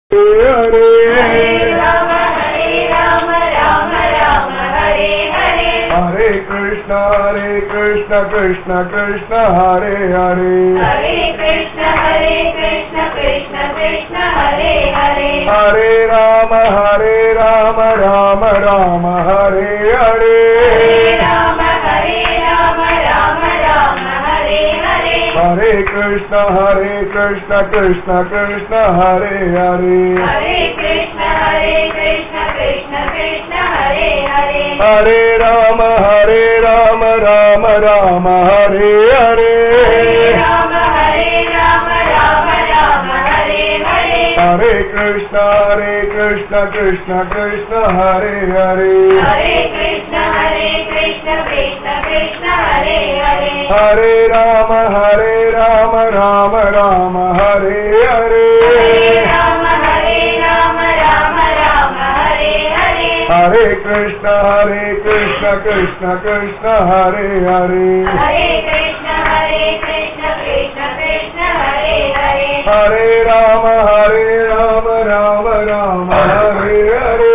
हरे राम हरे राम राम राम हरे हरे हरे कृष्ण हरे कृष्ण कृष्ण कृष्ण हरे हरे हरे कृष्ण हरे कृष्ण कृष्ण कृष्ण हरे हरे हरे राम हरे राम राम राम हरे हरे हरे राम हरे राम राम राम हरे हरे हरे कृष्ण हरे कृष्ण कृष्ण कृष्ण हरे हरे हरे कृष्ण हरे कृष्ण कृष्ण कृष्ण हरे हरे हरे राम हरे राम राम राम हरे हरे हरे राम हरे राम राम राम हरे हरे हरे कृष्ण हरे कृष्ण कृष्ण कृष्ण हरे हरे हरे कृष्ण हरे कृष्ण कृष्ण कृष्ण हरे हरे हरे राम हरे राम राम राम हरे हरे हरे राम हरे राम राम राम हरे हरे हरे कृष्ण हरे कृष्ण कृष्ण कृष्ण हरे हरे हरे कृष्ण हरे कृष्ण कृष्ण कृष्ण हरे हरे हरे राम हरे राम राम राम हरे हरे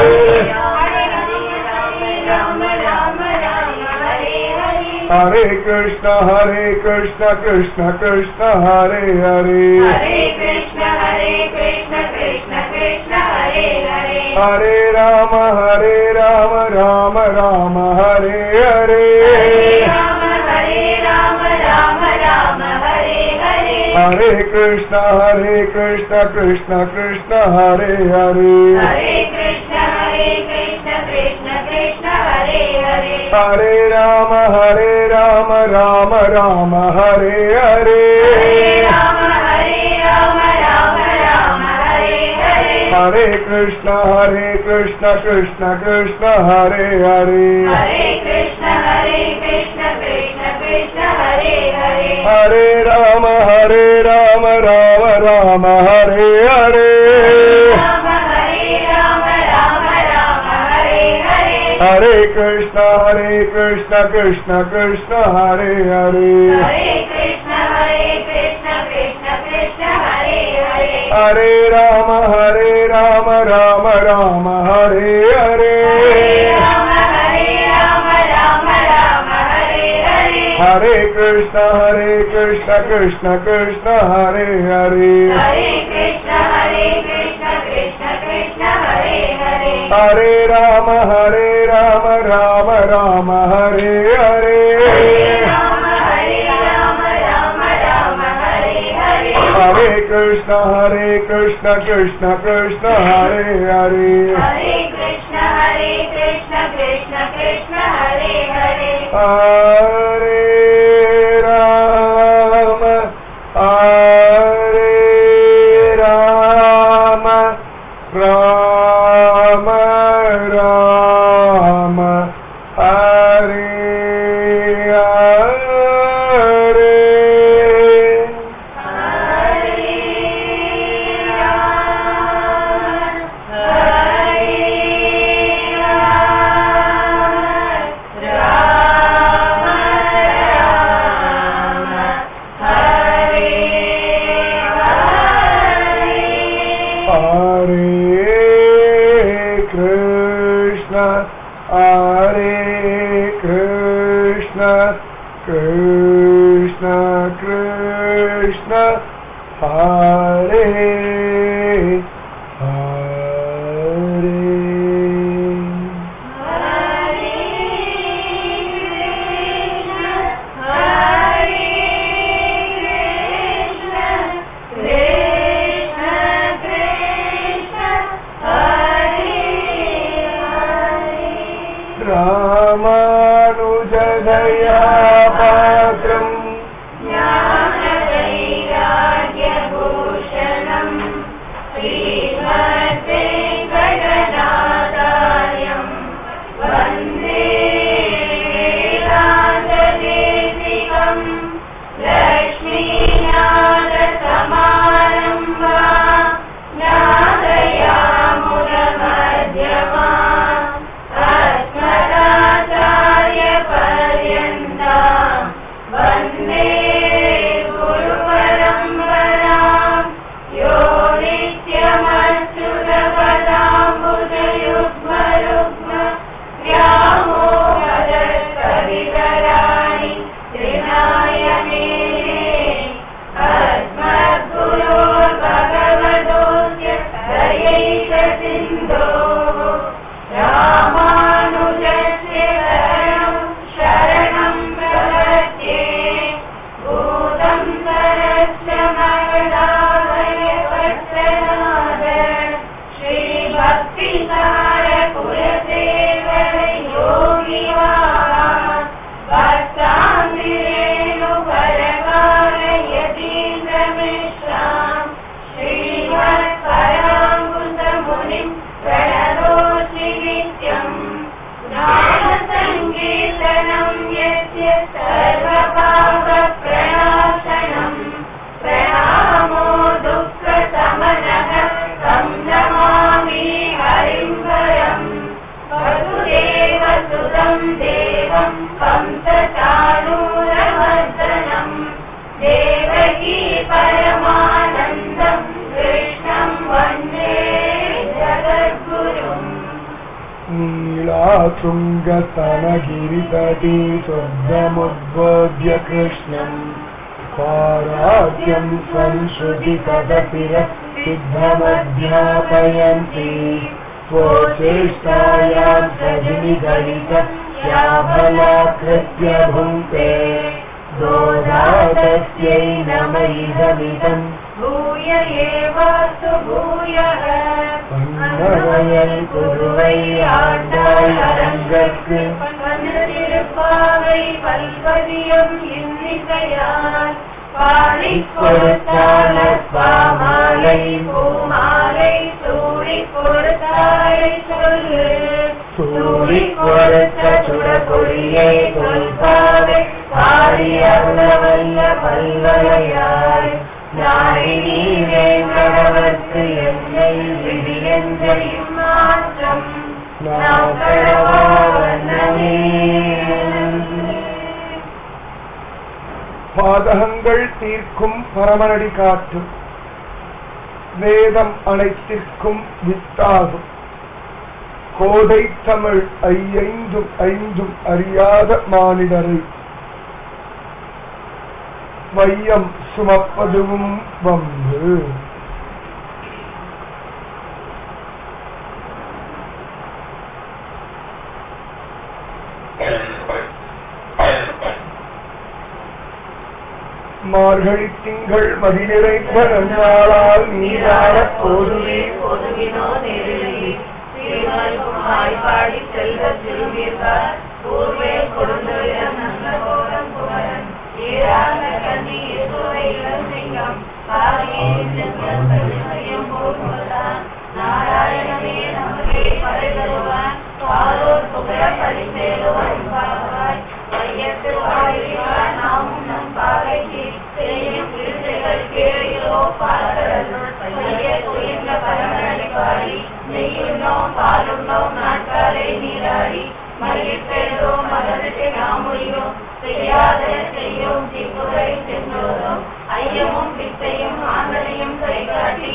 राम राम राम हरे हरे हरे कृष्ण हरे कृष्ण कृष्ण कृष्ण हरे हरे हरे कृष्ण हरे कृष्ण कृष्ण कृष्ण हरे हरे हरे राम हरे राम राम राम हरे हरे हरे राम हरे राम राम राम हरे हरे हरे कृष्ण हरे कृष्ण कृष्ण कृष्ण हरे हरे हरे कृष्ण हरे कृष्ण कृष्ण कृष्ण हरे हरे हरे राम हरे राम राम राम हरे हरे हरे राम हरे राम राम राम हरे हरे हरे कृष्ण हरे कृष्ण कृष्ण कृष्ण हरे हरे हरे कृष्ण हरे कृष्ण कृष्ण कृष्ण हरे हरे हरे राम हरे राम राम राम हरे हरे राम हरे राम राम राम हरे हरे हरे कृष्ण हरे कृष्ण कृष्ण कृष्ण हरे हरे हरे कृष्ण हरे कृष्ण कृष्ण कृष्ण हरे हरे हरे राम हरे राम राम राम हरे हरे हरे राम हरे राम राम राम हरे हरे हरे कृष्ण हरे कृष्ण कृष्ण कृष्ण हरे हरे हरे कृष्ण हरे कृष्ण कृष्ण कृष्ण हरे हरे हरे राम हरे राम राम राम हरे हरे हरे राम हरे राम राम राम हरे हरे हरे कृष्ण हरे कृष्ण कृष्ण कृष्ण हरे हरे हरे कृष्ण हरे कृष्ण कृष्ण कृष्ण हरे हरे हरे राम हरे राम राम राम हरे हरे हरे राम हरे राम राम राम हरे हरे हरे कृष्ण हरे कृष्ण कृष्ण कृष्ण हरे हरे हरे कृष्ण हरे कृष्ण कृष्ण कृष्ण हरे हरे रामानुजदया पात्रम् ज्ञानवैराग्यभूषणम् श्रीमद्वेङ्कटनाथार्यम् वन्दे वेदान्तदेशिकम् लक्ष्मीनाथसमारम्भा नादयामुनमध्यमा अस्मदाचार्यपर्यन्ता वन्दे गुरुपरम्परा यो नित्यमच्युतपदाम्बुजम् नीलाशृङ्गस्तनगिरितटी स्वर्गमुद्बोध्य कृष्णम् पाराद्यं संश्रुतिकदतिरसिद्धमध्यापयन्ति स्वचेष्टायां सजिनिगणित श्यामलाकृत्य भुङ्क्ते दोदातस्यै नम इदमिदम् भूय एवास्तु भूयः பன்னரையல் குருவை ஆண்டாய் அரங்கற்கு திருப்பாவை பல்பதியம் இன்னிசையால் பாடிக் கொடுத்தான பாமாலை பூமாலை சூடிக் கொடுத்தாரை சொல்லு சூடிக் கொடுத்த சுடகொடியை தொல்பாவை பாடி அருளவல்ல பல்வலையாய் நாயினி வேங்கடவர்க்கு என்னை விடியஞ்செய்யும் மாற்றம் நாம் கடவா வண்ணமே பாதகங்கள் தீர்க்கும் பரமனடி காட்டும் வேதம் அனைத்திற்கும் வித்தாகும் கோதை தமிழ் ஐயைந்தும் ஐந்தும் அறியாத மானிடரை வையம் சுமப்பதுவும் வம்பு மார்கழி திங்கள் மதிநிறைந்த நன்னாளால் நீராட போதுவே பொதுவினோ நெருங்கி சீர்மல்கும் வாய்ப்பாடி செல்வ திருவீர்கள் பூர்வே கொடுந்தொழில் நல்ல கோலம் குமரன் ஈரான கண்ணி இசுவை இளசிங்கம் பாரியின் செல்வம் பெருமையும் போர்முதான் நாராயணமே நமக்கே படை தருவான் பாலோர் புகழ பரிசேலுவான் பாவாய் மையத்து வாழ்வான் நாமும் நம் பாவைக்கு செய்யும் விருதுகள் கேளிலோ பாலரனுள் மைய துயின்ற பரமனை பாடி நெய்யுண்ணோம் பாலுண்ணோம் நாட்காலை நீராடி மகிழ்ப்பெழுதோம் மகனுக்கு நாமொழியும் செய்யாத செய்யும் திப்புரை சென்றோரும் ஐயமும் பித்தையும் ஆந்தனையும் கை காட்டி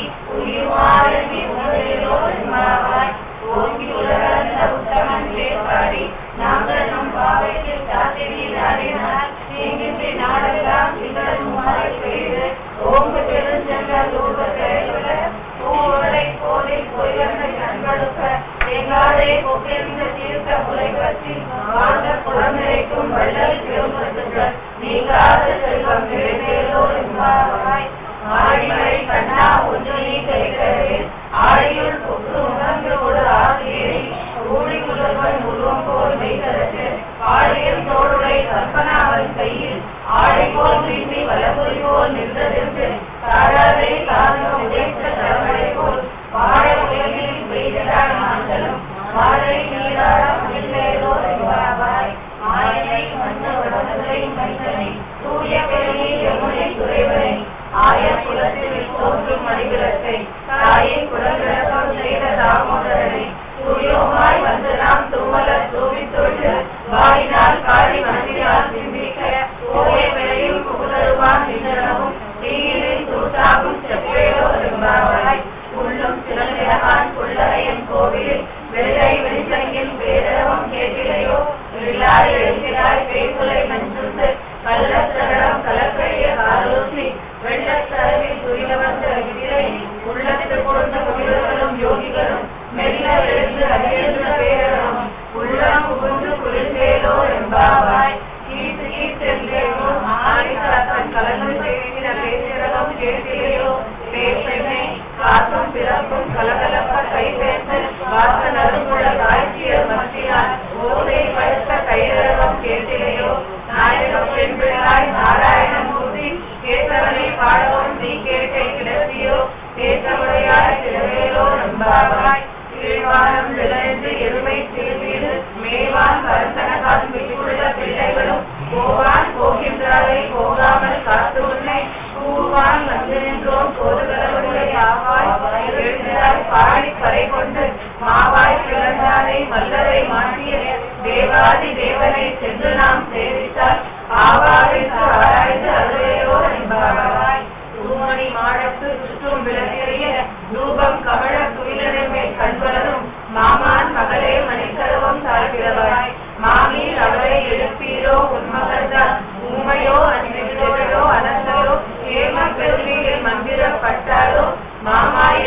உயுமாறி உணர்விலோ என்பாவாய் ஓங்கி உலகந்த உத்தமன் பாடி நாங்கள் நம் பாவைக்கு காத்தி நீராடினால் தீங்கின்றி நாடெல்லாம் திங்கள் மாறி பெய்து ஓங்கு பெருஞ்சென்ற ரூப கையுள்ள பூவரை போதை பொய்வந்த கண்களுக்க தேங்காதே கொக்கிருந்த தீர்க்க முறை பற்றி வாழ்ந்த குழந்தைக்கும் வள்ளல் பெருமத்துகள் நீங்காத செல்வம் நிறைவேறோ என்பாவாய் ஆடிமழை கண்ணா ஒன்று நீ கைகரவே ஆடியுள் புக்கு உணர்ந்து ஒரு ஆசிரியை ஊழி முதல்வன் உருவம் போல் மெய்தரத்து ஆடியில் தோடுடை கற்பனாவன் கையில் ஆடை போல் வீசி வலபுரி போல் நின்றதென்று தாழாதே காலம் உதைத்த தலைமுறை போல் வாழ உலகில் பெய்ததால் நாங்களும் வாழை நீராட மகிழ்ந்தேதோ என்பாவாய் மாயனை மன்னவடை மைந்தனை தூய பெருமை யமுனை துறைவனை ஆய குலத்தில் தோன்றும் மணிவிளக்கை தாயை குலவிளக்கம் செய்த தாமோதரனை துரியோமாய் வந்து நாம் தும்மல தூவி தொழுது வாயினால் காடி மனதினால் சிந்திக்க ஓய விளையும் புகழருவான் நின்றனவும் தீயிலில் தூட்டாகும் செப்பேலோ என்பாவாய் உள்ளும் சிறந்திடகான் புள்ளரையன் கோவிலில் வெள்ளை வெளிச்சங்கில் பேரவம் கேட்டிலையோ விழாய் எழுகிறாய் பேசுலை மஞ்சுந்து கள்ளத்தகடம் கலக்கழிய காலோசி வெள்ளத்தரவில் துரிதவந்த விதிரை உள்ளத்து கொண்ட முனிவர்களும் யோகிகளும் மெல்ல எழுந்து அறியந்த பேரவம் உள்ளம் புகுந்து குளிர்ந்தேலோ என்பாவாய் கீத்து கீத்தென்றேனோ ஆடிக்காத்தன் கலந்து செய்கிற பேசிறகம் கேட்டிலையோ பேசெண்ணை காத்தும் பிறப்பும் கலகலப்ப கை பேச வாச நறுமுள்ள காய்ச்சிய மத்தியால் ஓதை படுத்த கைரகம் கேட்டிலையோ நாயகம் பெண் பிள்ளாய் நாராயணமூர்த்தி கேட்டவனை பாடவும் நீ கேட்டை கிடத்தியோ தேசமுடையாய் திரவேலோ நம்பாவாய் கீழ்வானம் விளைந்து எருமை திருவீடு மேவான் கருத்தனகான் விட்டுள்ள பிள்ளைகளும் போவான் போகின்றாரை போகாமல் காத்து உன்னை கூவான் வந்து நின்றோம் போதுகிறவர்களை ஆவாய் எழுந்தாய் பாடி பறை கொண்டு மாவாய் பிறந்தாரை மல்லரை மாற்றிய தேவாதி தேவனை சென்று நாம் சேவித்தால் ஆவாவிற்கு ஆராய்ந்து அருளையோ என்பாராய் தூமணி மாடத்து சுற்றும் விளக்கெறிய ரூபம் கமழ துயிலனை கண்வளரும் மாமான் மகளே மணிக்க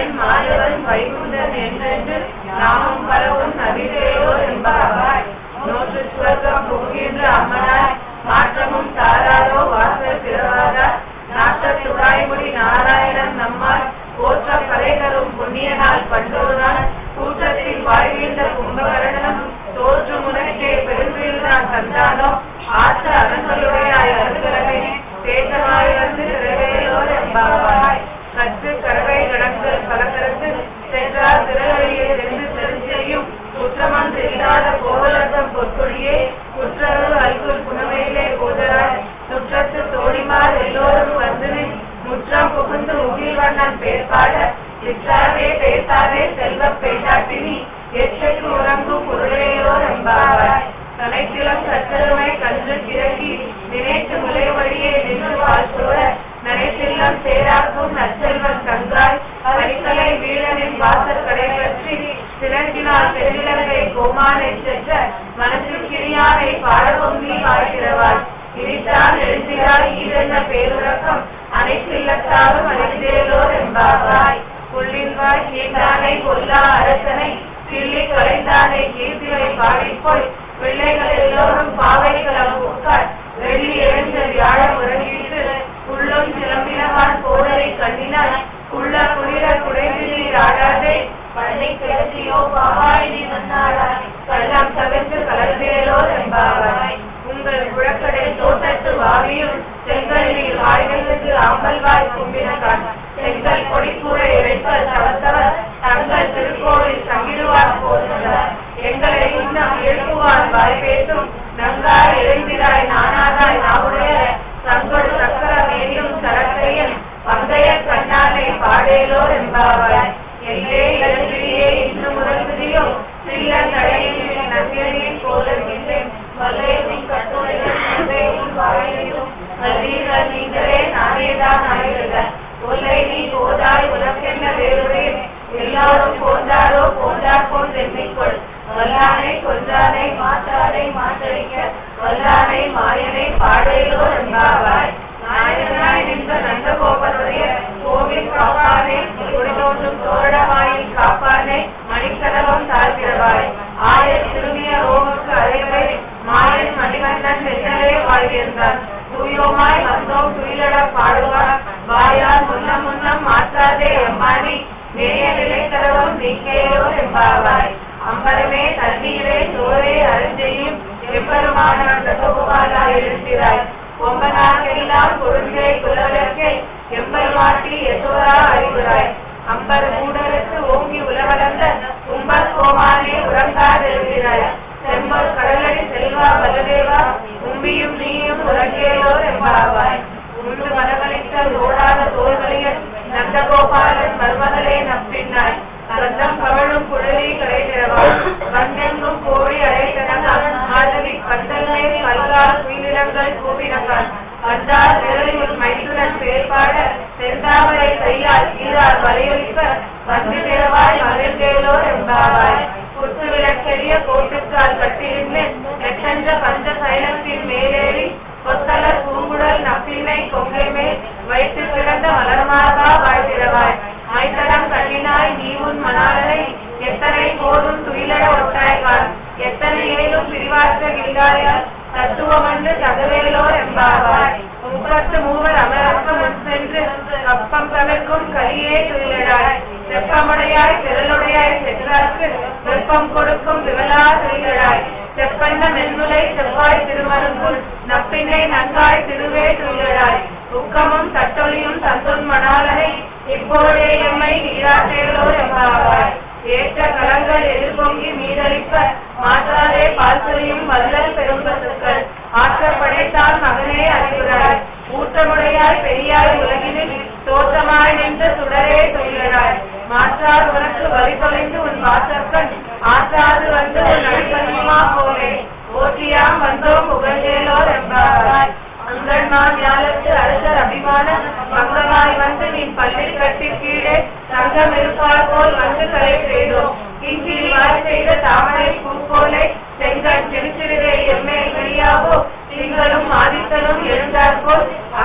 என் மாதவன் வைகுந்தன் என்றென்று நாமும் பரவும் நபிதேயோ என்பாவாய் நோற்று சுவர்க்கம் புகுகின்ற அம்மனாய் மாற்றமும் தாராரோ வாசல் பிறவாதார் நாட்டத்து தாய்மொழி நாராயணன் நம்மால் போற்ற கலை தரும் புண்ணிய நாள் பண்டொரு நாள் கூட்டத்தில் வாழ்கின்ற கும்பகரணம் தோற்று முனக்கே பெருந்திருந்தான் தந்தானோ ஆற்ற அரண்களுடைய அருகலகை தேசமாய் வந்து திரவேலோர் என்பாவாய் கற்று கரவை கடங்கள் கலக்கரத்து சென்றார் திரவழியை சென்று தெரிஞ்செய்யும் குற்றமன்று இல்லாத கோவலர்த்தம் பொற்கொடியே குற்றரு அல்குல் புனமையிலே போதராய் சுற்றத்து தோழிமார் எல்லோரும் வந்து நின் முற்றம் புகுந்து முகில்வண்ணன் பேர்பாட சிற்றாவே பேசாதே செல்வ பேசாட்டினி எச்சைக்கு உறங்கும் பொருளையோ என்பாவாய் கலைக்கிளம் கற்றருமை கன்று கிறங்கி நினைத்து முலை வழியே நின்று வாழ்த்தோட நனைத்தெல்லாம் சேராக்கும் நற்செல்வன் கங்காய் அரிக்கலை வீரனின் வாசல் கடை பற்றி சிறங்கினால் பெருவிலங்கை கோமானை சென்ற மனசில் கிரியானை பாடவும் நீ வாழ்கிறவாய் இனித்தான் எழுந்திராய் ஈரென்ன பேருறக்கம் அனைத்தில்லத்தாலும் அறிந்தேலோர் என்பாவாய் புள்ளின்வாய் கீழ்ந்தானை கொல்லா அரசனை கிள்ளி கலைந்தானை கீர்த்தியை பாடிப்போய் பிள்ளைகள் எல்லோரும் பாவைகளம் உட்கார் வெள்ளி எழுந்த வியாழ முறங்கிட்டு உள்ளும் சிலம்பினவான் போதரை கண்ணினார் உள்ள குளிர குறைந்து நீர் ஆடாதே பண்ணை கிளர்ச்சியோ பாவாய் நீ வந்தாடாய் கள்ளம் தவிர்த்து கலந்தேலோ என்பாவாய் உங்கள் குழக்கடை தோட்டத்து வாவியும் செங்கல் நீர் வாய்களுக்கு ஆம்பல்வாய் கும்பினகான் செங்கல் கொடிக்கூரை இறைப்பல் தவத்தவர் தங்கள் திருக்கோவில் தங்கிடுவார் போகிறார் எங்களை இன்னும் எழுப்புவார் வாய் பேசும் நங்காய் எழுந்திராய் நானாதாய் நாவுடைய தங்கொடு சக்கர வேண்டும் சரக்கையன் பந்தய கண்ணாலை பாடேலோ என்பாவாய் எல்லே இளங்கிரியே இன்னும் உறங்குதியோ சில்லன் நடையில் நம்பியனின் போதற்கின்றேன் வல்லையும் கட்டுரையும் நம்பையும் வாழையும் கல்விகள் நீங்களே நானேதான் ஆயிடுக ஒல்லை நீ போதாய் உனக்கென்ன வேறுடைய எல்லாரும் போந்தாரோ போந்தார் போல் எண்ணிக்கொள் வல்லானை கொன்றானை மாற்றானை மாற்றடிக்க வல்லானை மாயனை பாடையிலோ என்பாவாய் நாயகனாய் நின்ற நந்தகோபனுடைய கோவில் காப்பானை குடிதோன்றும் தோழமாயில் காப்பானை மணிக்கதவம் தாழ்கிறவாய் ஆயர் திரும்பிய ரோமுக்கு அறைவை மாயன் மணிகண்டன் வெண்ணலே வாழ்கின்றான் தூயோமாய் வந்தோம் துயிலட பாடுவார் வாயால் முன்னம் முன்னம் மாற்றாதே எம்மாடி நேய நிலைக்கரவும் நீக்கேயோ என்பாவாய் அம்பரமே தண்ணீரே சோரே அருஞ்செய்யும் எப்பெருமான தொகுவாலா இருக்கிறாய் கொம்பனாகெல்லாம் கொழுந்தே குலவிளக்கே எம்பெருமாட்டி யசோரா அறிவுராய் அம்பர் மூடருக்கு ஓங்கி உலகளந்த கும்பர் கோமானே உறங்காதிருக்கிறாய் செம்பர் கடலடி செல்வா பலதேவா உம்பியும் நீயும் உறங்கேயோ என்பாவாய் உண்டு மனமளித்த ஓடாத தோல்வலியன் நந்தகோபாலன் மர்மகளே நம்பினாய் கந்தம் கவழும் குழலி கடைகிறவாய் வந்தெங்கும் கோழி அடைத்தனங்க மாதவி கந்தல்மே கல்கால் குயிலினங்கள் கூவினங்கள் வந்தார் விரலில் மைத்துனன் பேர்பாட செந்தாமரை கையால் ஈரார் வலையொலிப்ப வந்து திறவாய் மகிழ்ந்தேலோ என்பாவாய் குத்து விளக்கெரிய கோட்டுக்கால் கட்டியிருந்து நெற்றென்ற பஞ்ச சைலத்தின் மேலேறி கொத்தலர் பூங்குழல் நப்பினை கொங்கை மேல் வைத்து கிடந்த மலர்மார்பா வாழ்த்திடவாய் மைத்தடம் கண்ணினாய் நீ உன் மணாளனை எத்தனை போதும் துயிலட ஒட்டாய்கான் எத்தனை ஏழும் பிரிவாற்ற இல்லாயால் தத்துவமன்று தகவேலோ என்பாவாய் முப்பத்து மூவர் அமரர்க்கு முன் சென்று கப்பம் தவிர்க்கும் கலியே துயிலடாய் செப்பமுடையாய் திரளுடையாய் சென்றார்க்கு வெப்பம் கொடுக்கும் விமலா துயிலடாய் செப்பண்ண மென்முலை செவ்வாய் திருமருங்குள் நப்பினை நன்காய் திருவே துயிலடாய் உக்கமும் தட்டொலியும் தந்துன் மணாலனை இப்போதே எம்மை நீராட்டேலோ எம்பாவாய் ஏற்ற கலங்கள் எதிர்பொங்கி மீதளிப்ப மாற்றாதே பால்சொலியும் வல்லல் பெரும்பசுக்கள் ஆற்ற படைத்தால் மகனே அறிவுறாய் ஊற்றமுடையாய் பெரியாய் உலகினில் தோற்றமாய் நின்ற சுடரே துயிலடாய் மாற்றார் உனக்கு வழி தொலைந்து உன் வாசற்கண் ஆற்றாது வந்து உன் அடிப்பணியுமா போலே ஓட்டியாம் வந்தோம் புகழேலோர் என்பாராய் அங்கள் நான் ஞாலத்து அரசர் அபிமான மங்கமாய் வந்து நீ பள்ளில் கட்டி கீழே தங்கம் இருப்பார் போல் வந்து கலை செய்தோம் கிஞ்சில் வாய் செய்த தாமரை பூ போலே செங்கல் சிறுசிறுவே எம்மே வெளியாவோ திங்களும் ஆதித்தனும் எழுந்தார் போல் அங்க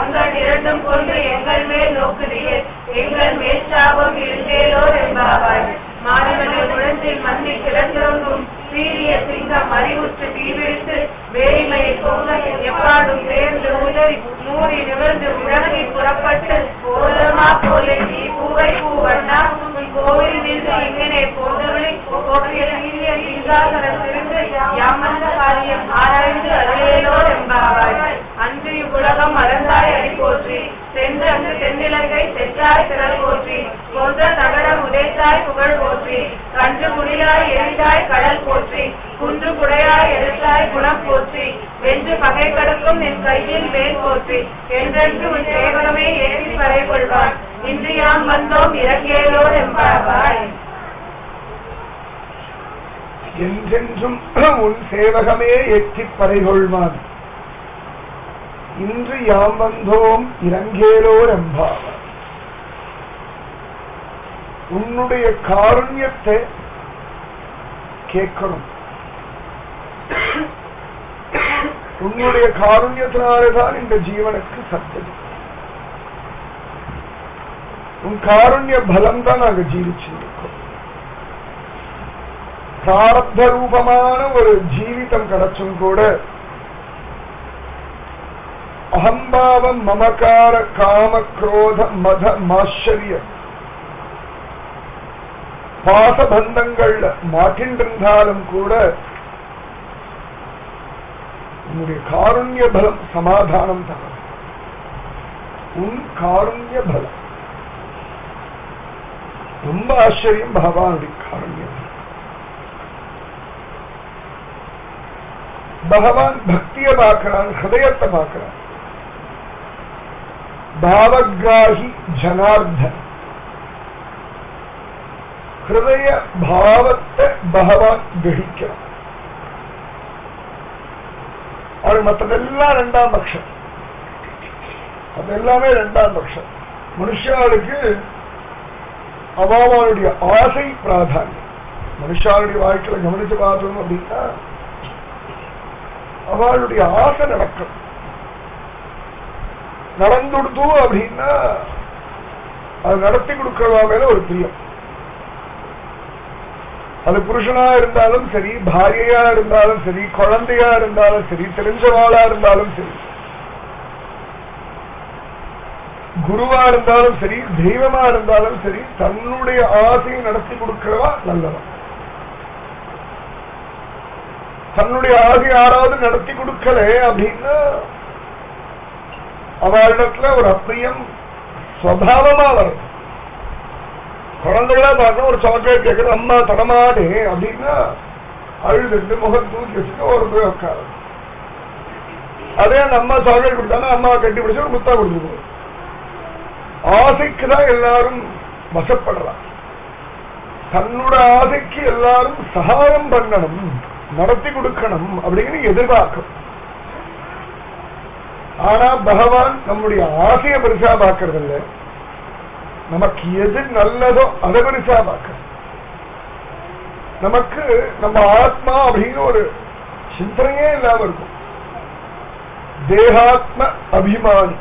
கண்கள் இரண்டும் கொண்டு எங்கள் மேல் நோக்குதியே எங்கள் மேல் சாபம் இருந்தேலோர் என்பாவாய் மாணவனை உடம்பில் மண்ணி கிடந்திருந்தும் சீரிய சிங்கம் அறிவுற்று தீவிரித்து வேரிமையை போக எப்பாடும் சேர்ந்து உதறி மூடி நிமிர்ந்து முழங்கி புறப்பட்டு ஓலமா போலே நீ பூவை பூவண்ணா உன் கோவில் நின்று இங்கனே போன்றவளை போற்றிய சீரிய சிங்காசனத்திலிருந்து யாமந்த காரியம் ஆராய்ந்து அருளேலோர் என்பாவாய் அன்று இவ்வுலகம் மறந்தாய் அடி போற்றி சென்று அங்கு தென்னிலங்கை செற்றாய் திரள் போற்றி கொன்ற தகடம் உதைத்தாய் புகழ் போற்றி கன்று குடிலாய் எரிந்தாய் கடல் போற்றி குன்று குடையாய் எரித்தாய் குணம் போற்றி வென்று பகை கடக்கும் என் கையில் வேல் போற்றி என்றென்று உன் சேவகமே ஏற்றி வரை கொள்வான் இன்று யாம் வந்தோம் இறங்கியலோர் என்பாவாய் என்றென்றும் உன் சேவகமே எட்டிப் பறைகொள்வான் இன்று யாம் வந்தோம் இறங்கேலோர் என்பார் உன்னுடைய காருண்யத்தை கேட்கணும் உன்னுடைய காருண்யத்தினாலேதான் இந்த ஜீவனுக்கு சத்தது உன் காருண்ய பலம் தான் நாங்க ஜீவிச்சிருக்கோம் பிராரப்த ரூபமான ஒரு ஜீவிதம் கிடைச்சும் கூட அகம்பாவம் மமகார காம குரோத மத மாச்சரிய பாசபந்தங்கள்ல மாட்டின்றிருந்தாலும் கூட உன்னுடைய காருண்ய பலம் சமாதானம் தரும் உன் காருண்ய பலம் ரொம்ப ஆச்சரியம் பகவானுடைய காருண்யம் பகவான் பக்தியை பார்க்கிறான் ஹிருதயத்தை பார்க்கிறான் பாவகிராகி ஜனார்தன் ஹிருதய பாவத்தை பகவான் கிரகிக்கிறான் அது மற்றதெல்லாம் ரெண்டாம் பட்சம் அது எல்லாமே ரெண்டாம் பட்சம் மனுஷாளுக்கு அவாவாளுடைய ஆசை பிராதானியம் மனுஷாளுடைய வாழ்க்கையில கவனிச்சு பார்த்தோம் அப்படின்னா அவளுடைய ஆசை நடக்கும் நடந்துடுத்து அப்படின்னா அது நடத்தி கொடுக்கறவா மேல ஒரு பிரியம் அது புருஷனா இருந்தாலும் சரி பாரியையா இருந்தாலும் சரி குழந்தையா இருந்தாலும் சரி தெரிஞ்சவாளா இருந்தாலும் சரி குருவா இருந்தாலும் சரி தெய்வமா இருந்தாலும் சரி தன்னுடைய ஆசையை நடத்தி கொடுக்கிறவா நல்லவன் தன்னுடைய ஆசை யாராவது நடத்தி கொடுக்கல அப்படின்னா அவளிடத்துல ஒரு அப்பிரியம் சுவாவமா வரும் குழந்தைகளா பார்க்க ஒரு சாக்லேட் கேட்கறது அம்மா தடமாடே அப்படின்னா அழுதுட்டு முகம் தூக்கி வச்சுட்டு ஒரு போய் உட்காரு அதே அந்த அம்மா சாக்லேட் கொடுத்தாலும் அம்மா கட்டி பிடிச்சு ஒரு முத்தா கொடுத்துருவோம் ஆசைக்கு தான் எல்லாரும் வசப்படுறான் தன்னோட ஆசைக்கு எல்லாரும் சகாயம் பண்ணணும் நடத்தி கொடுக்கணும் அப்படின்னு எதிர்பார்க்கும் ஆனா பகவான் நம்முடைய ஆசையை பெருசா பார்க்கறது இல்ல நமக்கு எது நல்லதோ அதை பெருசா பார்க்க நமக்கு நம்ம ஆத்மா அப்படின்னு ஒரு சிந்தனையே இல்லாம இருக்கும் தேகாத்ம அபிமானி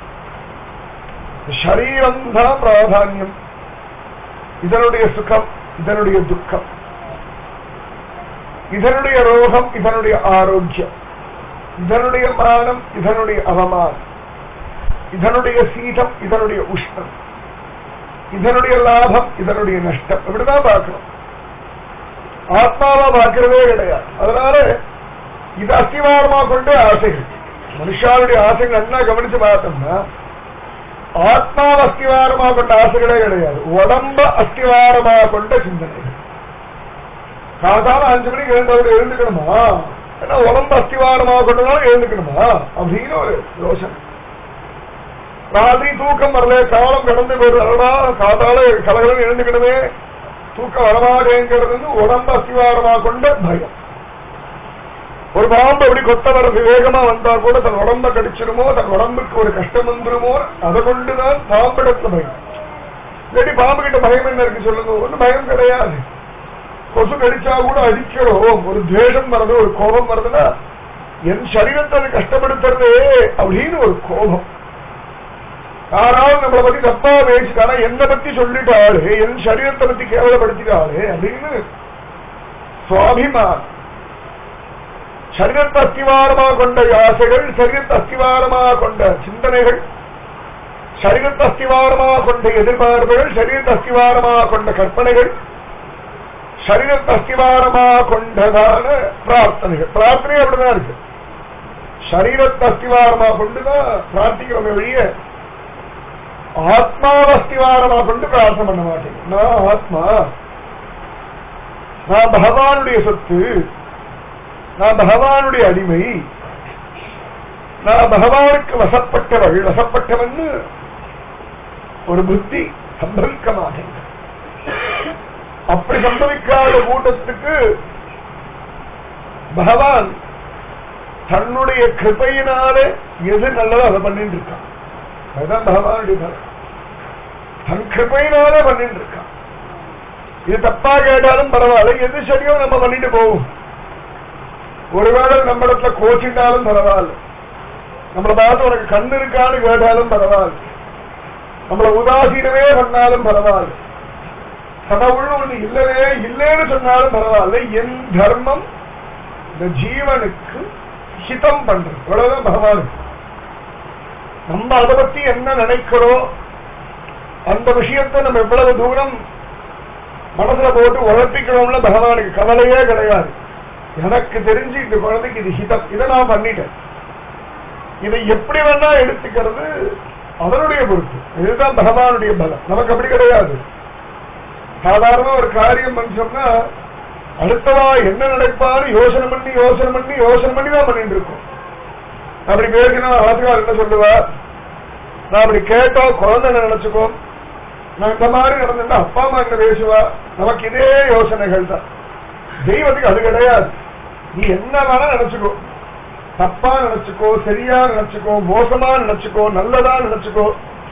சரீரம் தான் பிராதானியம் இதனுடைய சுகம் இதனுடைய துக்கம் இதனுடைய ரோகம் இதனுடைய ஆரோக்கியம் இதனுடைய மானம் இதனுடைய அவமானம் இதனுடைய சீதம் இதனுடைய உஷ்ணம் இதனுடைய லாபம் இதனுடைய நஷ்டம் இப்படிதான் பார்க்கணும் ஆத்மாவா பார்க்கிறதே கிடையாது அதனால இது அஸ்திவாரமா கொண்டு ஆசைகள் மனுஷாருடைய ஆசைகள் என்ன கவனிச்சு பார்த்தோம்னா ஆத்மாவை அஸ்திவாரமா கொண்ட ஆசைகளே கிடையாது உடம்ப அஸ்திவாரமா கொண்ட சிந்தனைகள் காதால அஞ்சு மணிக்கு எழுந்தவர் எழுந்துக்கணுமா ஏன்னா உடம்பு அஸ்திவாரமா கொண்டதால எழுந்துக்கணுமா அப்படின்னு ஒரு யோசனை ராத்திரி தூக்கம் வரல காலம் கடந்து போயிடுது அடடா காதால கலகலம் எழுந்துக்கணுமே தூக்கம் வரமாட்டேங்கிறது வந்து உடம்பு அஸ்திவாரமா கொண்ட பயம் ஒரு பாம்பு அப்படி கொத்த வரது வேகமா வந்தா கூட தன் உடம்ப கடிச்சிருமோ தன் உடம்புக்கு ஒரு கஷ்டம் வந்துருமோ அதை கொண்டுதான் பாம்பிடத்துல பயம் இல்லாட்டி பாம்பு கிட்ட பயம் என்ன இருக்கு சொல்லுங்க ஒன்னும் பயம் கிடையாது கொசு கடிச்சா கூட அடிக்கிறோம் ஒரு துவேஷம் வருது ஒரு கோபம் வருதுன்னா என் சரீரத்தை அது கஷ்டப்படுத்துறதே அப்படின்னு ஒரு கோபம் யாராவது நம்மளை பத்தி தப்பா பேசிட்டானா என்னை பத்தி சொல்லிட்டாளே என் சரீரத்தை பத்தி கேவலப்படுத்திட்டாளே அப்படின்னு சுவாபிமான் சரீரத்தை அஸ்திவாரமா கொண்ட ஆசைகள் சரீரத்தை அஸ்திவாரமா கொண்ட சிந்தனைகள் சரீரத்தை அஸ்திவாரமா கொண்ட எதிர்பார்ப்புகள் சரீரத்தை அஸ்திவாரமா கொண்ட கற்பனைகள் சரீரத்தை அஸ்திவாரமா கொண்டதான பிரார்த்தனைகள் பிரார்த்தனை அப்படிதான் இருக்கு சரீரத்தை அஸ்திவாரமா கொண்டுதான் பிரார்த்திக்கிறோமே வெளிய ஆத்மாவை அஸ்திவாரமா கொண்டு பிரார்த்தனை பண்ண மாட்டேன் நான் ஆத்மா நான் பகவானுடைய சொத்து நான் பகவானுடைய அடிமை நான் பகவானுக்கு வசப்பட்டவள் வசப்பட்டவன் ஒரு புத்தி சம்பவிக்க மாட்டேன் அப்படி சம்பவிக்காத கூட்டத்துக்கு பகவான் தன்னுடைய கிருபையினாலே எது நல்லதோ அதை பண்ணிட்டு இருக்கான் அதுதான் பகவானுடைய பலம் தன் கிருபையினாலே பண்ணிட்டு இருக்கான் இது தப்பா கேட்டாலும் பரவாயில்ல எது சரியோ நம்ம பண்ணிட்டு போவோம் ஒருவேளை நம்ம இடத்துல கோச்சிட்டாலும் பரவாயில்ல நம்மளை பார்த்து உனக்கு கண்ணு இருக்கான்னு கேட்டாலும் பரவாயில்ல நம்மள உதாசீனமே பண்ணாலும் பரவாயில்ல கடவுள் ஒண்ணு இல்லவே இல்லைன்னு சொன்னாலும் பரவாயில்ல என் தர்மம் இந்த ஜீவனுக்கு ஹிதம் பண்றது அவ்வளவுதான் பகவானுக்கு நம்ம அதை பத்தி என்ன நினைக்கிறோம் அந்த விஷயத்தை நம்ம எவ்வளவு தூரம் மனசுல போட்டு உழப்பிக்கணும்ல பகவானுக்கு கவலையே கிடையாது எனக்கு தெரிஞ்சு இந்த குழந்தைக்கு இது ஹிதம் இதை நான் பண்ணிட்டேன் இதை எப்படி வேணா எடுத்துக்கிறது அவருடைய பொறுப்பு இதுதான் பகவானுடைய பலம் நமக்கு அப்படி கிடையாது சாதாரண ஒரு காரியம் பண்ணோம்னா அடுத்தவா என்ன நினைப்பாரு யோசனை பண்ணி யோசனை பண்ணி யோசனை பண்ணி தான் பண்ணிட்டு இருக்கோம் அப்படி பேசினா ஆசிரியர் என்ன சொல்லுவார் நான் அப்படி கேட்டா குழந்தை என்ன நினைச்சுக்கோ நான் இந்த மாதிரி நடந்துட்டா அப்பா அம்மா என்ன பேசுவா நமக்கு இதே யோசனைகள் தான் தெய்வத்துக்கு அது கிடையாது நீ என்ன வேணா நினைச்சுக்கோ தப்பா நினைச்சுக்கோ சரியா நினைச்சுக்கோ மோசமா நினைச்சுக்கோ நல்லதா நினைச்சுக்கோ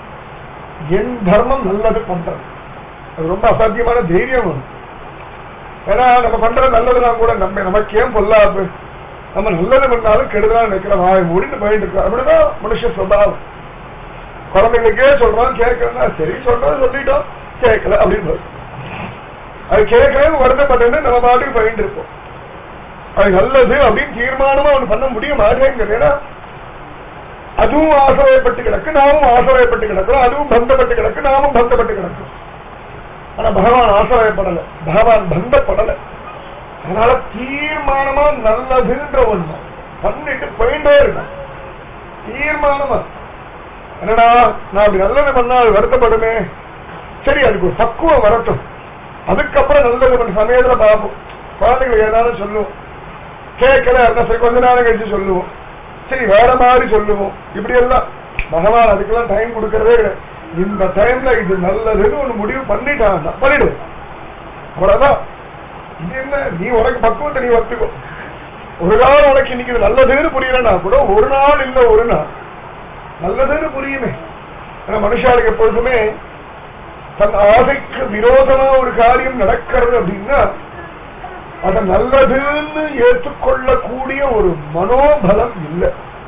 என் தர்மம் நல்லது பண்றது அது ரொம்ப அசாத்தியமான தைரியம் அது. ஏன்னா நம்ம பண்றது நல்லதுலாம் கூட நம்ம நமக்கு ஏன் பொல்லாப்பு நம்ம நல்லது பண்ணாலும் கெடுதலா நினைக்கிற வாய் மூடிட்டு போயிட்டு இருக்கோம் அப்படிதான் மனுஷ சுபாவம் குழந்தைகளுக்கே சொல்றோம் கேட்கறதா சரி சொல்றோம் சொல்லிட்டோம் கேட்கல அப்படின்னு அது கேட்கறது வருத்தப்பட்டு நம்ம பாட்டுக்கு போயிட்டு இருப்போம் அது நல்லது அப்படின்னு தீர்மானமா ஒண்ணு பண்ண முடிய மாட்டேங்குது ஏன்னா அதுவும் ஆசிரியப்பட்டு கிடக்கு நாமும் ஆசிரியப்பட்டு கிடக்கிறோம் அதுவும் பந்தப்பட்டு கிடக்கு நாமும் பந்தப்பட்டு கிடக்கும் ஆனா பகவான் ஆசிரியப்படல பகவான் பந்தப்படல அதனால தீர்மானமா நல்லதுன்ற ஒண்ணு பண்ணிட்டு போயிட்டே இருக்கான் தீர்மானமா என்னடா நான் அப்படி நல்லது பண்ணா அது வருத்தப்படுமே சரி அதுக்கு ஒரு பக்குவம் வரட்டும் அதுக்கப்புறம் நல்லது பண்ண சமயத்துல பார்ப்போம் குழந்தைங்களுக்கு ஏதாவது சொல்லுவோம் கேட்கல இருந்தா சரி கொஞ்ச நேரம் கழிச்சு சொல்லுவோம் சரி வேற மாதிரி சொல்லுவோம் இப்படி எல்லாம் பகவான் அதுக்கெல்லாம் டைம் கொடுக்கறதே கிடையாது இந்த டைம்ல இது நல்லதுன்னு ஒண்ணு முடிவு பண்ணிட்டான் பண்ணிடு அவ்வளவுதான் இது என்ன நீ உனக்கு பக்குவத்தை நீ வத்துக்கோ ஒரு நாள் உனக்கு இன்னைக்கு இது நல்லதுன்னு புரியலன்னா கூட ஒரு நாள் இல்ல ஒரு நாள் நல்லதுன்னு புரியுமே ஆனா மனுஷாளுக்கு எப்பொழுதுமே தன் ஆசைக்கு விரோதமா ஒரு காரியம் நடக்கிறது அப்படின்னா அதை நல்லதுன்னு ஏற்றுக்கொள்ளக்கூடிய ஒரு மனோபலம் இல்லை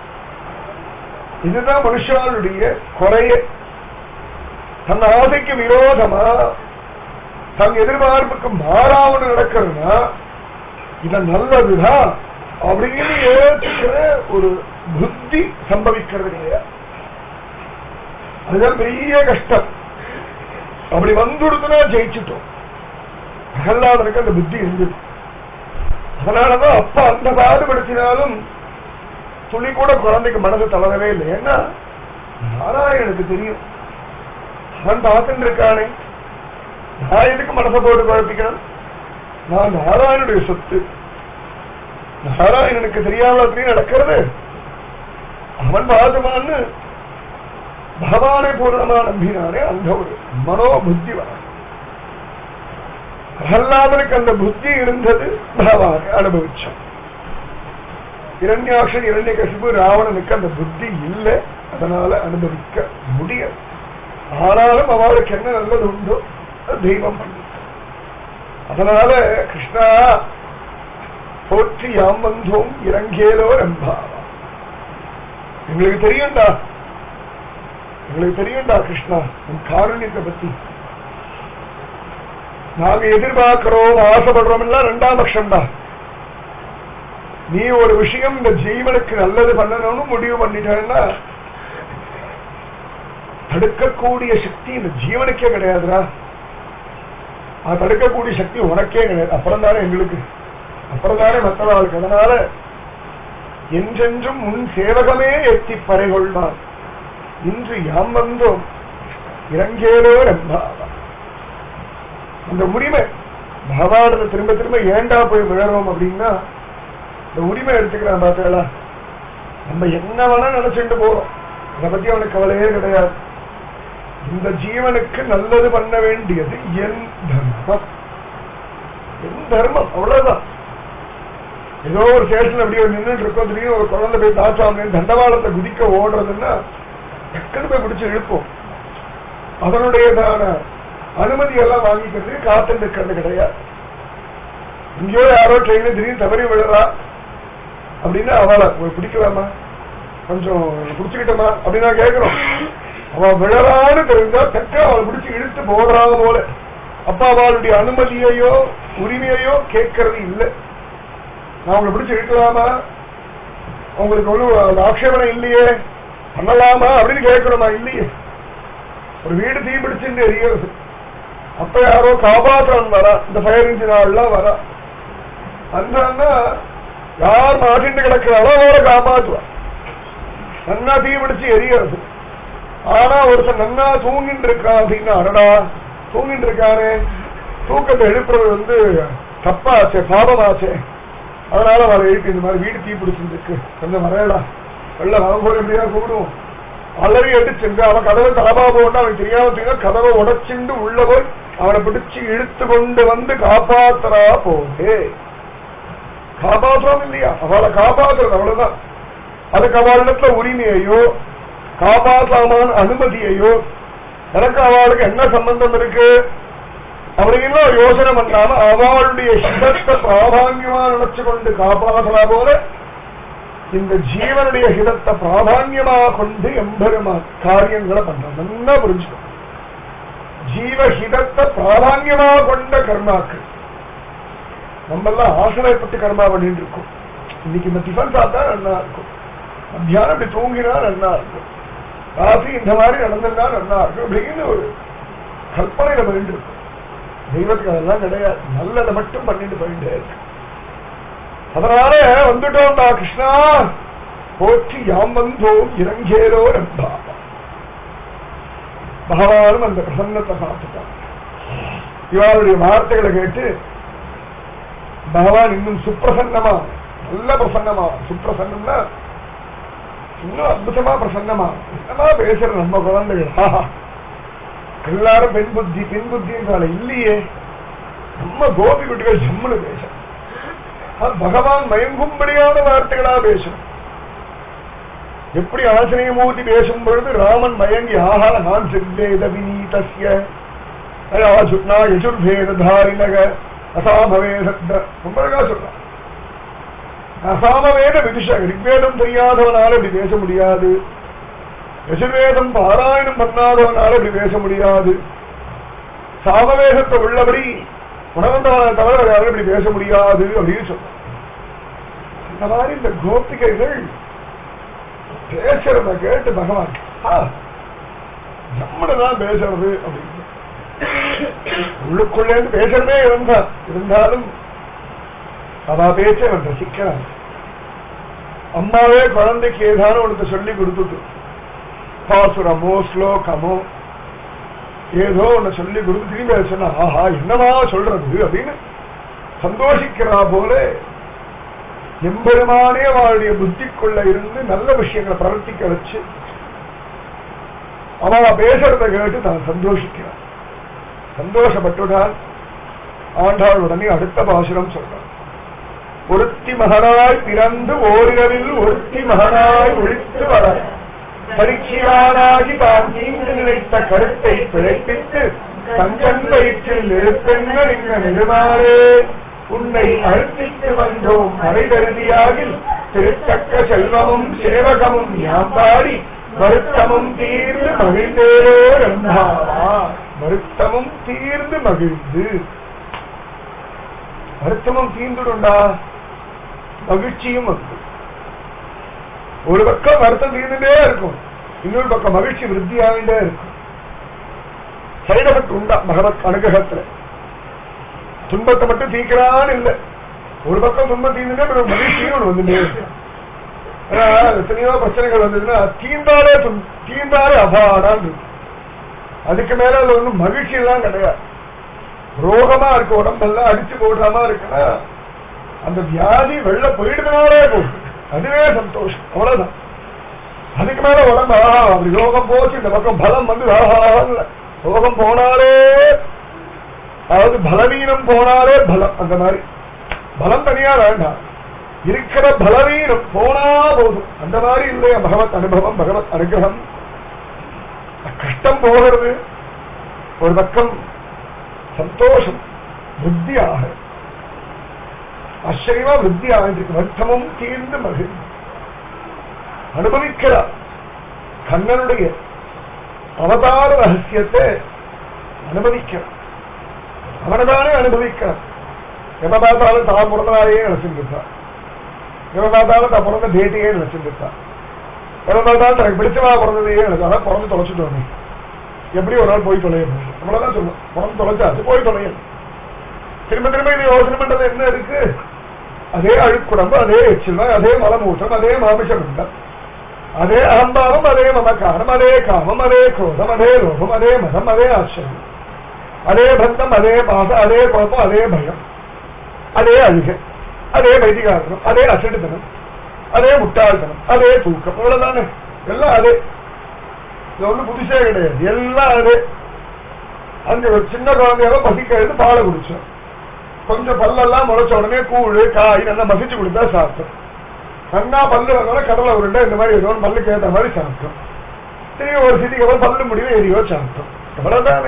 இதுதான் மனுஷாளுடைய குறைய தன் ஆசைக்கு விரோதமா தன் எதிர்பார்ப்புக்கு மாறாமல் நடக்கிறதுனா இத நல்லதுதான் அப்படின்னு ஏற்றுக்கிற ஒரு புத்தி சம்பவிக்கிறது கிடையாது அதுதான் பெரிய கஷ்டம் அப்படி வந்துடுத்துனா ஜெயிச்சுட்டோம் பிரகலாதனுக்கு அந்த புத்தி இருந்தது அதனாலதான் அப்பா அந்த பாடுபடுத்தினாலும் துளி கூட குழந்தைக்கு மனசு தளரவே இல்லை ஏன்னா நாராயணனுக்கு தெரியும் அவன் பார்த்துட்டு இருக்கானே நான் எதுக்கு மனசை போட்டு குழப்பிக்கணும் நான் நாராயணனுடைய சொத்து நாராயணனுக்கு தெரியாமலே நடக்கிறது அவன் பாதுமான்னு பகவானை பூர்ணமா நம்பினானே அந்த ஒரு மனோபுத்தி வர பிரகலாதனுக்கு அந்த புத்தி இருந்தது பகவானை அனுபவிச்சான் இரண்யாட்சன் இரண்ய கசிப்பு ராவணனுக்கு அந்த புத்தி இல்லை அதனால அனுபவிக்க முடியாது ஆனாலும் அவளுக்கு என்ன நல்லது உண்டோ அது தெய்வம் பண்ணி அதனால கிருஷ்ணா போற்றி யாம் வந்தோம் இறங்கேலோ ரம்பாவா எங்களுக்கு தெரியும்டா உங்களுக்கு தெரியும்டா கிருஷ்ணா உன் காருண்யத்தை பத்தி நாங்க எதிர்பார்க்கிறோம் ஆசைப்படுறோம் எல்லாம் ரெண்டாம் பட்சம்டா நீ ஒரு விஷயம் இந்த ஜீவனுக்கு நல்லது பண்ணணும்னு முடிவு பண்ணிட்டேன்னா தடுக்கக்கூடிய சக்தி இந்த ஜீவனுக்கே கிடையாதுடா அது தடுக்கக்கூடிய சக்தி உனக்கே கிடையாது அப்புறம் தானே எங்களுக்கு அப்புறம் தானே மற்றவர்களுக்கு அதனால என்றென்றும் உன் சேவகமே எத்தி பறைகொள்வான் இன்று யாம் வந்தோம் இறங்கேலோ ரம்பாவா அந்த உரிமை பகவானத்தை திரும்ப திரும்ப ஏண்டா போய் விழறோம் அப்படின்னா இந்த உரிமை எடுத்துக்கிறான் பார்த்தீங்களா நம்ம என்ன வேணா நினைச்சுட்டு போறோம் அதை பத்தி அவனுக்கு கவலையே கிடையாது இந்த ஜீவனுக்கு நல்லது பண்ண வேண்டியது என் தர்மம் என் தர்மம் அவ்வளவுதான் ஏதோ ஒரு ஸ்டேஷன் அப்படியே நின்றுட்டு இருக்கோம் திடீர்னு ஒரு குழந்தை போய் தாச்சாமே தண்டவாளத்தை குதிக்க ஓடுறதுன்னா டக்குன்னு போய் பிடிச்சு இழுப்போம் அதனுடையதான அனுமதி எல்லாம் வாங்கிக்கிறது காத்து நிற்கிறது கிடையாது இங்கேயோ யாரோ ட்ரெயின்ல திடீர்னு தவறி விழுறா அப்படின்னா அவளை போய் பிடிக்கலாமா கொஞ்சம் பிடிச்சுக்கிட்டோமா அப்படின்னா கேட்கிறோம் அவன் விழறான்னு தெரிஞ்சா தக்க அவளை பிடிச்சு இழுத்து போடுறாங்க போல அப்ப அவளுடைய அனுமதியையோ உரிமையையோ கேட்கறது இல்லை நான் உங்களை பிடிச்சு இழுக்கலாமா உங்களுக்கு ஒன்றும் ஆட்சேபனை இல்லையே பண்ணலாமா அப்படின்னு கேட்கணுமா இல்லையே ஒரு வீடு தீ பிடிச்சுட்டு எரியறது அப்ப யாரோ காப்பாற்றவன் வரா இந்த ஃபயர் இன்ஜின் ஆள்லாம் வரா அந்த யார் மாட்டிட்டு கிடக்கிறாளோ அவரை காப்பாற்றுவா நன்னா தீ பிடிச்சு எரியறது ஆனா ஒருத்தன் நன்னா தூங்கிட்டு இருக்கான் அப்படின்னா அடடா தூங்கிட்டு இருக்கானே தூக்கத்தை எழுப்புறது வந்து தப்பாச்சே பாபமாச்சே அதனால அவளை எழுப்பி இந்த மாதிரி வீடு தீ பிடிச்சிருக்கு கொஞ்சம் வரையடா வெள்ள வாங்க எப்படியா கூப்பிடுவோம் அலறி அடிச்சுங்க அவன் கதவை தலபா போட்டு அவனுக்கு தெரியாம தெரியும் கதவை உடைச்சுண்டு உள்ள போய் அவனை பிடிச்சு இழுத்து கொண்டு வந்து காப்பாத்துறா போது காப்பாற்றுறோம் இல்லையா அவளை காப்பாத்துறது அவ்வளவுதான் அதுக்கு அவளிடத்துல உரிமையையோ காப்பாற்றாமான அனுமதியையோ எனக்கு அவளுக்கு என்ன சம்பந்தம் இருக்கு அப்படின்னு யோசனை பண்ணாம அவளுடைய ஹிதத்தை பிராதான்யமா நினைச்சு கொண்டு காப்பாற்றா போல இந்த ஜீவனுடைய ஹிதத்தை பிராதான்யமா கொண்டு எம்பெருமா காரியங்களை பண்றான் நல்லா புரிஞ்சுக்கோ ஜீவஹிதத்தை பிராதான்யமா கொண்ட கர்மாக்கள் நம்ம எல்லாம் ஆசிரியப்பட்டு கர்மா பண்ணிட்டு இருக்கோம் இன்னைக்கு இந்த டிஃபன் சாப்பிட்டா நல்லா இருக்கும் மத்தியானம் இப்படி தூங்கினா நல்லா இருக்கும் ராத்திரி இந்த மாதிரி நடந்திருந்தா நல்லா இருக்கும் அப்படின்னு ஒரு கற்பனையில பண்ணிட்டு இருக்கும் தெய்வத்துக்கு அதெல்லாம் கிடையாது நல்லதை மட்டும் பண்ணிட்டு போயிட்டே இருக்கு அதனால வந்துட்டோம்டா கிருஷ்ணா போற்றி யாம் வந்தோம் இறங்கேரோ ரம்பா பகவானும் அந்த பிரசன்னத்தை பார்த்துட்டான் இவருடைய வார்த்தைகளை கேட்டு பகவான் இன்னும் சுப்பிரசன்னமா நல்ல பிரசன்னமா சுப்பிரசன்னம்னா இன்னும் அற்புதமா பிரசன்னமா என்னமா பேசுற நம்ம குழந்தைகள் ஆஹா எல்லாரும் பெண் புத்தி பெண் புத்தின்றால இல்லையே நம்ம கோபி குட்டிகள் ஜம்முன்னு பேச பகவான் மயங்கும்படியான வார்த்தைகளா பேசும் எப்படி ஆசிரியமூர்த்தி பேசும் பொழுது ராமன் மயங்கி ஆஹா நான் சித்தேத வினீதஸ்ய அயாசுட்னா யஜுர்வேதாரிணக அசாமவேத ரொம்ப அழகா சொல்றான் அசாமவேத விதிஷ ரிக்வேதம் தெரியாதவனால இப்படி பேச முடியாது யஜுர்வேதம் பாராயணம் பண்ணாதவனால இப்படி பேச முடியாது சாமவேதத்தை உள்ளபடி உணவந்தவனை தவிர வேற யாரும் இப்படி பேச முடியாது அப்படின்னு சொல்றான் இந்த மாதிரி இந்த கோபிகைகள் பேசுறத கேட்டு பகவான் நம்மளதான் பேசுறது அப்படின்னு உள்ளுக்குள்ளே பேசுறதே இருந்தா இருந்தாலும் அவ பேச்ச அவன் ரசிக்கிறான் அம்மாவே குழந்தைக்கு ஏதான உனக்கு சொல்லி கொடுத்துட்டு பாசுரமோ ஸ்லோகமோ ஏதோ ஒன்னு சொல்லி கொடுத்து திரும்பி சொன்னா ஆஹா என்னமா சொல்றது அப்படின்னு சந்தோஷிக்கிறா போல எம்பெருமானே அவளுடைய புத்திக்குள்ள இருந்து நல்ல விஷயங்களை பிரவர்த்திக்க வச்சு அவ பேசுறத கேட்டு தான் சந்தோஷிக்கிறான் சந்தோஷப்பட்டுடான் ஆண்டாள் உடனே அடுத்த பாசுரம் சொல்றான் ஒருத்தி மகனாய் பிறந்து ஓரிரவில் ஒருத்தி மகனாய் ஒழித்து வர பரீட்சையானாகி தான் தீங்கு நினைத்த கருத்தை பிழைப்பித்து தங்கன் வயிற்றில் நெருப்பெண்ண இந்த நெடுமாறே உன்னை அழுத்தித்து வந்தோம் மறைதருதியாகில் திருத்தக்க செல்வமும் சேவகமும் யாம் பாடி வருத்தமும் தீர்ந்து மகிழ்ந்தேரோ எம்பாவா வருத்தமும் தீர்ந்து மகிழ்ந்து வருத்தமும் தீர்ந்துடுண்டா மகிழ்ச்சியும் வந்து ஒரு பக்கம் வருத்தம் தீர்ந்துட்டே இருக்கும் இன்னொரு பக்கம் மகிழ்ச்சி விருத்தியாகிட்டே இருக்கும் சைடு எஃபெக்ட் உண்டா பகவத் அனுகிரகத்துல துன்பத்தை மட்டும் தீக்கிறான்னு இல்லை ஒரு பக்கம் துன்பம் தீர்ந்துட்டே அப்புறம் மகிழ்ச்சியும் ஒண்ணு வந்துட்டே இருக்கு ஆனா, எத்தனையோ பிரச்சனைகள் வந்ததுன்னா தீந்தாலே துன்- தீந்தாலே அபாடான் இருக்கு அதுக்கு மேல அதுல ஒண்ணும் மகிழ்ச்சி எல்லாம் கிடையாது ரோகமா இருக்கு உடம்பெல்லாம் அடிச்சு போடுற மாதிரி இருக்குன்னா அந்த வியாதி வெளில போயிடுதுனாலே போகும் அதுவே சந்தோஷம் அவ்வளவுதான் அதுக்கு மேல உடம்பு ஆஹா அப்படி ரோகம் போச்சு இந்த பக்கம் பலம் வந்து ஆஹான்னு ரோகம் போனாலே அதாவது பலவீனம் போனாலே பலம் அந்த மாதிரி பலம் தனியா வேண்டாம் இருக்கிற பலவீனம் போனா போதும் அந்த மாதிரி இல்லையா பகவத் அனுபவம் பகவத் அனுகிரகம் கஷ்டம் போகிறது ஒரு பக்கம் சந்தோஷம் புத்தியாக ஆச்சரியமா புத்தி ஆகிருக்கு வருத்தமும் தீர்ந்து மகிழ்ந்து அனுபவிக்கிறார் கண்ணனுடைய அவதார ரகசியத்தை அனுபவிக்கிறார் அவனதானே அனுபவிக்கிறார் எப்ப பார்த்தாலும் தான் பிறந்தனாலேயே நினைச்சுட்டு இருக்கான் எப்ப பார்த்தாலும் தான் பிறந்த டேட்டையே நினைச்சுட்டு இருக்கான் எப்ப பார்த்தாலும் தனக்கு பிடிச்சமா பிறந்ததையே நினைச்சு அதான் பிறந்து தொலைச்சிட்டோமே எப்படி ஒரு நாள் போய் தொலைய முடியும் அவ்வளவுதான் சொல்லுவோம் பிறந்து தொலைச்சாச்சு போய் தொலையும் திரும்ப திரும்ப இது யோசனை பண்றது என்ன இருக்கு அதே அழுக்குடம்பு அதே எச்சில் அதே மலமூட்டம் அதே மாமிசம் அதே அகம்பாவம் அதே மமக்காரம் அதே காமம் அதே குரோதம் அதே லோகம் அதே மதம் அதே ஆச்சரியம் அதே பந்தம் அதே பாசம் அதே குழப்பம் அதே பயம் அதே அழுகை அதே வைதிகாரணம் அதே அசடுத்தனம் அதே முட்டாள்தனம் அதே தூக்கம் இவ்வளவுதானே எல்லாம் அதே இது ஒண்ணு புதுசே கிடையாது எல்லாம் அதே அங்க ஒரு சின்ன குழந்தையால பசிக்கிறது பாலை குடிச்சோம் கொஞ்சம் பல்லெல்லாம் முளைச்ச உடனே கூழ் காய் நல்லா மசிச்சு கொடுத்தா சாப்பிட்டோம் அண்ணா பல்லு வந்தாலும் கடலை உருண்டை இந்த மாதிரி ஏதோ ஒண்ணு பல்லுக்கு ஏற்ற மாதிரி சாப்பிட்டோம் திரும்பி ஒரு சிட்டிக்கு அப்புறம் பல்லு முடிவு எரியோ சாப்பிட்டோம் எவ்வளவுதானே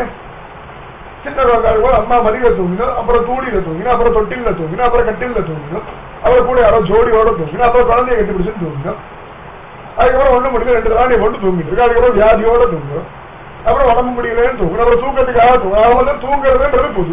சின்ன குழந்தை கூட அம்மா மதியில தூங்கினோம் அப்புறம் தூளியில தூங்கினோம் அப்புறம் தொட்டில தூங்கினோம் அப்புறம் கட்டில தூங்கினோம் அப்புறம் கூட யாரோ ஜோடியோட தூங்கினோம் அப்புறம் குழந்தைய கட்டி பிடிச்சு தூங்கினோம் அதுக்கப்புறம் ஒண்ணு முடியல ரெண்டு நாளைக்கு போட்டு தூங்கிட்டு இருக்கு அதுக்கப்புறம் வியாதியோட தூங்குறோம் அப்புறம் உடம்பு முடியலன்னு தூங்குறோம் அப்புறம் தூக்கத்துக்காக தூங்க அவன் தூங்குறதுன்றது புது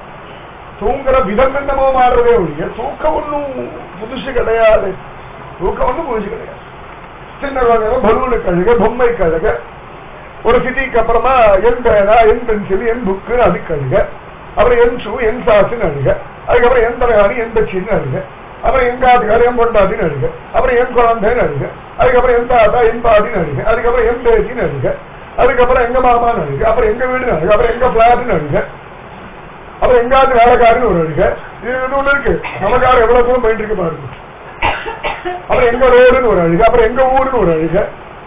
தூங்குற விதம் என்னமோ மாறுறதே ஒழிய தூக்கம் ஒன்றும் புதுசு கிடையாது தூக்கம் ஒன்றும் புதுசு கிடையாது சின்ன குழந்தைங்க பலூனு கழுக பொம்மை கழுக ஒரு சிட்டிக்கு அப்புறமா என் பேனா என் பென்சில் என் புக்கு அது கழுக அப்புறம் என் ஷூ என் சாசுன்னு அழுக அதுக்கப்புறம் என் தலைவாணி என் பெட்ஷீட்னு அழுக அப்புறம் என் காட்டுக்கார என் பொண்டாட்டின்னு அழுக அப்புறம் என் குழந்தைன்னு அழுக அதுக்கப்புறம் என் தாத்தா என் பாட்டின்னு அழுக அதுக்கப்புறம் என் பேத்தின்னு அழுக அதுக்கப்புறம் எங்க மாமான்னு அழுக அப்புறம் எங்க வீடுன்னு அழுக அப்புறம் எங்க பிளாட்னு அழுக அப்புறம் எங்காவது வேலைக்காரன்னு ஒரு அழுக இது இது ஒண்ணு இருக்கு நமக்கார எவ்வளவு தூரம் போயிட்டு இருக்கு பாருங்க அப்புறம் எங்க ரோடுன்னு ஒரு அழுக அப்புறம் எங்க ஊருன்னு ஒரு அழுக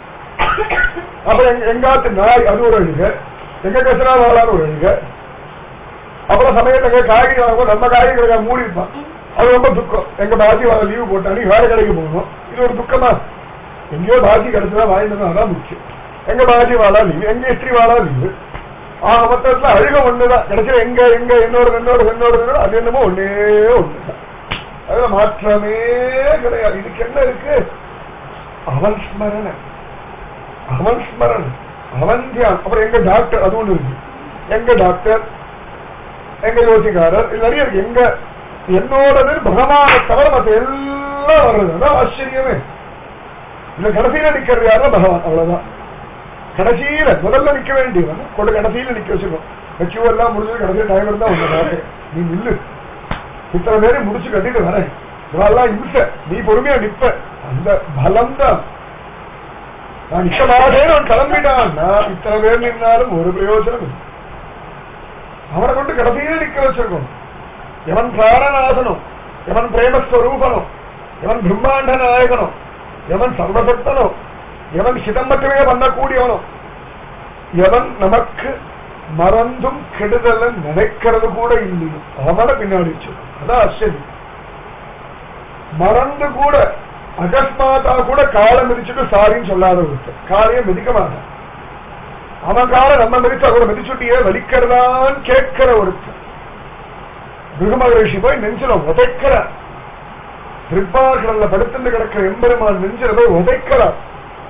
அப்புறம் எங்க எங்காத்து நாய் அது ஒரு அழுக எங்க கசரா வாழான்னு ஒரு அழுக அப்புறம் சமயத்துக்கு காய்கறி வாங்க நம்ம காய்கறி கடை மூடி இருப்பான் அது ரொம்ப துக்கம் எங்க பாசி வாங்க லீவு போட்டானு வேலை கடைக்கு போகணும் இது ஒரு துக்கமா எங்கேயோ பாசி கிடைச்சதா வாங்கிட்டு அதான் முக்கியம் எங்க பாசி வாழா லீவு எங்க இஸ்திரி வாழா லீவு ஆக மொத்தத்துல அழுக ஒண்ணுதான் கிடைச்ச எங்க எங்க என்னோட என்னோட என்னோட என்னோட அது என்னமோ ஒன்னே ஒண்ணுதான் அதுல மாற்றமே கிடையாது இதுக்கு என்ன இருக்கு அவன் ஸ்மரணை அவன் ஸ்மரணை அவன் தியானம் அப்புறம் எங்க டாக்டர் அது ஒண்ணு இருக்கு எங்க டாக்டர் எங்க யோசிக்காரர் இது நிறைய இருக்கு எங்க என்னோடது பகவானை தவிர மத்த எல்லாம் வர்றது அதான் ஆச்சரியமே இதுல கடைசியில நிக்கிறது யாருன்னா பகவான் அவ்வளவுதான் கடைசியில முதல்ல நிக்க வேண்டியவன் கொண்டு கடைசியில நிக்க வச்சிருக்கோம் கியூ எல்லாம் முடிஞ்சது கடைசியில் டைம் இருந்தா ஒண்ணு நீ நில்லு இத்தனை பேரை முடிச்சு கட்டிட்டு வரேன் இவெல்லாம் இம்ச நீ பொறுமையா நிப்ப அந்த பலம் தான் நான் நிக்க மாட்டேன்னு அவன் கிளம்பிட்டான்னா இத்தனை பேர் நின்னாலும் ஒரு பிரயோஜனம் இல்லை அவனை கொண்டு கடைசியில நிக்க வச்சிருக்கோம் எவன் பிராணநாசனம் எவன் பிரேமஸ்வரூபனம் எவன் பிரம்மாண்ட நாயகனும் எவன் சர்வசக்தனோ எவன் சிதம் மட்டுமே பண்ணக்கூடியவனோ எவன் நமக்கு மறந்தும் கெடுதல நினைக்கிறது கூட இல்லையோ அவனை பின்னாடி வச்சிருக்கோம் அதான் ஆச்சரியம் மறந்து கூட அகஸ்மாத்தா கூட காலை மிதிச்சுட்டு சாரின்னு சொல்லாத ஒருத்தர் காலையை மிதிக்க மாட்டான் அவன் காலை நம்ம மிதிச்சா கூட மிதிச்சுட்டியே வலிக்கிறதான்னு கேட்கிற ஒருத்தர் மிருகமகரிஷி போய் நெஞ்சில உதைக்கிறார் திருப்பாக்கடல்ல படுத்துட்டு கிடக்கிற எம்பெருமான் நெஞ்சில போய் உதைக்கிறார்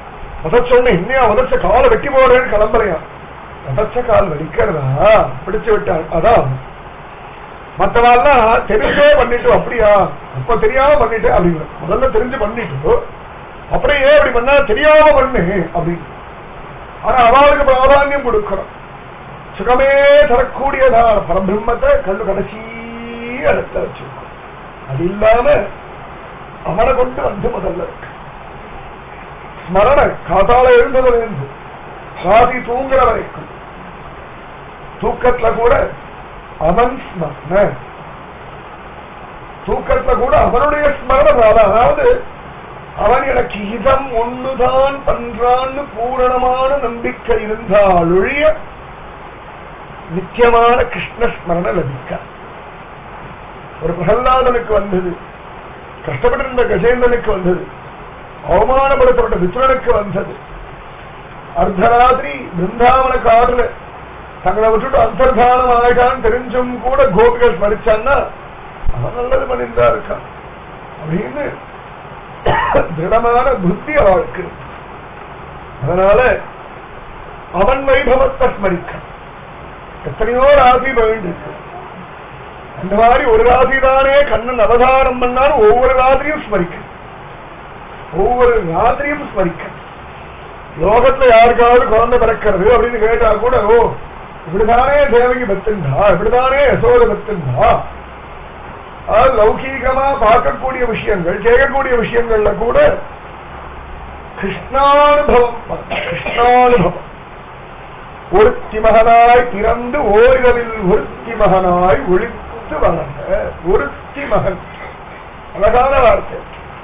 உதச்ச உடனே என்னையா உதச்ச காலை வெட்டி போடுறேன்னு கிளம்பலையா உதச்ச கால் வலிக்கிறதா பிடிச்சு விட்டான் அதான் மற்றவாள்லாம் தெரிஞ்சே பண்ணிட்டு அப்படியா அப்ப தெரியாம பண்ணிட்டு அப்படிங்கிற முதல்ல தெரிஞ்சு பண்ணிட்டு அப்புறம் ஏன் அப்படி பண்ணா தெரியாம பண்ணு அப்படின்னு ஆனா அவளுக்கு பிராதானியம் கொடுக்கணும் சுகமே தரக்கூடியதான பரபிரம்மத்தை கண்ணு கடைசி இடத்துல வச்சிருக்கோம் அது இல்லாம அவனை கொண்டு வந்து முதல்ல இருக்கு ஸ்மரண காத்தால எழுந்ததுல இருந்து ராதி தூங்குற வரைக்கும் தூக்கத்துல கூட அவன் ஸ்மரண தூக்கத்துல கூட அவனுடைய ஸ்மரணம் அதாவது அவன் எனக்கு இதம் ஒண்ணுதான் பண்றான்னு பூரணமான நம்பிக்கை இருந்தால் ஒழிய நித்தியமான கிருஷ்ண ஸ்மரண லபிக்க ஒரு பிரகல்லாதனுக்கு வந்தது கஷ்டப்பட்டிருந்த கஜேந்திரனுக்கு வந்தது அவமானப்படுத்தப்பட்ட வித்ரனுக்கு வந்தது அர்த்தராத்திரி பிருந்தாவன காடுல தங்களை விட்டுட்டு அந்தர்தானம் ஆயிட்டான்னு தெரிஞ்சும் கூட கோபிகள் ஸ்மரிச்சான்னா அவன் நல்லது பண்ணிருந்தா இருக்கான் அப்படின்னு திருடமான புத்தி அவளுக்கு அதனால அவன் வைபவத்தை ஸ்மரிக்க எத்தனையோ ராசி வேண்டிருக்கு அந்த மாதிரி ஒரு ராசி தானே கண்ணன் அவதாரம் பண்ணாலும் ஒவ்வொரு ராத்திரியும் ஸ்மரிக்க ஒவ்வொரு ராத்திரியும் ஸ்மரிக்க லோகத்துல யாருக்காவது குழந்தை பிறக்கிறது அப்படின்னு கேட்டா கூட ஓ இப்படிதானே தேவகி பத்துண்டா இப்படிதானே யசோத பத்துண்டா அது லௌகீகமா பார்க்கக்கூடிய விஷயங்கள் கேட்கக்கூடிய விஷயங்கள்ல கூட கிருஷ்ணானுபவம் கிருஷ்ணானுபவம் ஒருத்தி மகனாய் பிறந்து ஓரிரவில் ஒருத்தி மகனாய் ஒழித்து வளர்ந்த ஒருத்தி மகன் அழகான வார்த்தை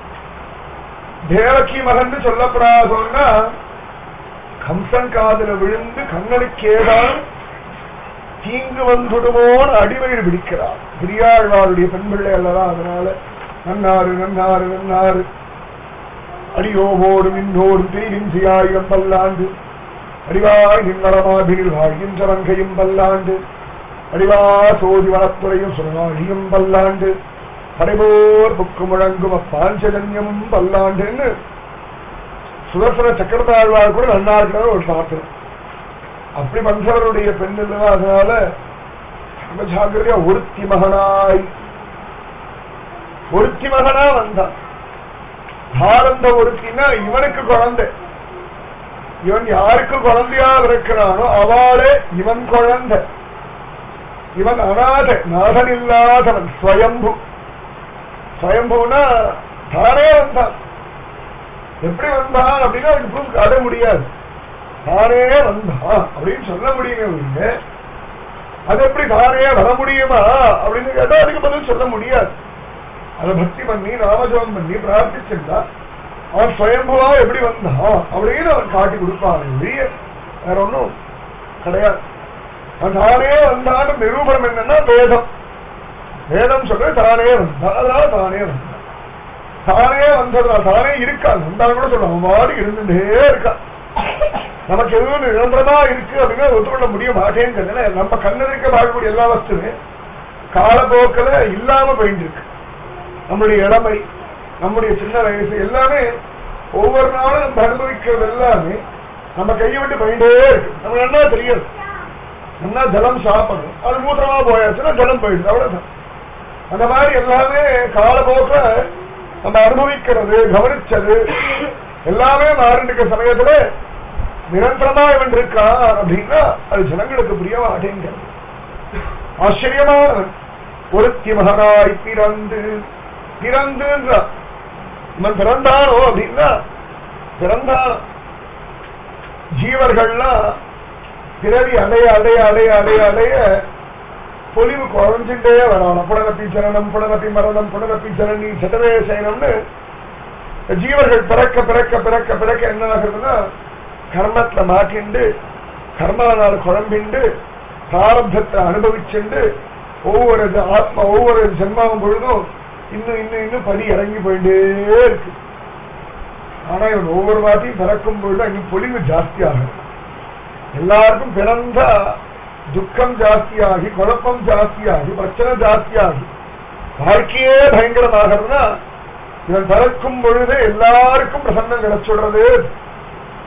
தேவகி மகன் சொல்லப்படாத சொன்னா கம்சன் காதல விழுந்து கண்ணனுக்கு ஏதாவது தீங்கு வந்துடுமோன்னு அடிவயிறு பிடிக்கிறார் பெரியாழ்வாருடைய பெண் பிள்ளை அல்லவா அதனால நன்னாறு நன்னாறு நன்னாறு அடியோவோடும் இன்னோடும் திரிவின்சியாயிரம் பல்லாண்டு அடிவாய் நின்னளமாபினில் வாழ்கின்ற வங்கையும் பல்லாண்டு அடிவா சோதி வனத்துறையும் சுரநாழியும் பல்லாண்டு படைபோர் புக்கு முழங்கும் அப்பாஞ்சஜன்யமும் பல்லாண்டுன்னு சுதர்சன சக்கரத்தாழ்வார் கூட நன்னா இருக்கிற ஒரு பாட்டு அப்படி பஞ்சவருடைய பெண் இல்லவா அதனால ரொம்ப ஜாக்கிரதையா ஒருத்தி மகனாய் ஒருத்தி மகனா வந்தான் பாரந்த ஒருத்தினா இவனுக்கு குழந்தை இவன் யாருக்கு குழந்தையா இருக்கிறானோ அவளே இவன் குழந்தை இவன் அநாத நாதன் இல்லாதவன் ஸ்வயம்பு ஸ்வயம்புனா தானே வந்தான் எப்படி வந்தான் அப்படின்னா அவனுக்கு proof காட்ட முடியாது தானே வந்தான் அப்படின்னு சொல்ல முடியுங்க அது எப்படி தானே வர முடியுமா அப்படின்னு கேட்டா அதுக்கு பதில் சொல்ல முடியாது அதை பக்தி பண்ணி நாமஜபம் பண்ணி பிரார்த்திச்சிருந்தா அவன் சுயம்புவா எப்படி வந்தான் அப்படின்னு அவன் காட்டி கொடுப்பான் ஒழிய வேற ஒண்ணும் கிடையாது அவன் தானே வந்தான்னு நிரூபணம் என்னன்னா வேதம் வேதம் சொல்ற தானே வந்தான் அதனால தானே வந்தான் தானே வந்ததுனால தானே இருக்கான் வந்தாலும் கூட சொல்ல அவன் வாடி இருந்துட்டே இருக்கான் நமக்கு எதுவும் நிரந்தரமா இருக்கு அப்படின்னு ஒத்துக்கொள்ள முடிய மாட்டேங்கிறதுல நம்ம கண்ணெதிர்க்க பார்க்கக்கூடிய எல்லா வஸ்துமே காலப்போக்கில் இல்லாம போயிட்டு இருக்கு நம்முடைய இளமை நம்முடைய சின்ன வயசு எல்லாமே ஒவ்வொரு நாளும் நம்ம அனுபவிக்கிறது எல்லாமே நம்ம கையை விட்டு போயிட்டே இருக்கு நமக்கு என்ன தெரியாது என்ன ஜலம் சாப்பிடணும் அது மூத்திரமா போயாச்சுன்னா ஜலம் போயிடுது அவ்வளவுதான் அந்த மாதிரி எல்லாமே காலப்போக்கில் நம்ம அனுபவிக்கிறது கவனிச்சது எல்லாமே மாறிட்டு சமயத்துல நிரந்தரமா இவன் இருக்கான் அப்படின்னா அது ஜனங்களுக்கு புரிய மாட்டேங்கிறது ஆச்சரியமானவன் ஒருத்தி மகனாய் பிறந்து பிறந்துன்றான் இவன் பிறந்தானோ அப்படின்னா பிறந்தான் ஜீவர்கள்லாம் பிறவி அடைய அடைய அடைய அடைய அடைய பொலிவு குறைஞ்சுட்டே வரணும் புனரப்பி ஜனனம் புனரப்பி மரணம் புனரப்பி ஜனனி சதவே சயனம்னு ஜீவர்கள் பிறக்க பிறக்க பிறக்க பிறக்க என்ன ஆகுதுன்னா கர்மத்துல மாட்டிண்டு கர்மனால குழம்பிண்டு பிராரப்தத்தை அனுபவிச்சுண்டு ஒவ்வொரு ஆத்மா ஒவ்வொரு ஜென்மாவும் பொழுதும் இன்னும் இன்னும் இன்னும் படி இறங்கி போயிட்டே இருக்கு ஆனா இவன் ஒவ்வொரு வாட்டியும் பிறக்கும் பொழுது அங்க பொலிவு ஜாஸ்தியாகும் எல்லாருக்கும் பிறந்தா துக்கம் ஜாஸ்தியாகி குழப்பம் ஜாஸ்தியாகி பிரச்சனை ஜாஸ்தியாகி வாழ்க்கையே பயங்கரமாகிறதுனா இவன் பிறக்கும் பொழுது எல்லாருக்கும் பிரசன்னம் கிடைச்சுடுறது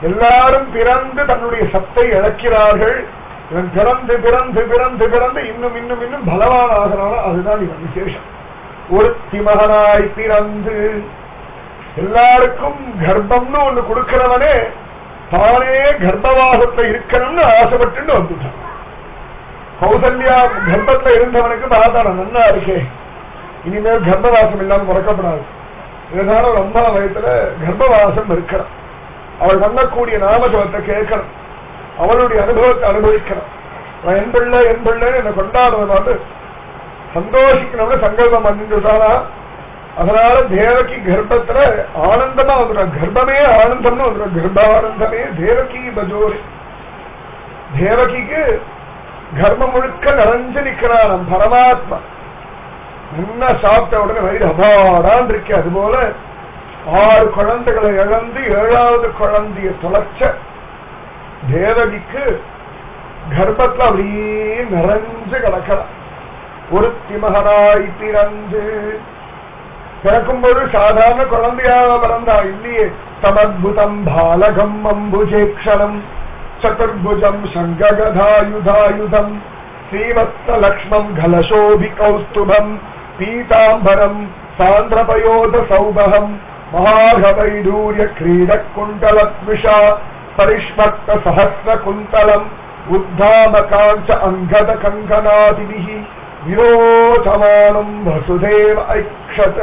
எல்லாரும் பிறந்து தன்னுடைய சத்தை இழக்கிறார்கள் இவன் பிறந்து பிறந்து பிறந்து பிறந்து இன்னும் இன்னும் இன்னும் பலவான் ஆகிறானோ அதுதான் இவன் விசேஷம் ஒருத்தி மகனாய் பிறந்து எல்லாருக்கும் கர்ப்பம்னு ஒண்ணு கொடுக்கிறவனே தானே கர்ப்பவாசத்துல இருக்கணும்னு ஆசைப்பட்டு வந்துட்டான் கௌசல்யா கர்ப்பத்துல இருந்தவனுக்கு பார்த்தான நன்னா இருக்கே இனிமேல் கர்ப்பவாசம் இல்லாம பிறக்கப்படாது இதனால ஒரு அம்மா வயத்துல கர்ப்பவாசம் இருக்கணும் அவள் பண்ணக்கூடிய நாமஜபத்தை கேட்கணும் அவளுடைய அனுபவத்தை அனுபவிக்கணும் அவன் என் பிள்ளை என் பிள்ளைன்னு என்னை கொண்டாடுறத பார்த்து சந்தோஷிக்கணும்னு சங்கல்பம் பண்ணிட்டுட்டானா அதனால தேவகி கர்ப்பத்துல ஆனந்தமா வந்துடும் கர்ப்பமே ஆனந்தம்னு வந்துடும் கர்ப்பானந்தமே தேவகி பஜோரி தேவகிக்கு கர்ப்பம் முழுக்க நிறைஞ்சு நிக்கிறான் பரமாத்மா என்ன சாப்பிட்ட உடனே வயிறு அபாடான் இருக்கு அது போல ஆறு குழந்தைகளை இழந்து ஏழாவது குழந்தைய தொலைச்ச தேவகிக்கு கர்ப்பத்துல அப்படியே நிறைஞ்சு கிடக்கலாம் ஒரு திமகராய் பிறந்து பிறக்கும்போது சாதாரண குழந்தையாக பிறந்தா இல்லையே தமத்புதம் பாலகம் அம்புஜேக்ஷணம் சதுர்புஜம் சங்ககதாயுதாயுதம் ஸ்ரீவத்ஸலக்ஷ்மம் கலசோபி கௌஸ்துபம் பீதாம்பரம் சாந்திரபயோத சௌபகம் மகாகவைடூரிய கிரீடக்குண்டலத்விஷா பரிஷ்மக்த சஹஸ்ர குந்தலம் உத்தாமகாஞ்ச அங்கத கங்கனாதிபிஹி விரோச்சமானம் வசுதேவ ஐக்ஷத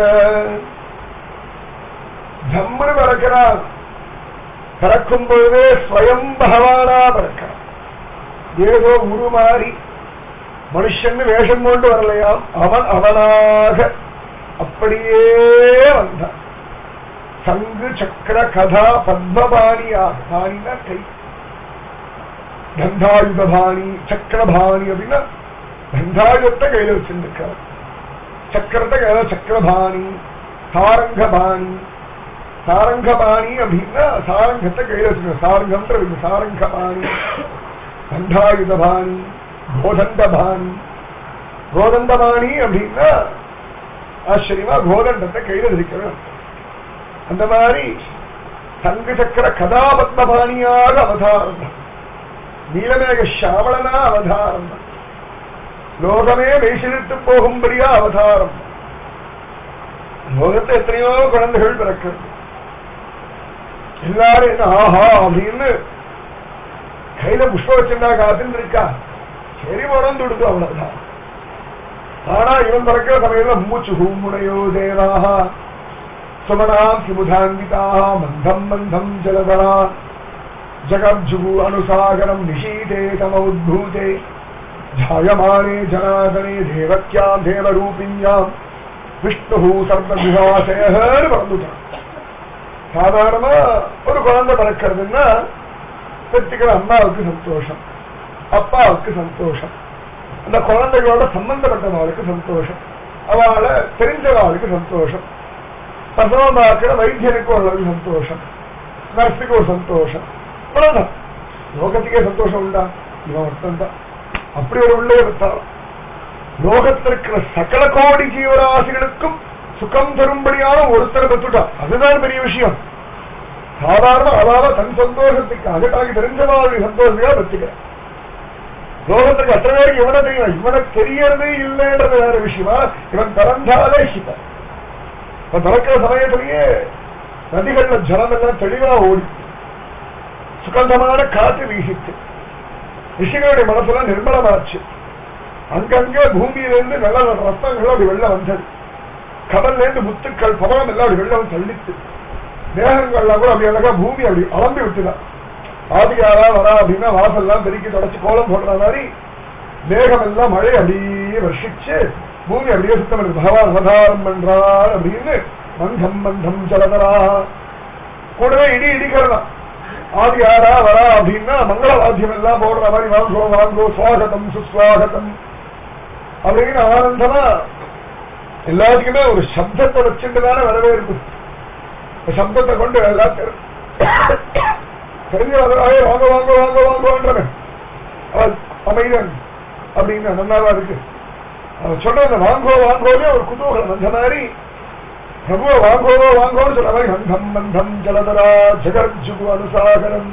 ஜம்முன்னு பிறக்கிறான் பிறக்கும் பொழுதே ஸ்வயம் பகவானா பிறக்கிறான் ஏதோ உருமாறி மனுஷன் வேஷம் கொண்டு வரலையாம் அவன் அவனாக அப்படியே வந்தான் சங்கு சக்கர கதா பத்மபாணியா பாணினா கை கந்தாயுதபாணி சக்கரபாணி அப்படின்னா கந்தாயுதத்தை கையில வச்சிருக்கார் சக்கரத்தை கையில சக்கரபாணி சாரங்கபாணி சாரங்கபாணி அப்படின்னா சாரங்கத்தை கையில வச்சிருக்க சாரங்கம்ன்ற சாரங்கபாணி கண்டாயுதபாணி கோதண்டபாணி கோதண்டபாணி அப்படின்னா ஆச்சரியமா கோதண்டத்தை கையில இருக்கிறோம் அந்த மாதிரி சங்கு சக்கர கதாபத்மபாணியாக அவதாரம் நீலமேக சாவளனா அவதாரம் லோகமே மெய்சிலிட்டு போகும்படியா அவதாரம் லோகத்தை எத்தனையோ குழந்தைகள் பிறக்கிறது எல்லாரும் என்ன ஆஹா அப்படின்னு கையில புஷ்ப வச்சிருந்தா காத்துன்னு இருக்கா சரி உறந்து விடுது அவ்வளவுதான் ஆனா இவன் பிறக்கிற சமயத்துல மூச்சு ஹூமுனையோ தேவாக சுமனாம் கிமுதான்விதாக மந்தம் மந்தம் ஜலதரா ஜகர்ஜுகு அனுசாகரம் நிஷீதே தமோத்பூதே ஜாயமானே ஜனாதனே தேவக்கியாம் தேவரூபிண்யாம் விஷ்ணு சர்வவிகாசேன்னு பிறந்துட்டான் சாதாரணமா ஒரு குழந்தை பிறக்கிறதுன்னா பெற்றுக்கிற அம்மாவுக்கு சந்தோஷம் அப்பாவுக்கு சந்தோஷம் அந்த குழந்தைகளோட சம்பந்தப்பட்டவர்களுக்கு சந்தோஷம் அவளை தெரிஞ்சவளுக்கு சந்தோஷம் பிரசவம் பார்க்கிற வைத்தியனுக்கு ஒரு சந்தோஷம் நர்ஸுக்கு ஒரு சந்தோஷம் அவ்வளவுதான் லோகத்துக்கே சந்தோஷம் உண்டா இவன் ஒருத்தன் அப்படி ஒரு உள்ளே இருந்தாலும் லோகத்திற்கிற சகல கோடி ஜீவராசிகளுக்கும் சுகம் தரும்படியான ஒருத்தரை பெற்றுட்டான் அதுதான் பெரிய விஷயம் சாதாரண அதாவது தன் சந்தோஷத்துக்காக தாக்கி தெரிஞ்சவாளுடைய சந்தோஷத்துக்காக பெற்றுக்கிறேன் லோகத்துக்கு அத்தனை பேருக்கு இவனை தெரியும் இவனுக்கு தெரியறதே இல்லைன்றது வேற விஷயமா இவன் திறந்தாலே சிவன் இப்ப திறக்கிற சமயத்திலேயே நதிகள்ல ஜலம் எல்லாம் தெளிவா ஓடி சுகந்தமான காற்று வீசிச்சு ரிஷிகளுடைய மனசுல நிர்மலமாச்சு அங்கங்க பூமியிலிருந்து நல்ல ரத்தங்கள் அப்படி வெள்ள வந்தது கடல்ல இருந்து முத்துக்கள் பவனம் எல்லாம் அப்படி வெள்ளம் தள்ளித்து மேகங்கள்லாம் கூட அப்படி அழகா பூமி அப்படி அளந்து விட்டுதான் ஆதிகாரா வரா அப்படின்னா வாசல்லாம் பெருக்கி தொடச்சு கோலம் போடுற மாதிரி மேகம் எல்லாம் மழை அப்படியே வர்ஷிச்சு பூமி அப்படியே சுத்தம் இருக்கு பகவான் அவதாரம் பண்றார் அப்படின்னு மந்தம் மந்தம் ஜலதரா கூடவே இடி இடிக்கிறதா ஆதி யாரா வரா அப்படின்னா மங்கள வாத்தியம் எல்லாம் போடுற மாதிரி வாங்கோ வாங்கோ சுவாகதம் சுஸ்வாகதம் அப்படின்னு ஆனந்தமா எல்லாத்துக்குமே ஒரு சப்தத்தை வச்சுட்டு தானே வரவேற்பு இந்த சப்தத்தை கொண்டு எல்லாம் தெரு தெரிஞ்சவராக வாங்க வாங்க வாங்க வாங்கன்றவன் அவன் அமைதன் அப்படின்னு நல்லாவா இருக்கு அவன் சொல்ற அந்த வாங்கோ வாங்கோலே ஒரு குதூகலம் அந்த மாதிரி பிரபு வாங்கோ வாங்கோன்னு சொல்ற மாதிரி ஹந்தம் மந்தம் ஜலதரா ஜெகர்ஜுகு அனுசாகரம்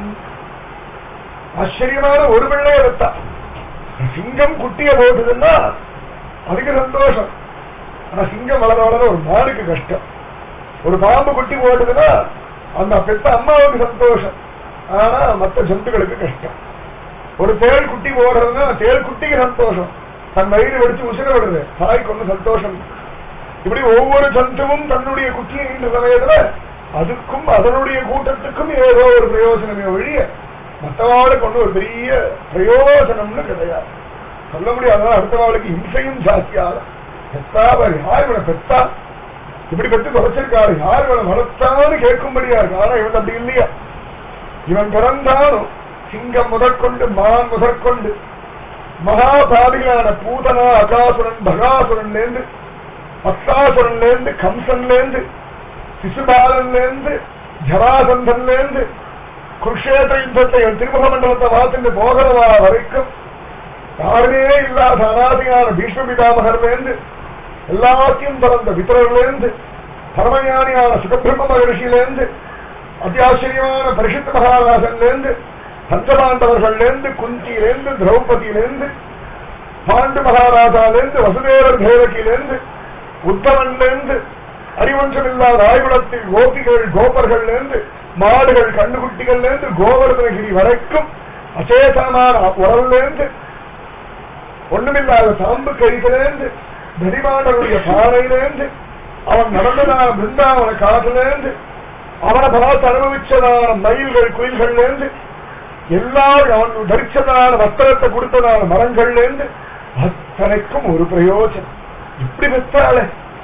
ஆச்சரியமான ஒரு பிள்ளைய வைத்தா சிங்கம் குட்டிய போட்டுதுன்னா அதுக்கு சந்தோஷம் ஆனா சிங்கம் வளர வளர ஒரு மாடுக்கு கஷ்டம் ஒரு பாம்பு குட்டி போட்டுதுன்னா அந்த பெத்த அம்மாவுக்கு சந்தோஷம் ஆனா மற்ற ஜந்துக்களுக்கு கஷ்டம் ஒரு தேள் குட்டி போடுறதுன்னா தேள் குட்டிக்கு சந்தோஷம் தன் வயிறு வெடிச்சு உசிர விடுது தாய்க்கு ஒண்ணு சந்தோஷம் இப்படி ஒவ்வொரு ஜந்துவும் தன்னுடைய குட்டியை ஈன்ற சமயத்துல அதுக்கும் அதனுடைய கூட்டத்துக்கும் ஏதோ ஒரு பிரயோஜனமே ஒழிய மற்றவாளுக்கு ஒண்ணு ஒரு பெரிய பிரயோஜனம்னு கிடையாது சொல்ல முடியாத அடுத்தவாளுக்கு இம்சையும் ஜாஸ்தியாகும் பெத்தா பாரு யார் இவனை பெத்தா இப்படி பெற்று குறைச்சிருக்காரு யார் இவனை வளர்த்தான்னு கேட்கும்படியா இருக்கு ஆனா இவன் அப்படி இல்லையா இவன் பிறந்தாலும் சிங்கம் முதற்கொண்டு மான் முதற்கொண்டு மகாபாவிகளான பூதனா அகாசுரன் பகாசுரன்ல இருந்து பக்தாசுரன்ல இருந்து கம்சன்ல இருந்து சிசுபாலன்ல இருந்து ஜராசந்தன்ல இருந்து குருஷேத்திர யுத்தத்தை திருமுக மண்டலத்தை பார்த்துட்டு போகிறவா வரைக்கும் யாருமே இல்லாத அனாதியான பீஷ்ம பிதாமகர்ல இருந்து எல்லாத்தையும் பிறந்த வித்தரர்ல இருந்து பரமஞானியான சுகபிரம்ம மகரிஷியில இருந்து அத்தியாச்சரியமான பரிசுத்த மகாராஜன்ல இருந்து பஞ்சபாண்டவர்கள்ல இருந்து குந்தியில இருந்து திரௌபதியில இருந்து பாண்டு மகாராஜால இருந்து வசுதேவர் தேவகியில இருந்து உத்தவன்ல இருந்து அறிவஞ்சம் இல்லாத ஆய்வுலத்தில் கோபிகள் கோபர்கள்ல இருந்து மாடுகள் கண்ணுக்குட்டிகள்ல இருந்து கோவர்தனகிரி வரைக்கும் அச்சேதனமான உறவுல இருந்து ஒண்ணுமில்லாத சாம்பு கழித்திலேருந்து தரிமாண்டனுடைய பாறையிலேருந்து அவன் நடந்ததான பிருந்தாவன காட்டிலேருந்து அவனை பார்த்து அனுபவிச்சதான மயில்கள் குயில்கள்ல இருந்து எல்லாரும் அவன் தரிச்சதான வஸ்திரத்தை கொடுத்ததான மரங்கள்ல இருந்து அத்தனைக்கும் ஒரு பிரயோஜனம் இப்படி பெற்றாலே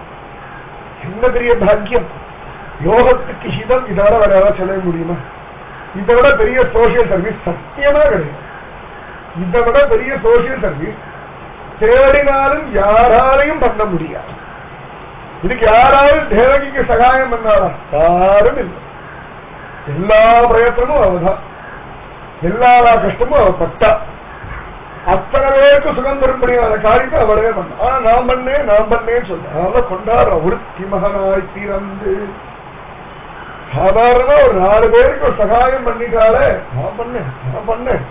என்ன பெரிய பாக்கியம் யோகத்துக்கு ஹிதம் இதை விட வேற ஏதாவது சொல்ல முடியுமா இதை விட பெரிய சோசியல் சர்வீஸ் சத்தியமா கிடையாது இதை விட பெரிய சோசியல் சர்வீஸ் தேடினாலும் யாராலையும் பண்ண முடியாது இதுக்கு யாராவது தேவகிக்கு சகாயம் பண்ணாரா யாரும் இல்லை எல்லா பிரயத்தனமும் அவதான் எல்லா கஷ்டமும் அவ பட்டா அத்தனை பேருக்கு சுகம் தரும்படியான காரியத்தை அவளே பண்ண ஆனா நான் பண்ணேன் நான் பண்ணேன்னு சொல்ல அதனால கொண்டாடுற ஒருத்தி மகனாய் பிறந்து சாதாரண ஒரு நாலு பேருக்கு ஒரு சகாயம் பண்ணிட்டாலே நான் பண்ணேன் நான் பண்ணேன்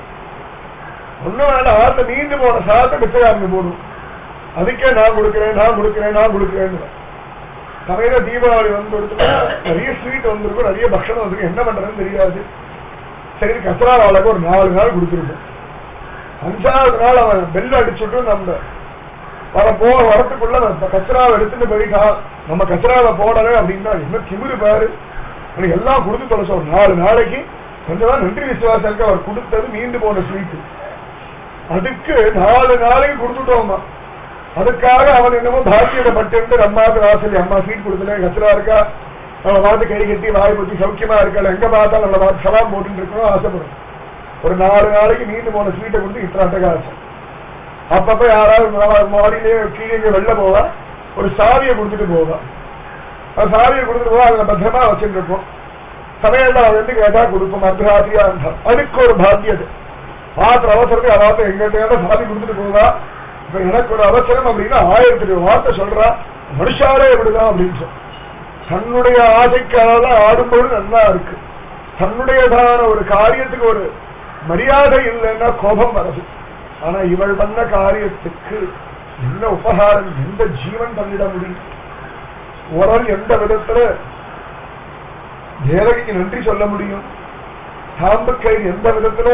ஒண்ணும் வேண்டாம் ஆத்த நீண்டு போன சாத்த பிச்சைக்காரங்க போடும் அதுக்கே நான் கொடுக்கிறேன் நான் கொடுக்கிறேன் நான் கொடுக்கிறேன்னு சமையல தீபாவளி வந்து கொடுத்துட்டா நிறைய ஸ்வீட் வந்திருக்கும் நிறைய பக்ஷணம் வந்திருக்கும் என்ன பண்றதுன்னு தெரியாது சரி கச்சரா வாழக்கு ஒரு நாலு நாள் கொடுத்துருப்போம் அஞ்சாவது நாள் அவன் பெல் அடிச்சுட்டு நம்ம வர போ வரத்துக்குள்ள நம்ம கச்சராவை எடுத்துட்டு போயிட்டான் நம்ம கச்சராவை போடல அப்படின்னா என்ன திமிரு பாரு எனக்கு எல்லாம் கொடுத்து தொலைச்சோம் ஒரு நாலு நாளைக்கு கொஞ்சம் நன்றி விசுவாசம் இருக்கு அவர் கொடுத்தது மீண்டு போன ஸ்வீட் அதுக்கு நாலு நாளைக்கு கொடுத்துட்டோமா அதுக்காக அவன் என்னமோ பாக்கியப்பட்டு அம்மாவுக்கு வாசல் அம்மா சீட் கொடுக்கல கச்சரா இருக்கா நம்ம பார்த்து கை கட்டி வாய் பத்தி சௌக்கியமா இருக்கல எங்க பார்த்தாலும் நம்மளை பார்த்து சலாம் போட்டு இருக்கணும் ஆசைப்படும் ஒரு நாலு நாளைக்கு நீண்டு போன ஸ்வீட்டை கொடுத்து இத்தனை அட்டகாசம் அப்பப்ப யாராவது மாடியிலே கீழே வெளில போவா ஒரு சாவியை கொடுத்துட்டு போவா அந்த சாவியை கொடுத்துட்டு போவா அதுல பத்திரமா வச்சுட்டு இருப்போம் சமையல்ல அவன் வந்து கேட்டா கொடுப்போம் அர்த்தராத்திரியா இருந்தா அதுக்கு ஒரு பாக்கியது பாத்திர அவசரத்துக்கு அதாவது எங்கிட்ட சாவி கொடுத்துட்டு போவா இப்ப எனக்கு ஒரு அவசரம் அப்படின்னா ஆயிரத்தி வார்த்தை சொல்றா மனுஷாரே இப்படிதான் அப்படின்னு சொல்லி தன்னுடைய ஆசைக்காக ஆடும்போது நல்லா இருக்கு தன்னுடையதான ஒரு காரியத்துக்கு ஒரு மரியாதை இல்லைன்னா கோபம் வருது ஆனா இவள் பண்ண காரியத்துக்கு என்ன உபகாரம் எந்த ஜீவன் பண்ணிட முடியும் உடல் எந்த விதத்துல தேவகிக்கு நன்றி சொல்ல முடியும் சாம்புக்கை எந்த விதத்துல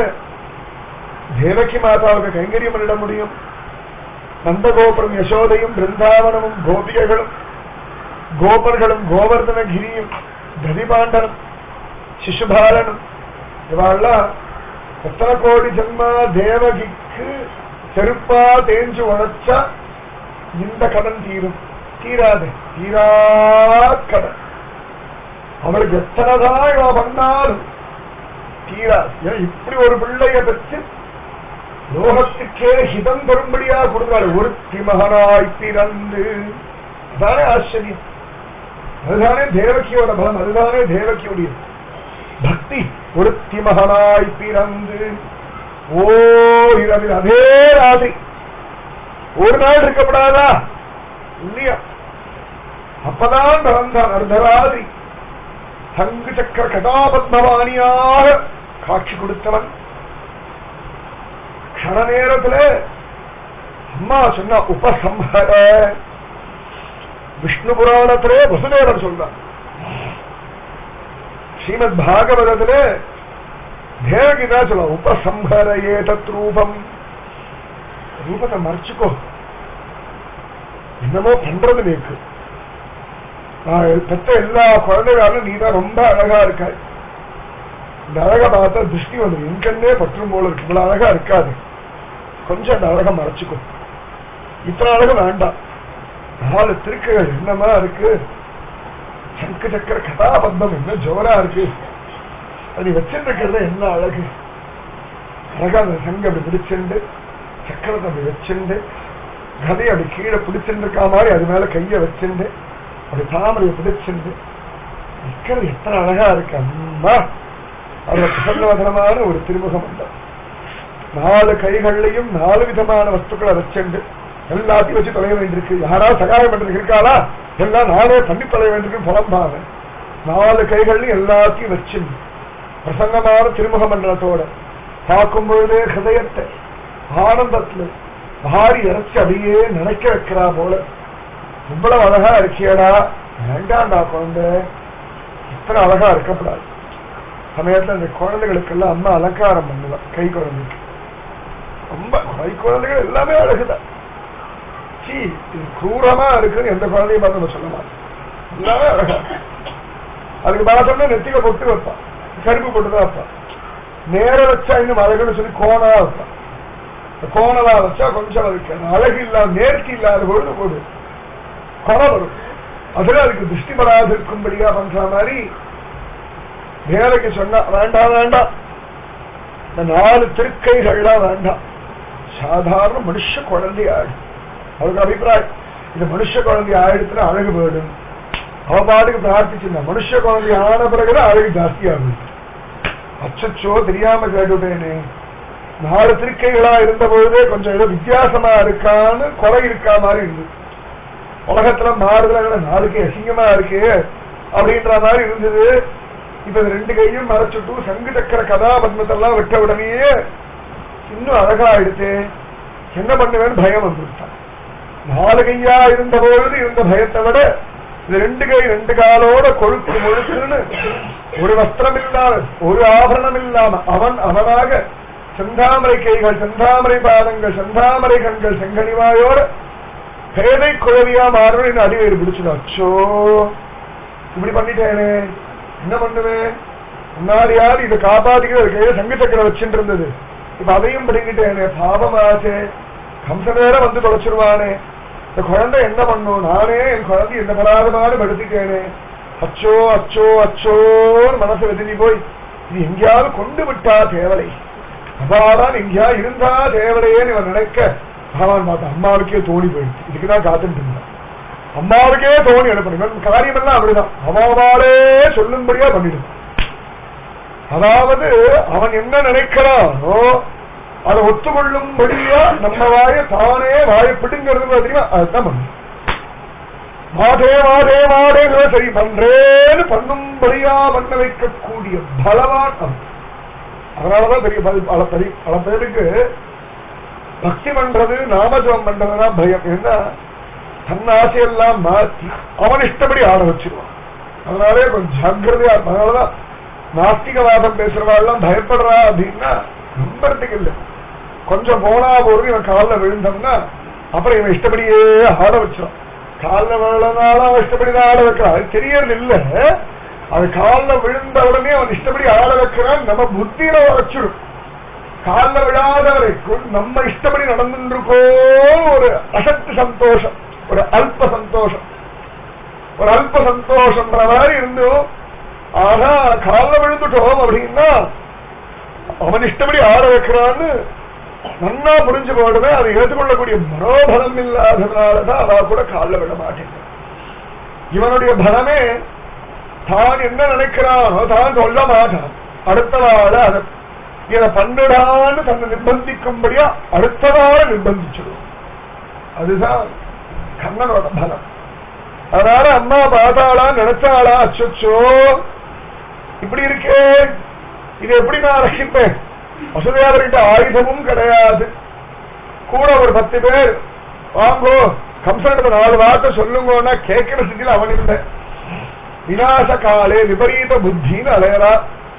தேவகி மாதாவுக்கு கைங்கரியம் பண்ணிட முடியும் நந்தகோபுரம் யசோதையும் பிருந்தாவனமும் கோபிகைகளும் கோபர்களும் கோவர்தனகிரியும் கதிபாண்டனும் சிசுபாலனும் இவாள்லாம் எத்தனை கோடி ஜென்மா தேவகிக்கு செருப்பா தேஞ்சு உழைச்சா இந்த கடன் தீரும் தீராது தீரா கடன் அவளுக்கு எத்தனைதான் இவ பண்ணாலும் தீராது ஏன்னா இப்படி ஒரு பிள்ளைய பெற்று லோகத்துக்கே ஹிதம் தரும்படியா கொடுத்தாள் ஒருத்தி மகனாய் பிறந்து அதானே ஆச்சரியம் அதுதானே தேவகியோட பலம் அதுதானே தேவகியுடைய பக்தி ஒருத்தி மகனாய் பிறந்து ஓ இரவில் அதே ராதை ஒரு நாள் இருக்கப்படாதா இல்லையா அப்பதான் பிறந்தான் அர்த்தராதிரி சங்கு சக்கர கதாபத்மவாணியாக காட்சி கொடுத்தவன் கண நேரத்துல அம்மா சொன்ன உபசம்ஹர விஷ்ணு புராணத்திலே வசுதேவர் சொல்றான் ஸ்ரீமத் பாகவதத்துல தேவகி தான் சொல்ல உபசம்ஹர ஏதத் ரூபம் ரூபத்தை மறைச்சுக்கோ என்னமோ பண்றது நீக்கு நான் பெற்ற எல்லா குழந்தைகளும் நீ தான் ரொம்ப அழகா இருக்க இந்த அழகை பார்த்தா திருஷ்டி வந்து என் கண்ணே பற்றும் போல இருக்கு இவ்வளவு அழகா இருக்காது கொஞ்சம் அந்த அழகை மறைச்சுக்கோ இத்தனை அழகு வேண்டாம் நாலு திருக்கைகள் என்னமா இருக்கு சங்கு சக்கர கதாபந்தம் என்ன ஜோரா இருக்கு அது வச்சிருக்கிறது என்ன அழகு அழகா அந்த சங்கு அப்படி பிடிச்சுண்டு சக்கரத்தை அப்படி வச்சுண்டு கதையை அப்படி கீழே பிடிச்சிட்டு இருக்கா மாதிரி அது மேல கைய வச்சுண்டு அப்படி தாமரையை பிடிச்சிண்டு நிக்கிறது எத்தனை அழகா இருக்கு அம்மா அதுல பிரசன்னவதனமான ஒரு திருமுகம் உண்டு நாலு கைகள்லையும் நாலு விதமான வஸ்துக்களை வச்சுண்டு எல்லாத்தையும் வச்சு தொலைய வேண்டியிருக்கு யாரா சகாயம் பண்றதுக்கு இருக்காளா எல்லாம் நானே பண்ணி தொலைய வேண்டியிருக்கு புலம்பாங்க நாலு கைகள்லையும் எல்லாத்தையும் வச்சு பிரசன்னமான திருமுக மண்டலத்தோட பார்க்கும் பொழுதே ஹிருதயத்தை ஆனந்தத்துல பாரி இறைச்சி அப்படியே நினைக்க வைக்கிறா போல இவ்வளவு அழகா இருக்கியடா வேண்டாண்டா குழந்தை இத்தனை அழகா இருக்கக்கூடாது சமயத்துல அந்த குழந்தைகளுக்கெல்லாம் அம்மா அலங்காரம் பண்ணுவா கை குழந்தைக்கு ரொம்ப கை குழந்தைகள் எல்லாமே அழகுதான் சீ இது ಕ್ರೂரமா இருக்குன்னு எந்த குழந்தையும் பார்த்து நம்ம சொல்ல மாட்டோம் எல்லாமே அழகா இருக்கு. அதுக்கு பார்த்தோம்னா நெத்தில பொட்டு வைப்பான் கருப்பு பொட்டு தான் வைப்பான் நேர வச்சா இன்னும் அழகுன்னு சொல்லி கோணா வைப்பான் இந்த கோணலா வச்சா கொஞ்சம் அதுக்கு அந்த அழகு இல்லாம நேர்த்தி இல்லாத பொழுது போது கொலை வரும் அதுல அதுக்கு திருஷ்டி படாது இருக்கும்படியா பண்ற மாதிரி வேலைக்கு சொன்னா வேண்டாம் வேண்டாம் இந்த நாலு திருக்கைகள்லாம் வேண்டாம் சாதாரண மனுஷ குழந்தை ஆடு அவருக்கு அபிப்பிராயம் இது மனுஷ குழந்தை ஆயிடுச்சுன்னா அழகு போயிடும் அவ பாட்டுக்கு பிரார்த்திச்சிருந்தா மனுஷ குழந்தை ஆன பிறகுதான் அழகு ஜாஸ்தியாகுது அச்சச்சோ தெரியாம கேட்டுட்டேனே நாலு திருக்கைகளா இருந்த பொழுதே கொஞ்சம் ஏதோ வித்தியாசமா இருக்கான்னு குறை இருக்கா மாதிரி இருந்தது உலகத்துல மாறுதல நாளுக்கு அசிங்கமா இருக்கு அப்படின்ற மாதிரி இருந்தது இப்ப இந்த ரெண்டு கையும் மறைச்சுட்டு சங்கு சக்கர கதாபத்மத்தெல்லாம் விட்ட உடனேயே இன்னும் அழகா ஆயிடுச்சு என்ன பண்ணுவேன்னு பயம் வந்துருச்சான் நாலு கையா இருந்த பொழுது இருந்த பயத்தை விட இது ரெண்டு கை ரெண்டு காலோட கொழுக்கு முழுக்குன்னு ஒரு வஸ்திரம் இல்லாம ஒரு ஆபரணம் இல்லாம அவன் அவனாக செந்தாமரை கைகள் செந்தாமரை பாதங்கள் செந்தாமரை கண்கள் செங்கனிவாயோட பேதை குழவியா மாறணும் அடிவேறு பிடிச்சது அச்சோ இப்படி பண்ணிட்டேனே என்ன பண்ணுவேன் முன்னாடி யார் இதை காப்பாத்திக்கிற கையில சங்கு சக்கரம் வச்சுட்டு இருந்தது இப்ப அதையும் பிடிங்கிட்டேனே பாவமாச்சே கம்ச நேரம் வந்து தொலைச்சிருவானே இந்த குழந்தை என்ன பண்ணும் நானே என் குழந்தை என்ன பராதமான படுத்திட்டேனே அச்சோ அச்சோ அச்சோன்னு மனசு வெதினி போய் இது எங்கேயாவது கொண்டு விட்டா தேவலை அதான் எங்கேயா இருந்தா தேவலையேன்னு இவன் நினைக்க பகவான் பார்த்த அம்மாவுக்கே தோணி போயிடுச்சு இதுக்குதான் காத்துட்டு இருந்தான் அம்மாவுக்கே தோணி அனுப்பணும் காரியம் எல்லாம் அப்படிதான் அம்மாவாலே சொல்லும்படியா பண்ணிடும் அதாவது அவன் என்ன நினைக்கிறானோ அதை ஒத்துக்கொள்ளும்படியா நம்ம வாய தானே வாய பிடுங்கிறது தெரியுமா அதுதான் பண்ணும் மாதே மாதே மாதேங்கிற சரி பண்றேன்னு பண்ணும்படியா பண்ண வைக்கக்கூடிய பலவான் அவன் அதனாலதான் பெரிய பல பல பெரிய பல பேருக்கு பக்தி பண்றது நாமஜபம் பண்றதுனா பயம் என்ன தன் ஆசையெல்லாம் மாற்றி அவன் இஷ்டப்படி ஆட வச்சிருவான் அதனாலே கொஞ்சம் ஜாக்கிரதையா இருக்கும் அதனாலதான் நாஸ்திகவாதம் பேசுறவாள்லாம் பயப்படுறா அப்படின்னா நம்புறதுக்கு இல்லை கொஞ்சம் போனா போறது இவன் காலில் விழுந்தோம்னா அப்புறம் இவன் இஷ்டப்படியே ஆட வச்சிடும் காலில் விழனாலும் அவன் இஷ்டப்படிதான் ஆட வைக்கிறான் அது தெரியறது இல்ல அது காலில் விழுந்த உடனே அவன் இஷ்டப்படி ஆட வைக்கிறான் நம்ம புத்தியில வச்சிடும் காலில் விழாத வரைக்கும் நம்ம இஷ்டப்படி நடந்துருக்கோ ஒரு அசத்து சந்தோஷம் ஒரு அல்ப சந்தோஷம் ஒரு அல்ப சந்தோஷம்ன்ற மாதிரி இருந்தோம் ஆனா காலில் விழுந்துட்டோம் அப்படின்னா அவன் இஷ்டப்படி ஆட வைக்கிறான்னு நன்னா புரிஞ்சு போடுவேன் அதை ஏற்றுக்கொள்ளக்கூடிய மனோபலம் இல்லாததுனாலதான் அவ கூட காலில் விட மாட்டேங்க இவனுடைய பலமே தான் என்ன நினைக்கிறானோ தான் சொல்ல மாட்டான் அடுத்தவாழ அதை இதை பண்ணுடான்னு தன்னை நிர்பந்திக்கும்படியா அடுத்தவாழ நிர்பந்திச்சிடும் அதுதான் கண்ணனோட பலம் அதனால அம்மா பார்த்தாளா நினைச்சாளா அச்சோ இப்படி இருக்கே இது எப்படி நான் ரசிப்பேன் வசுதேவர்கிட்ட ஆயுதமும் கிடையாது கூட ஒரு பத்து பேர் வாங்கோ கம்சனிடத்துல நாலு வார்த்தை சொல்லுங்கன்னா கேட்கிற ஸ்திதியில் அவன் இல்லை விநாச காலே விபரீத புத்தின்னு அலையறா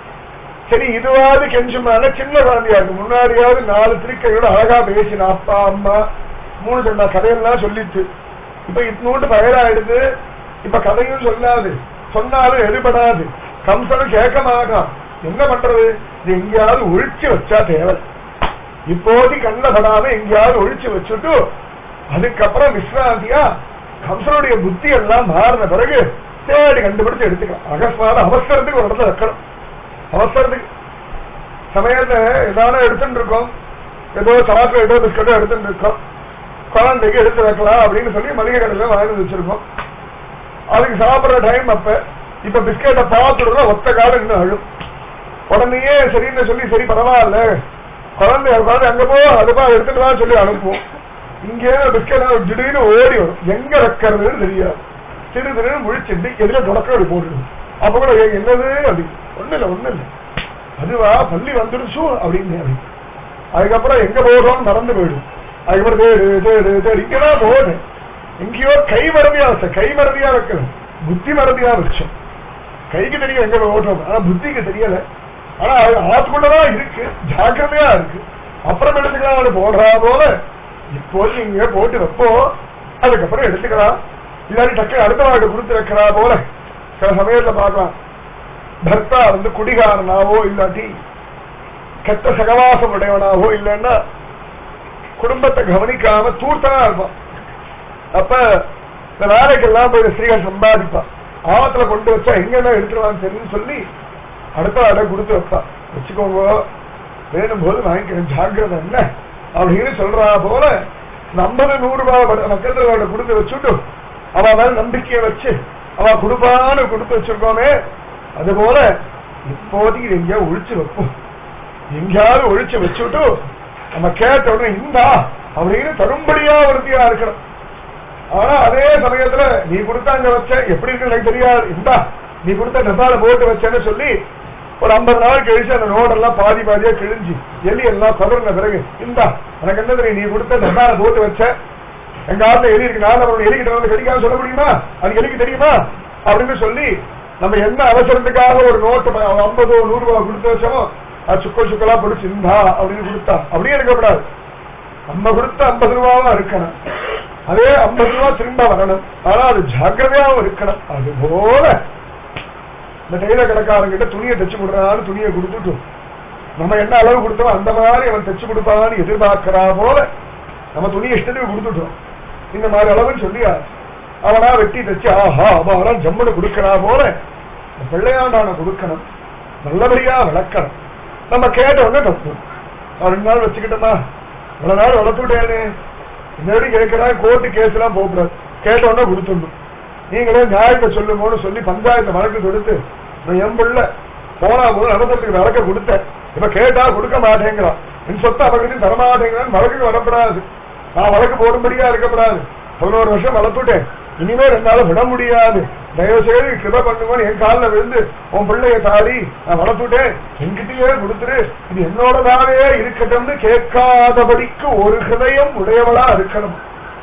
சரி இதுவாது கெஞ்சுமான சின்ன குழந்தையா இருக்கு முன்னாடியாவது நாலு திருக்கையோட அழகா பேசின அப்பா அம்மா மூணு சொன்ன கதையெல்லாம் சொல்லிச்சு இப்ப இட்னூண்டு பயராயிடுது இப்ப கதையும் சொல்லாது சொன்னாலும் எடுபடாது கம்சனும் கேட்க மாட்டான் என்ன பண்றது இது எங்கேயாவது ஒழிச்சு வச்சா தேவை இப்போதி கண்ணில் படாம எங்கேயாவது ஒழிச்சு வச்சுட்டு அதுக்கப்புறம் விஸ்ராந்தியா கம்சனுடைய புத்தி எல்லாம் மாறின பிறகு தேடி கண்டுபிடிச்சு எடுத்துக்கலாம் அகஸ்மாத அவசரத்துக்கு ஒரு இடத்துல வைக்கணும் அவசரத்துக்கு சமயத்தை ஏதான எடுத்துட்டு இருக்கோம் ஏதோ சாப்பிட ஏதோ பிஸ்கட்டோ எடுத்துட்டு இருக்கோம் குழந்தைக்கு எடுத்து வைக்கலாம் அப்படின்னு சொல்லி மளிகை கடையில வாங்கி வச்சிருக்கோம் அதுக்கு சாப்பிடுற டைம் அப்ப இப்ப பிஸ்கெட்டை பார்த்துடுறோம் ஒத்த காலம் இன்னும் அழும் உடனேயே சரின்னு சொல்லி சரி பரவாயில்ல குழந்தை குழந்தை அங்க போ அதுப்பா எடுத்துட்டு வா சொல்லி அனுப்புவோம் இங்கே பிஸ்கெட் திடீர்னு ஓடி வரும் எங்க வைக்கிறதுன்னு தெரியாது திரு திடீர்னு முழிச்சுட்டு எதுல தொடக்கம் அப்படி போட்டுருது அப்ப கூட ஏய், என்னது அப்படி ஒண்ணு இல்ல ஒண்ணு இல்ல அதுவா பள்ளி வந்துருச்சு அப்படின்னு அப்படி. அதுக்கப்புறம் எங்க போகிறோம்னு மறந்து போயிடும் அதுக்கப்புறம் தேடு தேடு தேடு இங்கதான் போகுது எங்கேயோ கை மறதியா வச்ச கை மறதியா வைக்கணும் புத்தி மறதியா வச்சோம் கைக்கு தெரியும் எங்க ஓட்டுறோம் ஆனா புத்திக்கு தெரியல ஆனா அது ஆத்துக்குள்ளதான் இருக்கு ஜாக்கிரதையா இருக்கு அப்புறம் எடுத்துக்கலாம் அது போடுறா போல இப்போது இங்க போட்டு வைப்போம் அதுக்கப்புறம் எடுத்துக்கலாம் இல்லாட்டி டக்கு அடுத்த வாழ்க்கை கொடுத்து வைக்கிறா போல சில சமயத்துல பார்க்கலாம் பர்த்தா வந்து குடிகாரனாவோ இல்லாட்டி கெட்ட சகவாசம் உடையவனாவோ இல்லைன்னா குடும்பத்தை கவனிக்காம தூர்த்தனா இருப்பான் அப்ப இந்த வேலைக்கெல்லாம் போய் ஸ்ரீகள் சம்பாதிப்பான் ஆபத்துல கொண்டு வச்சா எங்க என்ன எடுத்துருவான்னு தெரியும் சொல்லி அடுத்த ஆடை கொடுத்து வைப்பான் வச்சுக்கோங்க வேணும் போது வாங்கிக்கிறேன் ஜாக்கிரதை என்ன அப்படின்னு சொல்றா போல இந்த ஐம்பது நூறு ரூபாய் மக்கள் கொடுத்து வச்சுட்டு அவ மேல நம்பிக்கையை வச்சு அவ கொடுப்பான்னு கொடுத்து வச்சிருக்கோமே அது போல இப்போதைக்கு இது எங்கேயாவது ஒழிச்சு வைப்போம் எங்கேயாவது ஒழிச்சு வச்சுட்டு நம்ம கேட்ட உடனே இந்தா அப்படின்னு தரும்படியா உறுதியா இருக்கணும் ஆனா அதே சமயத்துல நீ கொடுத்தா அங்க வச்ச எப்படி இருக்கு எனக்கு தெரியாது இந்தா நீ கொடுத்த டப்பால போட்டு வச்சேன்னு சொல்லி ஒரு ஐம்பது நாள் கழிச்சு அந்த ரோடெல்லாம் பாதி பாதியா கிழிஞ்சு எலி எல்லாம் பதறின பிறகு இந்தா எனக்கு என்ன தெரியும் நீ கொடுத்த டப்பால போட்டு வச்ச எங்க ஆத்துல எலி இருக்கு நான் அவரோட எலிக்கிட்ட வந்து கடிக்காம சொல்ல முடியுமா அது எலிக்கு தெரியுமா அப்படின்னு சொல்லி நம்ம என்ன அவசரத்துக்காக ஒரு நோட்டு ஐம்பதோ நூறு ரூபாய் கொடுத்து வச்சோமோ அது சுக்கல் சுக்கலா பிடிச்சு இந்தா அப்படின்னு கொடுத்தா அப்படியே இருக்கக்கூடாது நம்ம கொடுத்த ஐம்பது ரூபாவா இருக்கணும் அதே ஐம்பது ரூபா திரும்ப வரணும் ஆனா அது ஜாக்கிரதையாவும் இருக்கணும் அது போல இந்த டெய்லர் கடைக்காரங்கிட்ட துணியை தச்சு கொடுறான்னு துணியை கொடுத்துட்டு நம்ம என்ன அளவு கொடுத்தோம் அந்த மாதிரி அவன் தச்சு கொடுப்பான்னு எதிர்பார்க்கிறா போல நம்ம துணி இஷ்டத்துக்கு கொடுத்துட்டோம் இந்த மாதிரி அளவுன்னு சொல்லி அவனா வெட்டி தச்சு ஆஹா அவனா ஜம்முன்னு கொடுக்கறா போல இந்த பிள்ளையாண்டான கொடுக்கணும் நல்லபடியா வளர்க்கணும் நம்ம கேட்ட உடனே தப்பு அவன் ரெண்டு நாள் வச்சுக்கிட்டோமா இவ்வளவு நாள் வளர்த்துட்டேன்னு முன்னாடி கேட்கிறா கோர்ட்டு கேஸ் எல்லாம் போகக்கூடாது கேட்ட உடனே கொடுத்துடணும் நீங்களே நியாயத்தை சொல்லுங்கன்னு சொல்லி பஞ்சாயத்து வழக்கு தொடுத்து நான் என் பிள்ளை போனா போது நடத்துறதுக்கு வழக்க கொடுத்தேன் இப்ப கேட்டா கொடுக்க மாட்டேங்கிறான் என் சொத்தை அவர்கிட்ட தரமாட்டேங்கிறான் வழக்குக்கு வரப்படாது நான் வழக்கு போடும்படியா இருக்கப்படாது பதினோரு வருஷம் வளர்த்துட்டேன் இனிமே ரெண்டால விட முடியாது தயவு செய்து கிருப பண்ணுவோம் என் காலில் விழுந்து உன் பிள்ளைய தாடி நான் வளர்த்துட்டேன் என்கிட்டயே கொடுத்துரு இது என்னோடதாவே இருக்கட்டும்னு கேட்காதபடிக்கு ஒரு ஹிருதயம் உடையவளா இருக்கணும்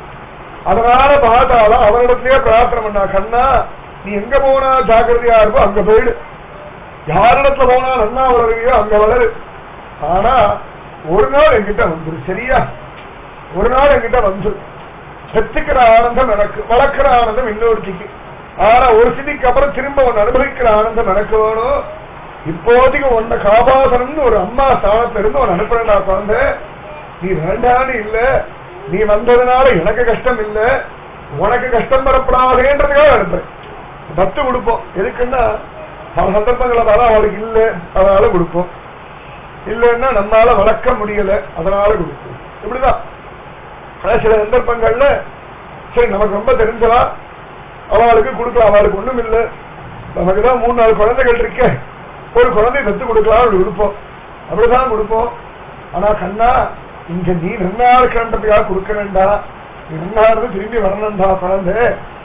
அதனால பார்த்தாலும் அவரிடத்திலேயே பிரார்த்தனை பண்ணா கண்ணா நீ எங்க போனா ஜாக்கிரதையா இருப்போ அங்க போயிடு யாரிடத்துல போனா நன்னா வளருவியோ அங்க வளரு ஆனா ஒரு நாள் என்கிட்ட வந்துரு சரியா ஒரு நாள் என்கிட்ட வந்து பெத்துக்கிற ஆனந்தம் எனக்கு வளர்க்கிற ஆனந்தம் இன்னொருத்திக்கு ஆனா ஒரு சிதிக்கு அப்புறம் திரும்ப ஒன்னு அனுபவிக்கிற ஆனந்தம் எனக்கு வேணும் இப்போதைக்கு உன்னை காபாசனம்னு ஒரு அம்மா ஸ்தானத்துல இருந்து உன்னை அனுப்புறேன்டா குழந்தை நீ வேண்டான்னு இல்ல நீ வந்ததுனால எனக்கு கஷ்டம் இல்ல உனக்கு கஷ்டம் வரப்படாதேன்றதுக்காக அனுப்புறேன் பத்து கொடுப்போம் எதுக்குன்னா பல சந்தர்ப்பங்களை வர அவளுக்கு இல்ல அதனால கொடுப்போம் இல்லைன்னா நம்மளால வளர்க்க முடியல அதனால கொடுப்போம் இப்படிதான் ஆனா சில சந்தர்ப்பங்கள்ல சரி நமக்கு ரொம்ப தெரிஞ்சலா அவளுக்கு கொடுக்கலாம் அவளுக்கு ஒண்ணும் இல்ல நமக்கு தான் மூணு நாலு குழந்தைகள் இருக்க ஒரு குழந்தை தத்து கொடுக்கலாம் அப்படி கொடுப்போம் அப்படிதான் கொடுப்போம் ஆனா கண்ணா இங்க நீ நின்னா இருக்கிறன்றதுக்காக கொடுக்க வேண்டாம் நீ நின்னா இருந்து திரும்பி வரணும்டா குழந்தை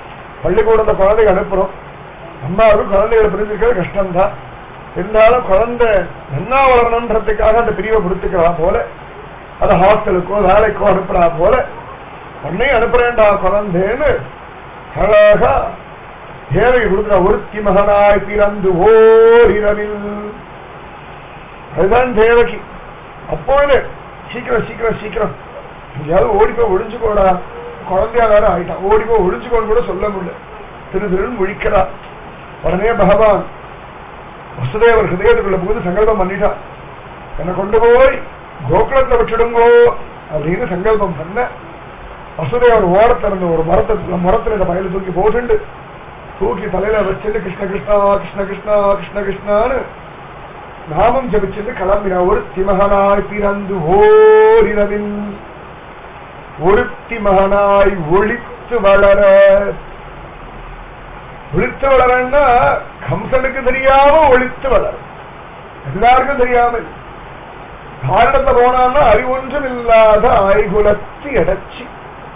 பள்ளிக்கூடத்தை குழந்தைங்க அனுப்புறோம் அம்மாவுக்கும் குழந்தைகளை பிரிஞ்சிருக்கிறது கஷ்டம்தான் இருந்தாலும் குழந்தை என்ன வளரணுன்றதுக்காக அந்த பிரிவை கொடுத்துக்கிறா போல அதை ஹாஸ்டலுக்கோ வேலைக்கோ அனுப்புறா போல உன்னையும் அனுப்புறேன்டா குழந்தைன்னு அழகா தேவையை கொடுக்குற ஒருத்தி மகனாய் பிறந்து ஓரிரவில் அதுதான் தேவகி அப்போது சீக்கிரம் சீக்கிரம் சீக்கிரம் எங்கேயாவது ஓடி போய் ஒளிஞ்சுக்கோடா குழந்தையா வேற ஆயிட்டான் ஓடி போய் ஒளிஞ்சுக்கோன்னு கூட சொல்ல முடியல திரு திருன்னு முழிக்கிறா உடனே பகவான் வசுதேவர் ஹிருதயத்துக்குள்ள புகுந்து சங்கல்பம் பண்ணிட்டான் என்னை கொண்டு போய் கோகுலத்தை விட்டுடுங்கோ அப்படின்னு சங்கல்பம் பண்ண வசுதேவர் ஓரத்துல இருந்த ஒரு மரத்தை மரத்துல இந்த பயல தூக்கி போட்டுண்டு தூக்கி தலையில வச்சுட்டு கிருஷ்ண கிருஷ்ணா கிருஷ்ண கிருஷ்ணா கிருஷ்ண கிருஷ்ணான்னு நாமம் ஜபிச்சுட்டு கிளம்பினா ஒருத்தி மகனாய் பிறந்து ஓரிரவின் ஒருத்தி மகனாய் ஒளித்து வளர ஒளித்து வளரன்னா கம்சனுக்கு தெரியாம ஒளித்து வளர எல்லாருக்கும் தெரியாமல் காரணத்தை போனான்னா அறிவொன்றும் இல்லாத ஆய்குலத்தி அடைச்சி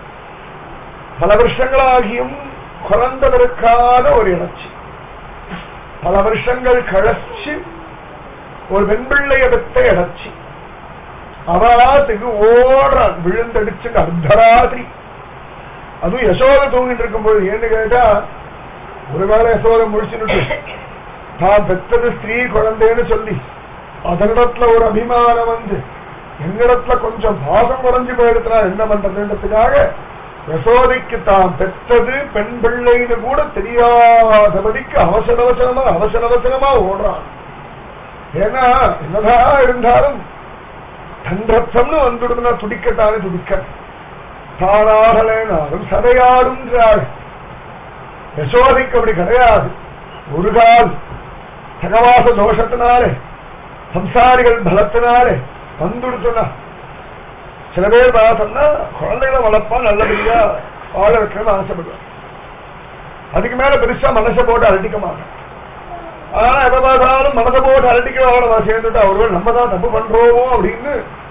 பல வருஷங்களாகியும் குறந்ததற்கான ஒரு இறைச்சி பல வருஷங்கள் கழச்சு ஒரு வெண்பிள்ளை இடத்தை அடைச்சி அவராத்துக்கு ஓடுறான் விழுந்தடிச்சு அர்த்தராத்திரி அதுவும் யசோத தூங்கிட்டு இருக்கும்போது ஏன்னு கேட்டா ஒருவேளை யசோத முடிச்சுட்டு தான் பெற்றது ஸ்திரீ குழந்தைன்னு சொல்லி அதனிடத்துல ஒரு அபிமானம் வந்து எங்களிடத்துல கொஞ்சம் பாசம் குறைஞ்சு போயிடுத்துனா என்ன பண்றதுன்றதுக்காக யசோதைக்கு தான் பெற்றது பெண் பிள்ளைன்னு கூட தெரியாதபடிக்கு அவசர அவசரமா அவசர அவசரமா ஓடுறான் ஏன்னா என்னதான் இருந்தாலும் தன்றத்தம்னு வந்துடுதுன்னா துடிக்கட்டானே துடிக்க தானாகலேனாலும் சதையாடுன்றாள் யசோதைக்கு அப்படி கிடையாது ஒரு கால் சகவாச தோஷத்தினாலே சம்சாரிகள் பலத்தினாலே வந்துடுத்துனா சில பேர் பார்த்தோம்னா குழந்தைகளை வளர்ப்பா நல்லபடியா வாழ வைக்கணும்னு ஆசைப்படுவார் அதுக்கு மேல பெருசா மனசை போட்டு அழட்டிக்க மாட்டான் ஆனா எப்ப பார்த்தாலும் மனசை போட்டு அழட்டிக்கிறவங்கள சேர்ந்துட்டு அவர்கள் நம்ம தான் தப்பு பண்றோமோ அப்படின்னு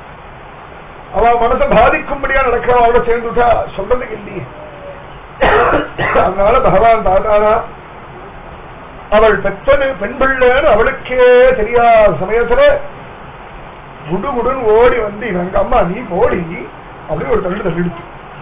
அவ மனசை பாதிக்கும்படியா நடக்கிறவங்களோட சேர்ந்துட்டா சொல்றதுக்கு இல்லையே அதனால பகவான் பார்த்தானா அவள் பெற்றது பெண் பிள்ளைன்னு அவளுக்கே தெரியாத சமயத்துல குடு குடுன்னு ஓடி வந்து இவங்க அம்மா நீ போடி அப்படி ஒரு தள்ளு தள்ளிடுச்சு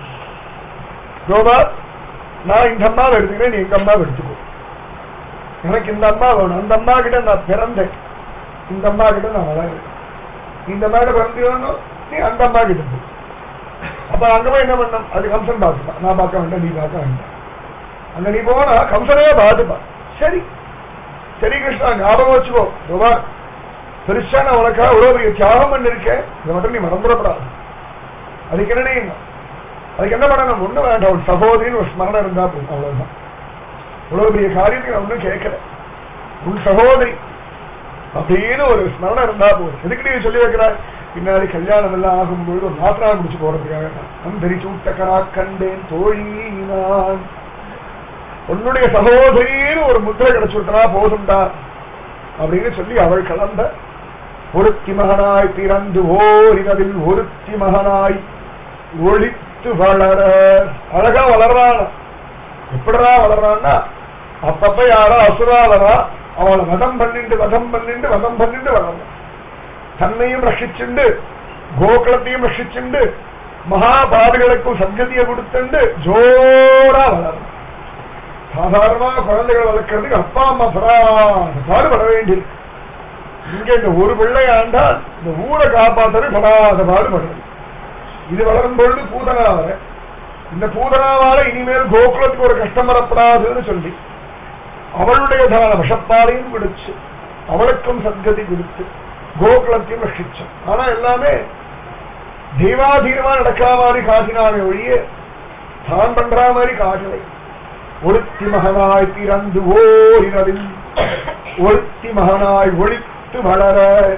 கோபா நான் இந்த அம்மாவை எடுத்துக்கிறேன் நீ எங்க அம்மாவை எடுத்துக்கோ எனக்கு இந்த அம்மா வேணும் அந்த அம்மா கிட்ட நான் பிறந்தேன் இந்த அம்மா கிட்ட நான் வளர்றேன் இந்த அம்மா கிட்ட பிறந்தேன் நீ அந்த அம்மா கிட்ட போ அப்ப அங்க போய் என்ன பண்ணணும் அது கம்சன் பார்த்துப்பான் நான் பார்க்க வேண்டாம் நீ பார்க்க வேண்டாம் அங்க நீ போனா கம்சனே பார்த்துப்பான் சரி சரி கிருஷ்ணா ஞாபகம் வச்சுக்கோ கோபா பெருசா நான் உனக்காக இவ்வளவு பெரிய தியாகம் பண்ணிருக்கேன் இதை மட்டும் நீ மறந்துடப்படாது அதுக்கு என்ன நீ அதுக்கு என்ன பண்ணணும் ஒண்ணு வேண்டாம் ஒரு சகோதரின்னு ஒரு ஸ்மரணம் இருந்தா போதும் அவ்வளவுதான் இவ்வளவு பெரிய காரியத்துக்கு நான் ஒன்றும் கேட்கல உன் சகோதரி அப்படின்னு ஒரு ஸ்மரணம் இருந்தா போதும் எதுக்கு நீ சொல்லி வைக்கிறாய் பின்னாடி கல்யாணம் எல்லாம் ஆகும்பொழுது ஒரு நாத்தனா முடிச்சு போறதுக்காக அந்தரி சூட்டக்கரா கண்டேன் தோழி நான் உன்னுடைய சகோதரின்னு ஒரு முத்திரை கிடைச்சுட்டா போதும்டா அப்படின்னு சொல்லி அவள் கலந்த ஒருத்தி மகனாய் பிறந்து ஓரிரவில் ஒருத்தி மகனாய் ஒளித்து வளர அழகா வளர்றான் எப்படிடா வளர்றான்னா அப்பப்ப யாரோ அசுரா வரா அவளை வதம் பண்ணிண்டு வதம் பண்ணிண்டு வதம் பண்ணிண்டு வளர்றான் தன்னையும் ரஷிச்சுண்டு கோகுலத்தையும் ரஷிச்சுண்டு மகாபாவிகளுக்கும் சங்கதியை கொடுத்துண்டு ஜோரா வளர்றான் சாதாரணமா குழந்தைகளை வளர்க்கறதுக்கு அப்பா அம்மா படாத பாடுபட வேண்டியிருக்கு இங்க இந்த ஒரு பிள்ளை ஆண்டா இந்த ஊரை காப்பாத்துறது படாத பாடுபடுறது இது வளரும் பொழுது பூதனாவ இந்த பூதனாவால இனிமேல் கோகுலத்துக்கு ஒரு கஷ்டம் வரப்படாதுன்னு சொல்லி அவளுடையதான விஷப்பாலையும் கொடுச்சு அவளுக்கும் சத்கதி கொடுத்து கோகுலத்தையும் ரஷிச்சோம் ஆனா எல்லாமே தெய்வாதீனமா நடக்கிற மாதிரி காட்டினாலே ஒழிய தான் பண்ற மாதிரி காட்டலை ஒருத்தி மகனாய் பிறந்து ஓரிரவில் ஒருத்தி மகனாய் ஒழித்து வளர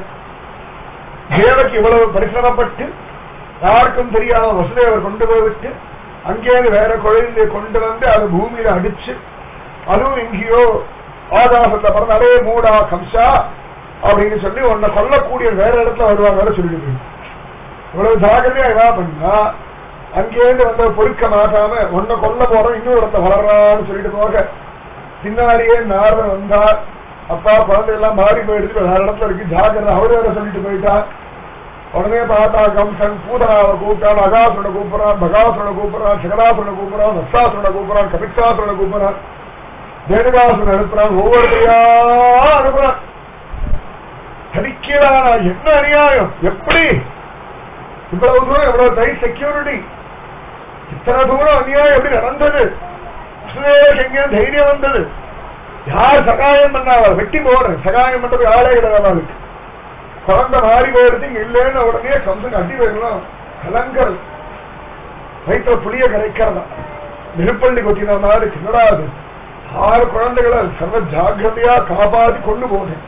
தேவக்கு இவ்வளவு பரிசிரமப்பட்டு யாருக்கும் தெரியாம வசுதேவர் கொண்டு போய்விட்டு அங்கேயிருந்து வேற குழந்தையை கொண்டு வந்து அது பூமியில அடிச்சு அதுவும் எங்கேயோ ஆகாசத்தை பிறந்த அதே மூடா கம்சா அப்படின்னு சொல்லி உன்னை கொல்லக்கூடிய வேற இடத்துல வருவாங்க வேற சொல்லிட்டு போயிருக்கு இவ்வளவு ஜாகிரதையா இதா பண்ணா அங்கேருந்து வந்த பொறுக்க மாட்டாம ஒன்ன கொல்ல போறோம் இன்னொரு இடத்த வளர்றான்னு சொல்லிட்டு போக பின்னாடியே நாரதன் வந்தா அப்பா குழந்தை எல்லாம் மாறி போயிடுச்சு வேற இடத்துல இருக்கு ஜாகிரதை அவரு வேற சொல்லிட்டு போயிட்டா உடனே பார்த்தா கம்சன் பூதனாவை கூப்பிட்டான் அகாசுரனை கூப்பிடுறான் பகாசுரனை கூப்பிடுறான் சிகடாசுரனை கூப்பிடுறான் வத்சாசுரனை கூப்பிடுறான் கபிக்ஷாசுரனை கூப்பிடுறான் தேனுகாசுரன் அனுப்புறான் ஒவ்வொருத்தையா அனுப்புறான் தடிக்கிறானா என்ன அநியாயம் எப்படி இவ்வளவு தூரம் இவ்வளவு டை செக்யூரிட்டி இத்தனை தூரம் அநியாயம் எப்படி நடந்தது சுரேஷ் எங்க தைரியம் வந்தது யார் சகாயம் பண்ணாவா வெட்டி போறேன் சகாயம் பண்றது ஆளே கிடையாது அவளுக்கு குழந்தை மாறி போயிடுச்சு இங்க இல்லைன்னு உடனே கம்சன் அடி போயிடலாம் கலங்கர் வயிற்றுல புளிய கரைக்கிறதா நெருப்பள்ளி கொத்தின மாதிரி சின்னடாது ஆறு குழந்தைகளை சர்வ ஜாக்கிரதையா காப்பாத்தி கொண்டு போனேன்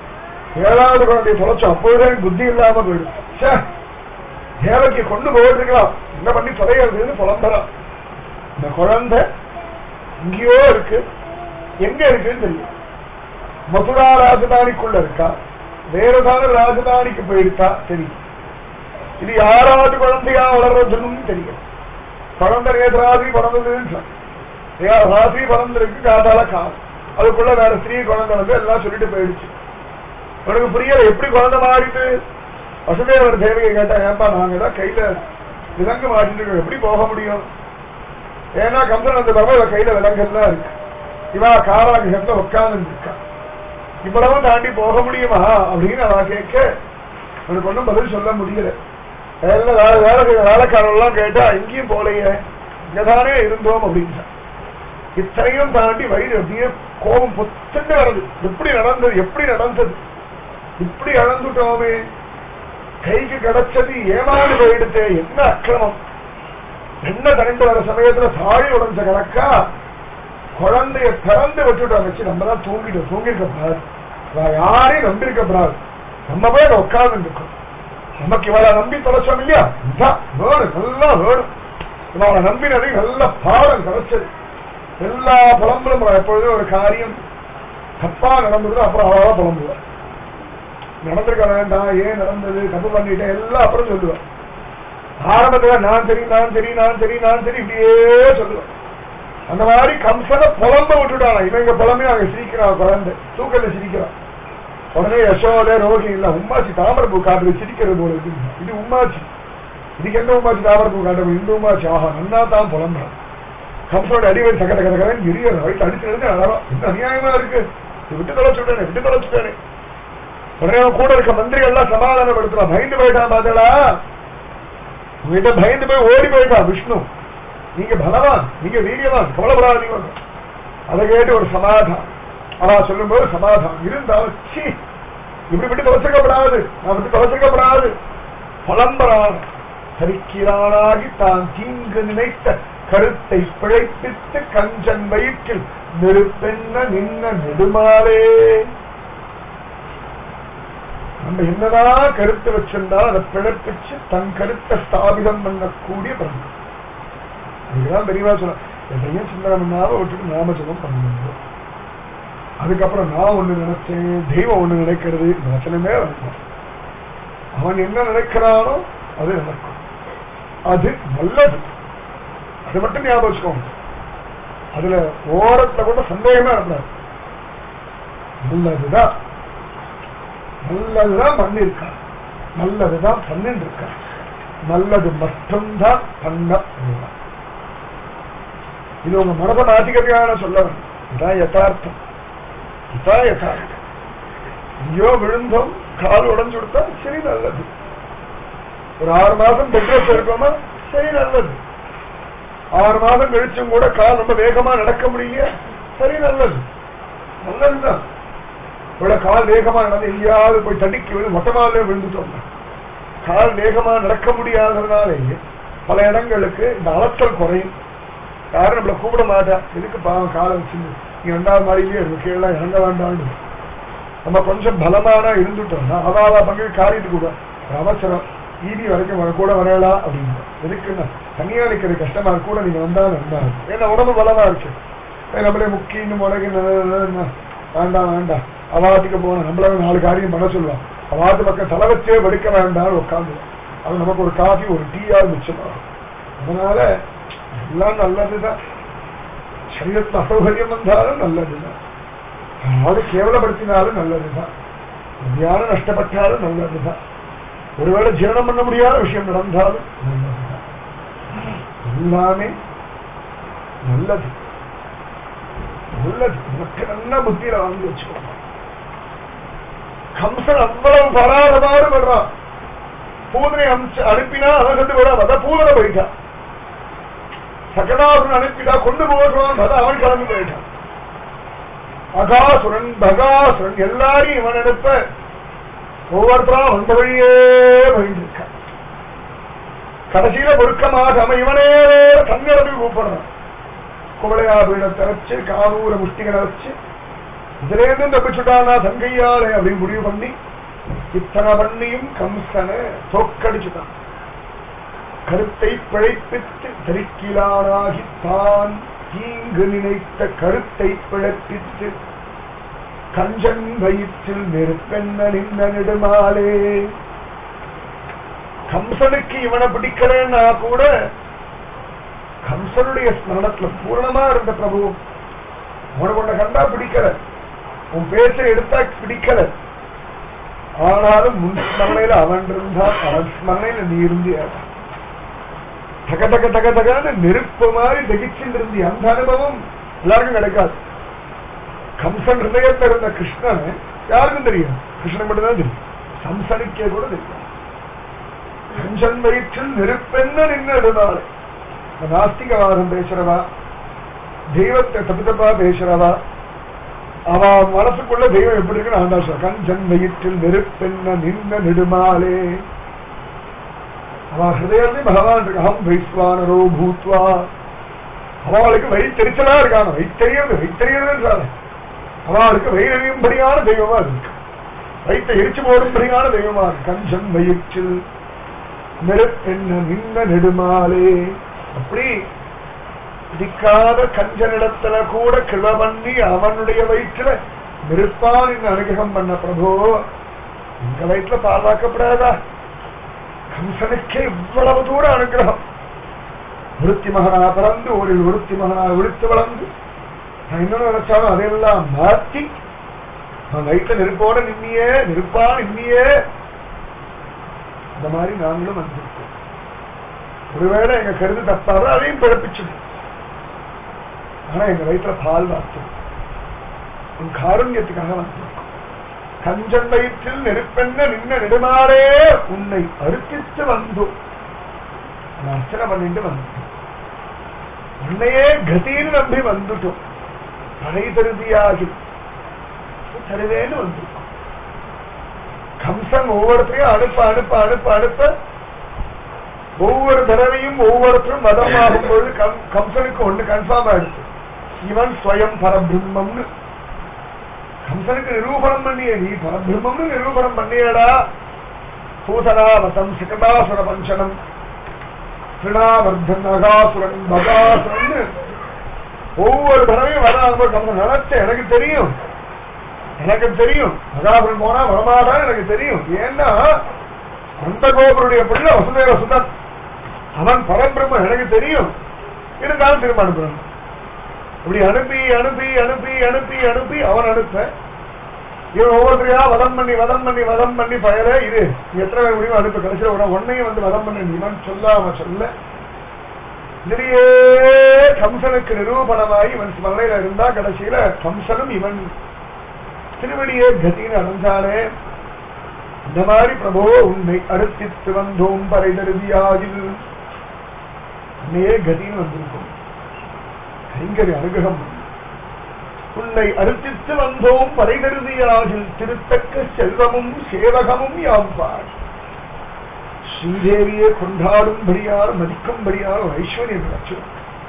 ஏழாவது குழந்தைய தொலைச்சு அப்போதே எனக்கு புத்தி இல்லாம போயிடும் ச்சே, தேவைக்கு கொண்டு போயிருக்கலாம் என்ன பண்ணி தொலைகிறதுன்னு புலம்பலாம் இந்த குழந்தை இங்கேயோ இருக்கு எங்க இருக்குன்னு தெரியும் மதுரா ராஜதானிக்குள்ள இருக்கா வேற ஏதாவது ராஜதானிக்கு போயிருக்கா தெரியும் இது யாராவது குழந்தையா வளர்றதுன்னு தெரியும் குழந்தை நேற்று ராத்திரி பிறந்ததுன்னு சொன்னேன். ஏன் ராத்திரி பிறந்திருக்கு காதால காலம் அதுக்குள்ள வேற ஸ்திரீ குழந்தை வந்து எல்லாம் சொல்லிட்டு போயிடுச்சு உனக்கு புரியல எப்படி குழந்தை மாறிட்டு வசுதேவர் தேவையை கேட்டா ஏன்பா நாங்க தான் கையில விலங்கு மாட்டிட்டு இருக்கோம். எப்படி போக முடியும் ஏன்னா கம்சன் அந்த தவிர கையில விலங்கெல்லாம் இருக்கு இவா காராகிரகத்துல உட்கார்ந்து இருக்கா இவ்வளவு தாண்டி போக முடியுமா அப்படின்னு அவன் கேட்க உனக்கு ஒன்றும் பதில் சொல்ல முடியல வேலை வேலை வேலை செய்யற வேலைக்காரெல்லாம் கேட்டா எங்கேயும் போலையே இங்கதானே இருந்தோம் அப்படின்னு இத்தனையும் தாண்டி வயிறு அப்படியே கோபம் பொத்துண்டு வருது எப்படி நடந்தது எப்படி நடந்தது இப்படி இழந்துட்டோமே கைக்கு கிடைச்சது ஏமாந்து போயிடுத்தே என்ன அக்கிரமம் என்ன தனிந்து வர சமயத்துல சாழி உடஞ்ச கணக்கா குழந்தைய பிறந்து விட்டுட்டோம் வச்சு நம்ம தான் தூங்கிட்டு தூங்கிருக்க கூடாது நான் யாரையும் நம்பியிருக்க கூடாது நம்ம போய் உட்கார்ந்து இருக்கோம் நமக்கு இவளை நம்பி தொலைச்சோம் இல்லையா இதான் வேணும் நல்லா வேணும் இவளை நம்பினது நல்ல பாடம் கிடைச்சது எல்லா புலம்பலும் எப்பொழுதும் ஒரு காரியம் தப்பா நடந்தது அப்புறம் அவ்வளவா புலம்புவார் நடந்திருக்க வேண்டாம் ஏன் நடந்தது தப்பு பண்ணிட்டேன் எல்லாம் அப்புறம் சொல்லுவேன் ஆரம்பத்துல நான் சரி நான் சரி நான் சரி நான் சரி இப்படியே சொல்லுவேன் அந்த மாதிரி கம்சனை புலம்ப விட்டுட்டான் இவங்க புலமே அங்க சிரிக்கிறான் குழந்தை தூக்கல சிரிக்கிறான் உடனே யசோத ரோகி இல்ல உம்மாச்சி தாமரப்பூ காட்டுறது சிரிக்கிறது போல இருக்கு இது உம்மாச்சி இதுக்கு என்ன உம்மாச்சி தாமரப்பூ காட்டுறது இந்த உம்மாச்சி ஆஹா நன்னா தான் புலம்புறான் கம்சனோட அடிவரை சகட கட கடன் எரிய வயிற்று அடிச்சு எடுத்து அழறோம் என்ன அநியாயமா இருக்கு இது விட்டு தொலைச்சுட்டேனே விட்டு தொலைச்சுட்டேனே உடனே அவன் கூட இருக்க மந்திரிகள் எல்லாம் சமாதானப்படுத்துறான் பயந்து போயிட்டான் பாத்தடா உங்ககிட்ட பயந்து போய் ஓடி போயிட்டான் விஷ்ணு நீங்க பலவான் நீங்க வீரியவான் கவலைப்படாதீங்க அதை கேட்டு ஒரு சமாதானம் அவ சொல்லும்போது சமாதானம் இருந்தாலும் சீ இப்படி விட்டு தொலைச்சிக்கப்படாது நான் விட்டு தொலைச்சிக்கப்படாது புலம்பரான் தரிக்கிறானாகி தான் தீங்கு நினைத்த கருத்தை பிழைப்பித்து கஞ்சன் வயிற்றில் நெருப்பென்ன நின்ன நெடுமாறே நம்ம என்னதான் கருத்து வச்சிருந்தாலும் அதை பிழைப்பிச்சு தன் கருத்தை ஸ்தாபிதம் பண்ணக்கூடிய பிரம்மம் அதுதான் பெரியவா சொல்ல எதையும் சிந்தனை பண்ணாம விட்டுட்டு நாம ஜபம் பண்ணுங்க அதுக்கப்புறம் நான் ஒண்ணு நினைச்சேன் தெய்வம் ஒண்ணு நினைக்கிறது இந்த வச்சனமே வரணும் அவன் என்ன நினைக்கிறானோ அது நடக்கும் அது நல்லது அது மட்டும் ஞாபகம் வச்சுக்கோங்க அதுல ஓரத்துல கூட சந்தேகமே இருக்கக்கூடாது நல்லதுதான் நல்லதுதான் பண்ணிருக்கா நல்லதுதான் பண்ணிட்டு இருக்கா நல்லது மட்டும்தான் பண்ண முடியும் இது உங்க மனதை மாத்திக்கிறதுக்காக சொல்ல வேண்டும் இதான் யதார்த்தம் இதான் யதார்த்தம் ஐயோ விழுந்தோம் கால் உடஞ்சு கொடுத்தா சரி நல்லது ஒரு ஆறு மாசம் பெட்ரோஸ் இருக்கோமா சரி நல்லது ஆறு மாதம் கழிச்சும் கூட கால் ரொம்ப வேகமா நடக்க முடியலையா சரி நல்லது நல்லதுதான் இவ்வளவு கால் வேகமா நடந்து எங்கேயாவது போய் தடிக்கி விழுந்து மொட்டமாலே விழுந்துட்டோம் கால் வேகமா நடக்க முடியாததுனாலேயே பல இடங்களுக்கு இந்த அலத்தல் குறையும் யாரும் நம்மள கூப்பிட மாட்டா எதுக்கு பாவம் காலை வச்சுன்னு நீங்க ரெண்டாவது மாடியிலேயே இருக்கு கீழே இறங்க வேண்டாம்னு நம்ம கொஞ்சம் பலமானா இருந்துட்டோம்னா அவாவா பங்கு காரியத்துக்கு கூட ஒரு அவசரம் ஈவி வரைக்கும் வர கூட வரலாம் அப்படின்னு எதுக்குன்னா தனியா நிக்கிறது கஷ்டமா இருக்கு கூட நீங்க வந்தா நல்லா இருக்கும் ஏன்னா உடம்பு பலமா இருக்கு ஏன் நம்மளே முக்கின்னு முடங்கி வேண்டாம் வேண்டாம் அவாத்துக்கு போன நம்மள நாலு காரியம் பண்ண சொல்லுவான் அவாத்து பக்கம் தலை வச்சே வெடிக்க வேண்டாம்னு உட்காந்து அது நமக்கு ஒரு காஃபி ஒரு டீயாவது மிச்சமாகும் அதனால எல்லாம் நல்லதுதான் சரீரத்தில் அசௌகரியம் வந்தாலும் நல்லதுதான் யாராவது கேவலப்படுத்தினாலும் நல்லதுதான் தியானம் நஷ்டப்பட்டாலும் நல்லதுதான் ஒருவேளை ஜீரணம் பண்ண முடியாத விஷயம் நடந்தாலும் நல்லதுதான் எல்லாமே நல்லது நல்லது உனக்கு நல்ல புத்தியில வாங்கி வச்சுக்கோ கம்சன் அவ்வளவு பராதபாடு படுறான் பூதனை அமிச்சு அனுப்பினா அவன் கண்டு போறான் அதான் பூதனை போயிட்டான் சகடாசுரன் அனுப்பிட்டா கொண்டு போகிறான் அதான் அவன் கிளம்பி போயிட்டான் அகாசுரன் பகாசுரன் எல்லாரையும் இவன் அனுப்ப ஒவ்வொருத்தரா வந்த வழியே போயிட்டு இருக்கான் கடைசியில பொருக்கமாக அவன் இவனே தன்னிடத்தில் கூப்பிடுறான் குவளையா பீடத்தை வச்சு காவூர முஷ்டிகளை வச்சு இதுல இருந்து தப்பிச்சுட்டானா தங்கையாளே அப்படின்னு முடிவு பண்ணி இத்தனை பண்ணியும் கம்சனை தோக்கடிச்சுட்டான் கருத்தை பிழைப்பித்து தரிக்கிலானாகி தான் தீங்கு நினைத்த கருத்தை பிழைப்பித்து கஞ்சன் வயிற்றில் நெருப்பென்ன நின்ன நெடுமாலே கம்சனுக்கு இவனை பிடிக்கலன்னா கூட கம்சனுடைய ஸ்மரணத்துல பூரணமா இருந்த பிரபு உனக்கு உன்னை கண்டா பிடிக்கல உன் பேச்ச எடுத்தா பிடிக்கல ஆனாலும் முன் ஸ்மரணையில அவன் இருந்தா அவன் ஸ்மரணையில நீ இருந்தியா தக தக தக தகான்னு நெருப்பு மாதிரி தகிச்சுட்டு இருந்தி அந்த அனுபவம் எல்லாருக்கும் கிடைக்காது கம்சன் ஹிருதயத்தில் இருந்த கிருஷ்ணன் யாருக்கும் தெரியும் கிருஷ்ணன் மட்டும்தான் தெரியும் கம்சனுக்கே கூட தெரியும் கஞ்சன் வயிற்றில் நெருப்பென்ன நின்றுனாலே நாஸ்திகவாதம் பேசுறவா தெய்வத்தை தப்பு தப்பா பேசுறவா அவ மனசுக்குள்ள தெய்வம் எப்படி இருக்குன்னு ஆண்டா சொல்ற கஞ்சன் வயிற்றில் நெருப்பென்ன நின்ன நெடுமாலே அவ ஹிருதயமே பகவான் இருக்கு அகம் வைஸ்வானரோ பூத்வா அவளுக்கு வயிற்றெரிச்சலா இருக்கான வைத்தறியது வைத்தறியதுன்றால அவளுக்கு வைரவியும்படியான தெய்வமா இருக்கு வயிற்றை எரிச்சு போடும்படியான தெய்வமா இருக்கு கஞ்சன் வயிற்றில் நெருப்பென்ன நின்ன நெடுமாலே அப்படி பிடிக்காத கஞ்சனிடத்துல கூட கிள பண்ணி அவனுடைய வயிற்றுல நெருப்பான் இங்க அனுகிரகம் பண்ண பிரபு எங்க வயிற்றுல பாதுகாக்கப்படாதா கம்சனுக்கே இவ்வளவு தூரம் அனுகிரகம் விருத்தி மகனா பிறந்து ஒரு விருத்தி மகனா விழுத்து வளர்ந்து நான் என்ன நினைச்சாலும் அதையெல்லாம் மாற்றி நான் வயிற்றுல நெருப்போட நின்னியே நெருப்பா நின்னியே இந்த மாதிரி நாங்களும் வந்திருக்கோம் ஒருவேளை எங்க கருது தப்பாக அதையும் பிறப்பிச்சிடும் ஆனா எங்க வயிற்றுல பால் வார்த்தோம் உன் காருண்யத்துக்காக வந்திருக்கோம் கஞ்சன் வயிற்றில் நெருப்பென்ன நின்ன நெடுமாறே உன்னை அறுப்பித்து வந்தோம் நான் அர்ச்சனை பண்ணிட்டு வந்தோம் உன்னையே கதின்னு நம்பி வந்துட்டோம் படை தருதியாகி தருவேன்னு வந்திருக்கோம் கம்சன் ஒவ்வொருத்தரையும் அனுப்ப அனுப்ப அனுப்ப அனுப்ப ஒவ்வொரு தடவையும் ஒவ்வொருத்தரும் மதமாகும் பொழுது கம்- கம்சனுக்கு ஒண்ணு கன்ஃபார்ம் ஆயிடுச்சு இவன் ஸ்வயம் பரபிரம்மம்னு கம்சனுக்கு நிரூபணம் பண்ணிய நீ பரபிரம்மம்னு நிரூபணம் பண்ணியடா பூதனாவதம் சிகதாசுர பஞ்சனம் திருணாவர்தன் அகாசுரன் பகாசுரன் ஒவ்வொரு தடவையும் வராங்க கம்சன் நினைச்ச எனக்கு தெரியும் எனக்கு தெரியும் அகாசுரன் போனா வரமாட்டான்னு எனக்கு தெரியும் ஏன்னா அந்த கோபுருடைய பிள்ளை வசுதேவ சுதன் அவன் பரபிரம்ம எனக்கு தெரியும் இருந்தாலும் திரும்ப அனுப்புறான் இப்படி அனுப்பி அனுப்பி அனுப்பி அனுப்பி அனுப்பி அவன் அனுப்ப இவன் ஒவ்வொருத்தரையா வதம் பண்ணி வதம் பண்ணி வதம் பண்ணி பயர இரு நீ எத்தனை பேர் முடியும் அனுப்ப கடைசியில் ஒரு ஒன்னையும் வந்து வதம் பண்ணி இவன் சொல்லாம சொல்ல இதுலயே கம்சனுக்கு நிரூபணமாகி இவன் ஸ்மரணையில இருந்தா கடைசியில கம்சனும் இவன் திருவடியே கதின்னு அடைஞ்சானே இந்த மாதிரி பிரபோ உன்னை அடுத்தித்து வந்தோம் பறைதருதியாகில் உன்னையே கதின்னு வந்திருக்கும் கைங்கரி அனுகிரகம் பண்ணு. உன்னை அறுத்தித்து வந்தோம் பறைதருதியாகில் திருத்தக்க செல்வமும் சேவகமும் யாம் பார் ஸ்ரீதேவியை கொண்டாடும்படியான மதிக்கும்படியான ஒரு ஐஸ்வர்யம் கிடைச்சிடும்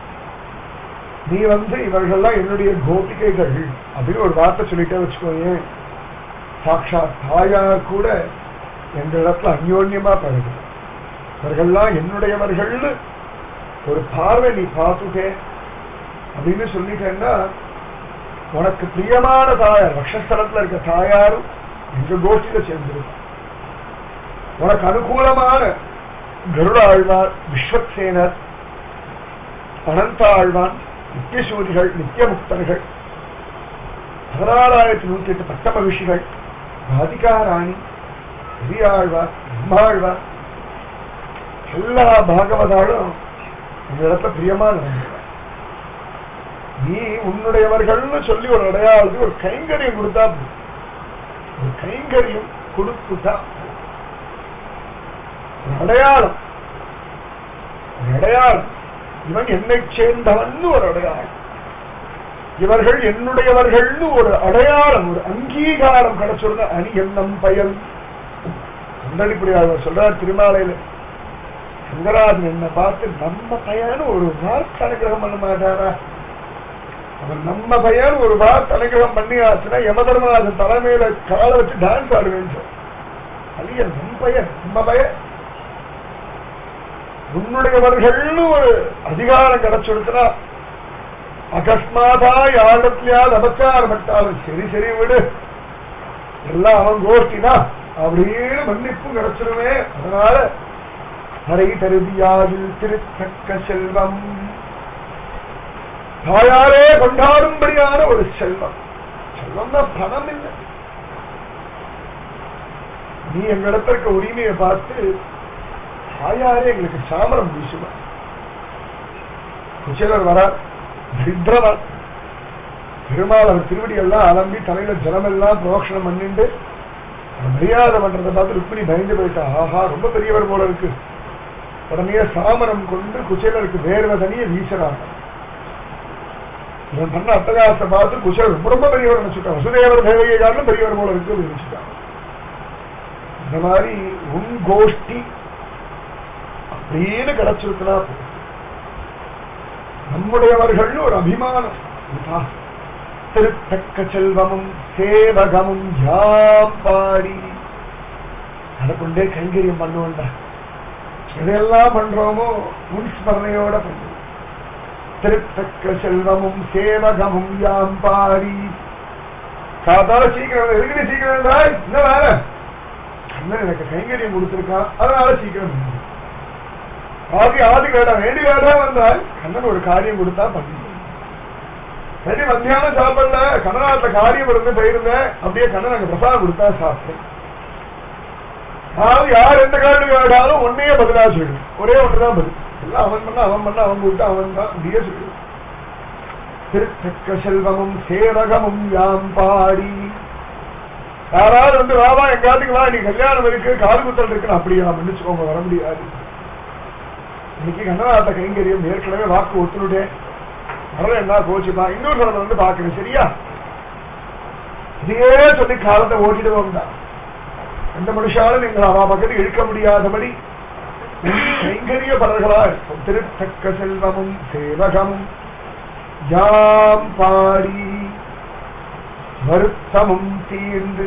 நீ வந்து இவர்கள்லாம் என்னுடைய கோபிகைகள் அப்படின்னு ஒரு வார்த்தை சொல்லிட்டே வச்சுக்கோங்க சாட்சாத் தாயார் கூட எந்த இடத்துல அந்யோன்யமா பழகு இவர்கள்லாம் என்னுடையவர்கள்னு ஒரு பார்வை நீ பார்த்துட்டே அப்படின்னு சொல்லிட்டேன்னா உனக்கு பிரியமான தாயார் வக்ஷஸ்தலத்துல இருக்க தாயாரும் எங்க கோஷ்டியில சேர்ந்திருக்கும் உனக்கு அனுகூலமான கருட ஆழ்வார் விஸ்வக்சேனர் அனந்தாழ்வான் நித்தியசூரிகள் நித்தியமுக்தர்கள் பதினாறாயிரத்தி நூத்தி எட்டு பட்ட மகிழ்ச்சிகள் ராதிகா ராணி பெரியாழ்வார் அம்மாழ்வார் எல்லா பாகவதாலும் இந்த இடத்துல பிரியமா நடந்துக்கிறார் நீ உன்னுடையவர்கள்னு சொல்லி ஒரு அடையாளத்துக்கு ஒரு கைங்கரியம் கொடுத்தா போதும். ஒரு கைங்கரியம் கொடுத்துட்டா போதும். ஒரு அடையாளம் ஒரு அடையாளம் இவன் என்னை சேர்ந்தவன் ஒரு அடையாளம் இவர்கள் என்னுடையவர்கள்னு ஒரு அடையாளம் ஒரு அங்கீகாரம் கிடைச்சிருந்த அணி எண்ணம் பயன் சுந்தரிப்புரியாளர் சொல்றார் திருமாலையில சங்கராஜன் என்ன பார்த்து நம்ம பையன் ஒரு வார்த்தை அனுகிரகம் பண்ண மாட்டாரா அவன் நம்ம பையன் ஒரு வார்த்தை அனுகிரகம் பண்ணியாச்சுன்னா யம தர்மராஜன் தலைமையில காலை வச்சு டான்ஸ் ஆடுவேன் சார் அழிய நம்ம பையன் நம்ம பையன் உன்னுடையவர்கள்னு ஒரு அதிகாரம் கிடைச்சிருச்சுன்னா அகஸ்மாதா யாழத்திலேயால் அபச்சாரப்பட்டாலும் சரி சரி விடு எல்லாம் அவன் கோஷ்டினா அப்படின்னு மன்னிப்பு கிடைச்சிருமே அதனால அரை தருவியாவில் திருத்தக்க செல்வம் தாயாரே கொண்டாடும்படியான ஒரு செல்வம் செல்வம்னா பணம் இல்லை நீ எங்க இடத்திற்கு உரிமையை பார்த்து தாயாரே எங்களுக்கு சாமரம் வீசுவா குச்சேலர் வரார் தரித்திரவன் பெருமாள் அவர் திருவடியெல்லாம் அலம்பி தலையில ஜலமெல்லாம் புரோஷனம் பண்ணிண்டு அவர் மரியாதை பண்றதை பார்த்து ருக்மிணி பயந்து போயிட்டா ஆஹா ரொம்ப பெரியவர் போல இருக்கு உடனே சாமரம் கொண்டு குச்சேலருக்கு வேர்வை தனிய வீசுறாங்க இவன் பண்ண அட்டகாசத்தை பார்த்து குச்சேலர் ரொம்ப ரொம்ப பெரியவர் நினைச்சுட்டான் வசுதேவர் தேவையை காரணம் பெரியவர் போல இருக்கு அப்படின்னு நினைச்சுட்டான் இந்த மாதிரி உன் கோஷ்டி அப்படின்னு கிடைச்சிருக்கா போதும் நம்முடையவர்கள் ஒரு அபிமானம் இதா, திருத்தக்க செல்வமும் சேவகமும் யாம் பாடி நடக்கொண்டே கைங்கரியம் பண்ணுவோண்டா எதையெல்லாம் பண்றோமோ உன் ஸ்மரணையோட பண்ணுவோம் திருத்தக்க செல்வமும் சேவகமும் யாம் பாடி காத்தால சீக்கிரம் எதுக்கு சீக்கிரம் இருந்தாய்? என்ன வேலை அண்ணன் எனக்கு கைங்கரியம் கொடுத்திருக்கான் அதனால சீக்கிரம் வந்தேன். ஆதி ஆதி வேடம் வேண்டி வேடம் வந்தால் கண்ணன் ஒரு காரியம் கொடுத்தா பண்ணி சரி மத்தியானம் சாப்பிடல கண்ணனாத்த காரியம் இருந்து போயிருந்தேன் அப்படியே கண்ணன் அங்க பிரசாதம் கொடுத்தா சாப்பிட்டேன் அதாவது யார் எந்த காரியம் வேடாலும் ஒன்னையே பதிலா சொல்லிடும் ஒரே ஒன்றுதான் பதில் எல்லாம் அவன் பண்ண அவன் பண்ண அவன் கூப்பிட்டு அவன் தான் அப்படியே சொல்லிடும் திருத்தக்க செல்வமும் சேவகமும் யாம் பாடி யாராவது வந்து வாவா எங்காத்துக்கு வா நீ கல்யாணம் இருக்கு காது குத்தல் இருக்குன்னு அப்படியா மன்னிச்சுக்கோங்க வர முடியாது இன்னைக்கு கண்ணநாத்த கைங்கரியம் ஏற்கனவே வாக்கு ஒத்துனுட்டேன் வரல என்ன கோச்சுப்பா இன்னொரு தடவை வந்து பாக்குறேன் சரியா இதையே சொல்லி காலத்தை ஓட்டிடுவோம் தான் எந்த மனுஷாலும் நீங்கள் அவா பக்கத்துக்கு இழுக்க முடியாதபடி கைங்கரிய பலர்களா இருக்கும் திருத்தக்க செல்வமும் சேவகமும் யாம் பாடி வருத்தமும் தீர்ந்து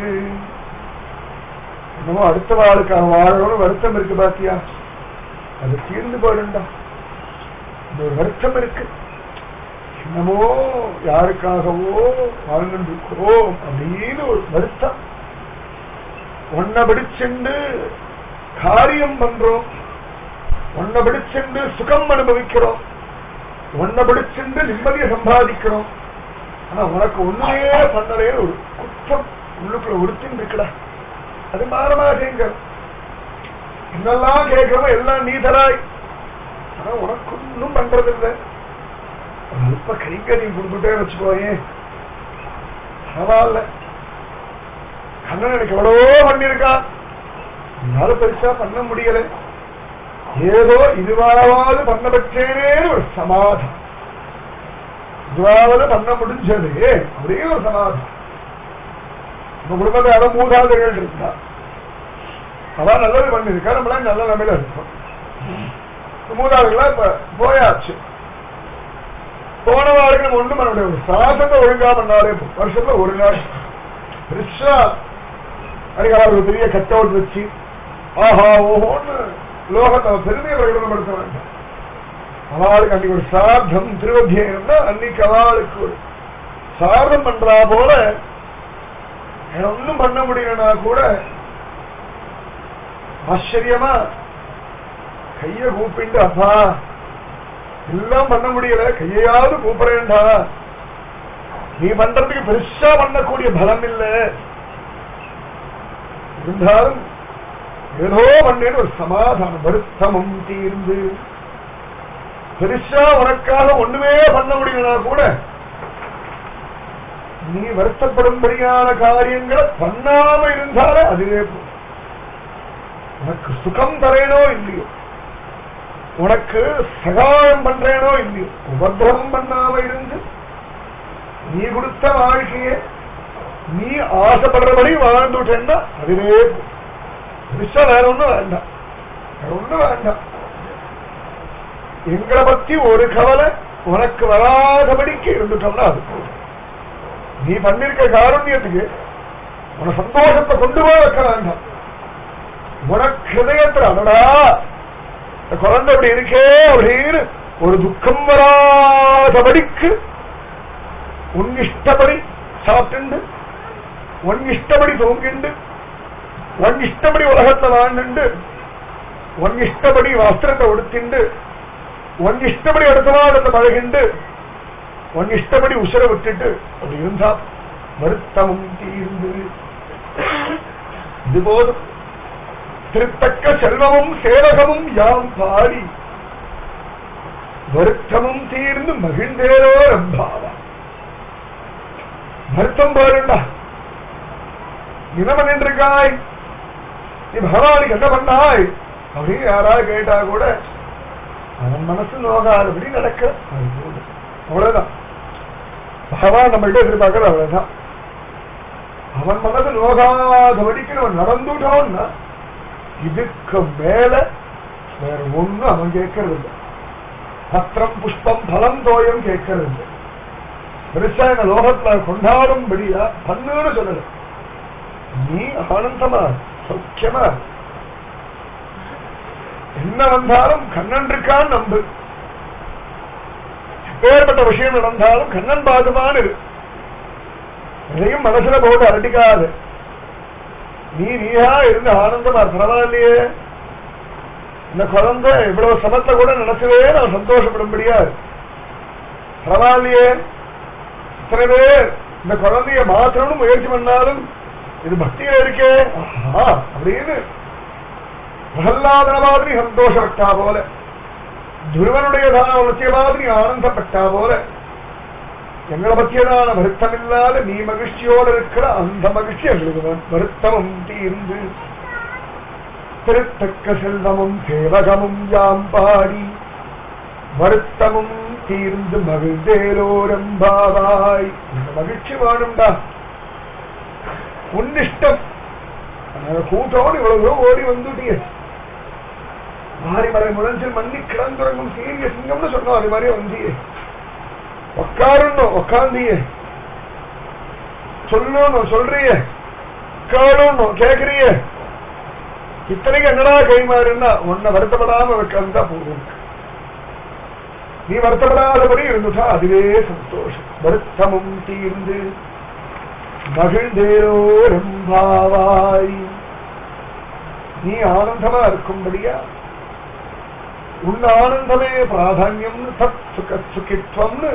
என்னமோ அடுத்த வாழ்க்காக வாழணும்னு வருத்தம் இருக்கு பாத்தியா அது தீர்ந்து போயிடும்டா இந்த ஒரு வருத்தம் இருக்கு என்னமோ யாருக்காகவோ வாழ்ந்துருக்கிறோம் அப்படின்னு ஒரு வருத்தம் ஒன்ன பிடிச்சுண்டு காரியம் பண்றோம் ஒன்ன பிடிச்சுண்டு சுகம் அனுபவிக்கிறோம் ஒன்ன பிடிச்சுண்டு நிம்மதியை சம்பாதிக்கிறோம் ஆனா உனக்கு ஒண்ணுமே பண்ணலே ஒரு குற்றம் உள்ளுக்குள்ள உறுத்தின்னு இருக்குடா அது மாற மாட்டேங்க என்னெல்லாம் கேட்கிறோமோ எல்லாம் நீ தராய் ஆனா உனக்கு ஒன்றும் பண்றது இல்லை அல்ப கைங்கறி கொடுத்துட்டே வச்சுக்கோயேன் பரவாயில்ல கண்ணன் எனக்கு எவ்வளவோ பண்ணியிருக்கான் என்னால பெருசா பண்ண முடியல ஏதோ இதுவாவது பண்ண பெற்றேனே ஒரு சமாதம் இதுவாவது பண்ண முடிஞ்சது ஒரே ஒரு சமாதம் நம்ம குடும்பத்தை யாரும் மூதாதைகள் இருந்தா அவன் நல்லது பண்ணிருக்கா நம்மளாம் நல்ல நிலைமையில இருக்கோம் மூதாதைகளா இப்ப போயாச்சு போன வாழ்க்கை நம்ம ஒண்ணும் பண்ண முடியாது ஒரு சாசத்தை ஒழுங்கா பண்ணாலே போதும். வருஷத்துல ஒரு நாள் பெருசா அன்னைக்கு அவர் ஒரு பெரிய கட் அவுட் வச்சு ஆஹா ஓஹோன்னு லோகத்தை பெருமையை பிரகடனப்படுத்த வேண்டாம் அவளுக்கு அன்னைக்கு ஒரு சார்த்தம் திருவத்தியம்னா அன்னைக்கு அவளுக்கு ஒரு சார்த்தம் பண்றா போல ஒன்னும் பண்ண முடியலனா கூட ஆச்சரியமா கைய கூப்பிட்டு அப்பா எல்லாம் பண்ண முடியல கையாவது கூப்பிடேன்டா நீ பண்றதுக்கு பெருசா பண்ணக்கூடிய பலம் இல்ல இருந்தாலும் ஏதோ பண்ணேன்னு ஒரு சமாதானம் வருத்தமும் தீர்ந்து பெருசா உனக்காக ஒண்ணுமே பண்ண முடியலனா கூட நீ வருத்தப்படும்படியான காரியங்களை பண்ணாம இருந்தாலே அதுவே போதும். உனக்கு சுகம் தரேனோ இல்லையோ உனக்கு சகாயம் பண்றேனோ இல்லையோ உபதிரவம் பண்ணாம இருந்து நீ கொடுத்த வாழ்க்கையை நீ ஆசைப்படுறபடி வாழ்ந்துட்டேன்னா அதுவே போதும். பெருசா வேற ஒண்ணும் வேண்டாம் வேற ஒண்ணும் வேண்டாம் எங்களை பத்தி ஒரு கவலை உனக்கு வராதபடிக்கு இருந்துட்டோம்னா அது போதும் நீ பண்ணிருக்க காருண்யத்துக்கு உன சந்தோஷத்தை கொண்டு போய் வைக்க வேண்டாம் உனக்கு ஹிருதயத்துல அடடா இந்த குழந்தை அப்படி இருக்கே அப்படின்னு ஒரு துக்கம் வராதபடிக்கு உன் இஷ்டப்படி சாப்பிட்டு உன் இஷ்டப்படி தூங்கிண்டு உன் இஷ்டப்படி உலகத்தை வாழ்ந்துண்டு உன் இஷ்டப்படி வஸ்திரத்தை உடுத்திண்டு உன் இஷ்டப்படி அடுத்த வாரத்தை பழகிண்டு உன் இஷ்டப்படி உசுர விட்டுட்டு அப்படி இருந்தா வருத்தமும் தீர்ந்து இது போதும் திருத்தக்க செல்வமும் சேவகமும் யாம் பாடி வருத்தமும் தீர்ந்து மகிழ்ந்தேரோ ரம்பாவா வருத்தம் பாருண்டா என்ன பண்ணிட்டு இருக்காய் நீ பகவானுக்கு என்ன பண்ணாய் அப்படின்னு யாராவது கேட்டா கூட அவன் மனசு நோகாதபடி நடக்க அது போதும். அவ்வளவுதான் பகவான் நம்மள்ட்ட எதிர்பார்க்கறது அவ்வளவுதான் அவன் மனது நோகாதபடிக்கு நம்ம நடந்துட்டோம்னா இதுக்கு மேல வேற ஒண்ணும் அவன் கேட்கறது இல்லை பத்திரம் புஷ்பம் பலம் தோயம் கேட்கறது இல்லை பெருசா இந்த லோகத்துல கொண்டாடும்படியா பண்ணுன்னு சொல்லல நீ ஆனந்தமா இரு, சௌக்கியமா இரு. என்ன வந்தாலும் கண்ணன் இருக்கான்னு நம்பு எப்பேற்பட்ட விஷயம் நடந்தாலும் கண்ணன் பாதுமான் இரு எதையும் மனசுல போட்டு அரட்டிக்காது நீ நீயா இருந்து ஆனந்தமா இரு. பரவாயில்லையே இந்த குழந்தை இவ்வளவு சமத்தை கூட நினைச்சவே நான் சந்தோஷப்படும்படியா இரு. பரவாயில்லையே இத்தனை பேர் இந்த குழந்தைய மாற்றணும்னு முயற்சி பண்ணாலும் இது பக்தியில இருக்கே ஆஹா, அப்படின்னு பிரகல்லாதன மாதிரி சந்தோஷப்பட்டா போல துருவனுடையதான உணர்ச்சிய மாதிரி ஆனந்தப்பட்டா போல எங்களை பற்றியதான வருத்தம் இல்லாத நீ மகிழ்ச்சியோடு இருக்கிற அந்த மகிழ்ச்சி எங்களுக்கு வரு- வருத்தமும் தீர்ந்து திருத்தக்க செல்வமும் சேவகமும் யாம் பாடி வருத்தமும் தீர்ந்து மகிழ்ந்தேலோரம்பாவாய் இந்த மகிழ்ச்சி வேணும்டா உன்னிஷ்டம் அந்த கூட்டோடு இவ்வளவு தூரம் ஓடி வந்துட்டியே மாரிமலை முழஞ்சில் மண்ணி கிடந்துறங்கும் சீரிய சிங்கம்னு சொன்னோம் அது மாதிரியே வந்தியே உக்காரணும் உக்காந்தியே சொல்லணும் சொல்றியே உட்காரணும் கேக்குறியே இத்தனைக்கு என்னடா கைமாறுன்னா உன்னை வருத்தப்படாம வைக்கிறதா போதும் நீ வருத்தப்படாதபடி இருந்துட்டா அதுவே சந்தோஷம் வருத்தமும் தீர்ந்து மகிழ்ந்தேரோ ரம்பாவாய் நீ ஆனந்தமா இருக்கும்படியா உன் ஆனந்தமே பிராதான்யம்னு தத் சுக சுகித்வம்னு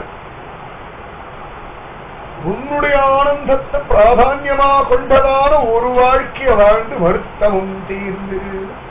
உன்னுடைய ஆனந்தத்தை பிராதான்யமா கொண்டதான ஒரு வாழ்க்கைய வாழ்ந்து வருத்தமும் தீர்ந்து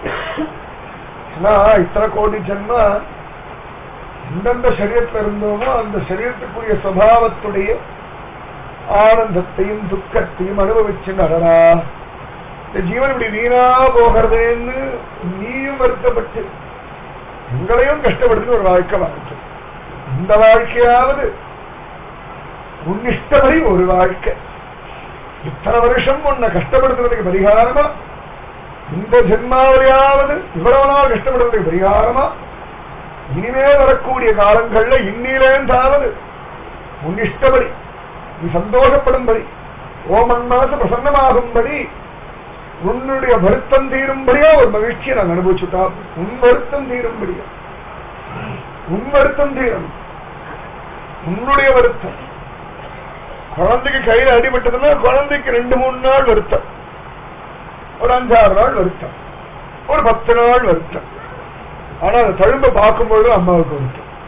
நான் இத்தனை கோடி ஜென்மா எந்தெந்த சரீரத்தில் இருந்தோமோ அந்த சரீரத்துக்குரிய சுவாவத்துடைய ஆனந்தத்தையும் துக்கத்தையும் அனுபவிச்சு நடரா இந்த ஜீவன் இப்படி வீணா போகிறதேன்னு நீயும் வருத்தப்பட்டு உங்களையும் கஷ்டப்படுத்தி ஒரு வாழ்க்கை வாழ்க்கை இந்த வாழ்க்கையாவது உன்னிஷ்டபடி ஒரு வாழ்க்கை இத்தனை வருஷம் உன்னை கஷ்டப்படுத்துறதுக்கு பரிகாரமா இந்த ஜென்மாவிலையாவது இவ்வளவு நாள் கஷ்டப்படுறதுக்கு பரிகாரமா இனிமே வரக்கூடிய காலங்கள்ல இன்னிலேந்தாவது உன்னிஷ்டபடி நீ சந்தோஷப்படும்படி ஓமன் மனசு பிரசன்னமாகும்படி உன்னுடைய வருத்தம் தீரும்படியா ஒரு மகிழ்ச்சியை நாங்கள் அனுபவிச்சுட்டா உன் வருத்தம் தீரும்படியா உன் வருத்தம் தீரும் உன்னுடைய வருத்தம் குழந்தைக்கு கையில அடிபட்டதுன்னா குழந்தைக்கு ரெண்டு மூணு நாள் வருத்தம் ஒரு அஞ்சாறு நாள் வருத்தம் ஒரு பத்து நாள் வருத்தம் ஆனா அந்த தழும்ப பார்க்கும்பொழுது அம்மாவுக்கு வருத்தம்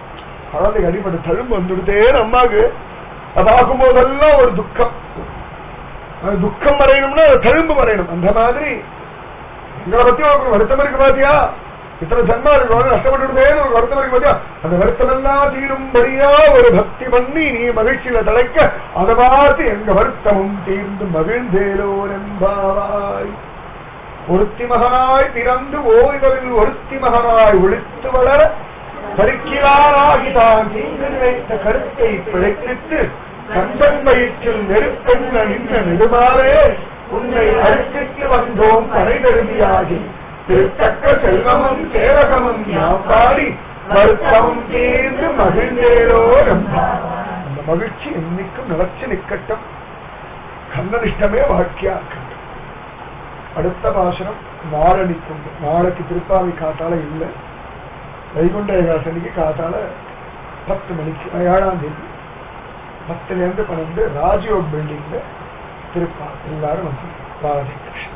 குழந்தை அடிபட்டு தழும்பு வந்துடுதேன்னு அம்மாக்கு அதை பார்க்கும் போதெல்லாம் ஒரு துக்கம் அது துக்கம் மறையணும்னா அது தழும்பு மறையணும் அந்த மாதிரி எங்களை பத்தி உனக்கு வருத்தம் இருக்கு பாத்தியா இத்தனை ஜன்மா இருக்கு உனக்கு கஷ்டப்பட்டுட்டேன்னு ஒரு வருத்தம் இருக்கு பாத்தியா அந்த வருத்தம் எல்லாம் தீரும்படியா ஒரு பக்தி பண்ணி நீ மகிழ்ச்சியில தலைக்க அதை பார்த்து எங்க வருத்தமும் தீர்ந்து மகிழ்ந்தேலோ என்பாவாய் ஒருத்தி மகனாய் பிறந்து ஓய்வரில் ஒருத்தி மகனாய் ஒழித்து வளர பருக்கிறாராகி தான் தீங்கு நினைத்த கருத்தை பிழைத்திட்டு கந்தன் வயிற்றில் நெருப்பெண்ண நின்ற நெடுமாறே உன்னை அழுத்திட்டு வந்தோம் படைதருதியாகி திருத்தக்க செல்வமும் சேவகமும் யாம் பாடி வருத்தமும் தீர்ந்து மகிழ்ந்தேரோ என்பார் அந்த மகிழ்ச்சி என்னைக்கும் நிலச்சி நிக்கட்டும் கண்ணனிஷ்டமே வாழ்க்கையா இருக்கட்டும் அடுத்த பாசனம் நாளனிக்கு உண்டு நாளைக்கு திருப்பாவை காத்தால இல்ல வைகுண்ட ஏகாசனிக்கு காத்தால பத்து மணிக்கு அஹ், ஏழாம் தேதி பத்துல இருந்து பன்னெண்டு ராஜயோக் பில்டிங்ல திருப்பா எல்லாரும் வந்து ராதே கிருஷ்ணா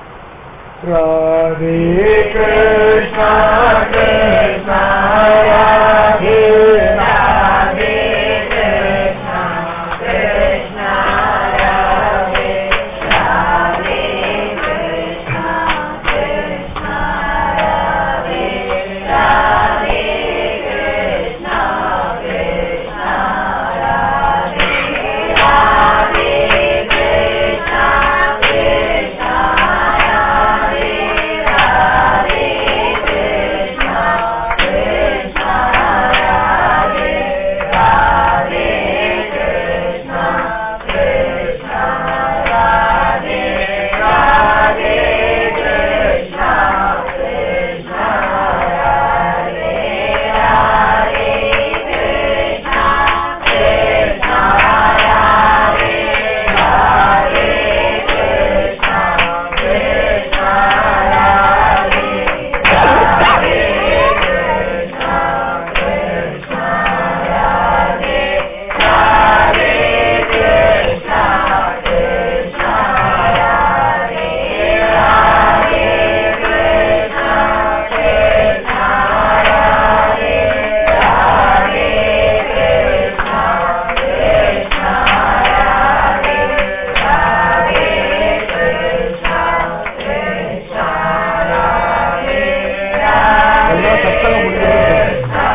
ராதே கிருஷ்ணா கிருஷ்ணா ராதே ராதே கிருஷ்ணா கிருஷ்ணா ராதே ராதே கிருஷ்ணா கிருஷ்ணா ராதே ராதே கிருஷ்ணா கிருஷ்ணா ராதே ராதே கிருஷ்ணா கிருஷ்ணா ராதே ராதே கிருஷ்ணா கிருஷ்ணா ராதே ராதே கிருஷ்ணா கிருஷ்ணா ராதே ராதே கிருஷ்ணா கிருஷ்ணா ராதே ராதே கிருஷ்ணா கிருஷ்ணா ராதே ராதே கிருஷ்ணா கிருஷ்ணா ராதே ராதே கிருஷ்ணா கிருஷ்ணா ராதே ராதே கிருஷ்ணா கிருஷ்ணா ராதே ராதே கிருஷ்ணா கிருஷ்ணா ராதே ராதே கிருஷ்ணா கிருஷ்ணா ராதே ராதே கிருஷ்ணா கிருஷ்ணா ராதே எல்லாம் சத்தம் முடிஞ்சது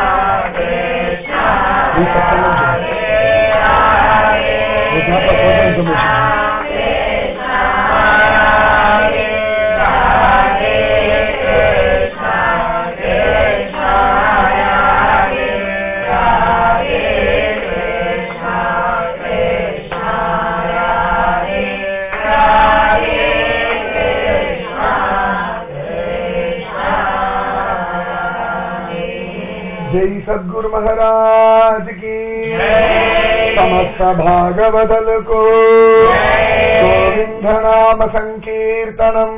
நீ சத்தம் जय सद्गुरु महाराज की समस्त भागवदल को गोविंद नाम संकीर्तनम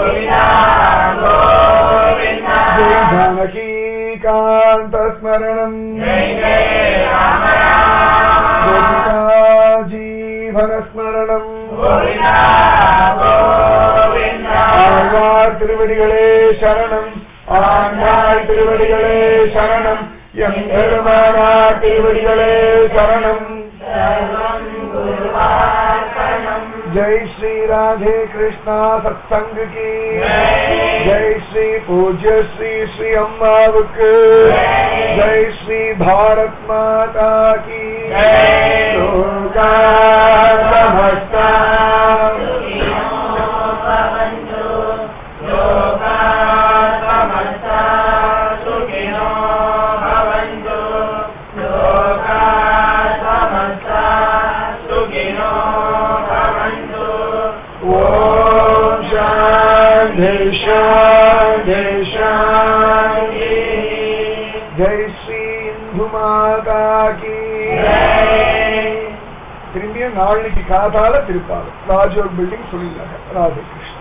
जय जानकी कांत स्मरणम गोपिका जीवन स्मरणम ஆழ்வார் திருவடிகளே சரணம் ஆண்டாள் திருவடிகளே சரணம் எம் பெருமானார் திருவடிகளே சரணம் जय श्री राधे कृष्णा सत्संग की जय श्री पूज्य श्री श्री अम्मावक जय श्री भारत माता की लोका समस्ता ॐ शान्ति शान्ति शान्ति जय श्री இந்து மாதா கி திரும்பியும் நாளைக்கு காதால திருப்பாரு ராஜோக் பில்டிங் சொல்லியிருந்தாங்க ராதே கிருஷ்ணன்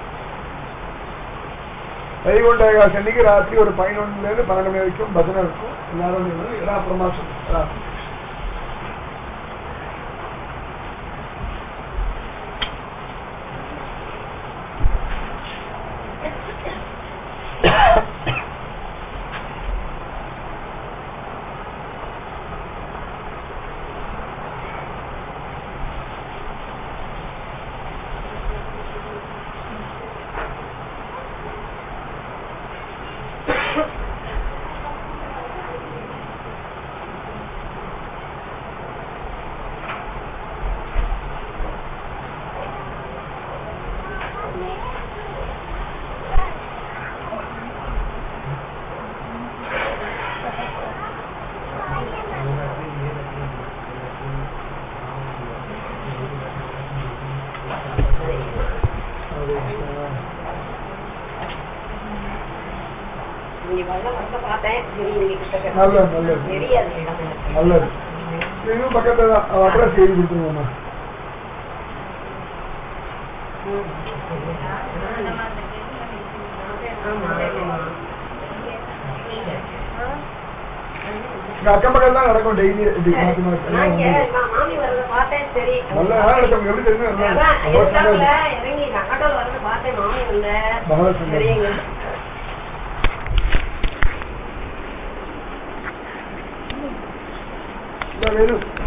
வைகுண்ட ஏகாதசி அன்னைக்கு ராத்திரி ஒரு பதினொன்னுல இருந்து பன்னெண்டு மணி வரைக்கும் பஜனை இருக்கும் எல்லாரும் எல்லா அப்புறமா சொல்லுங்க ராதே கிருஷ்ணன் இங்க வரல வரல பார்த்தேன் சரி இங்க கிட்ட நல்லது நல்லது தெரியாது இடம் எனக்கு. நல்லது இதுவும் பக்கத்துல தான் அட்ரஸ் எழுதி கொடுத்துருவோம்மா ம். ஆமா ஆமா இங்க அக்கம் பக்கம் தான் நடக்கும் டெய்லி இப்படி மாத்தி நான் இங்க மாத்தி நான் மாமி வரத பார்த்தேன் சரி நல்ல நாள் நடக்கும் எப்படி தெரியும் அதான் எதிர்த்தாப்புல இறங்கி நான் ஆட்டோல வரத பார்த்தேன் மாமி வந்த பகவத சந்தோஷம். சரிங்க வேணும்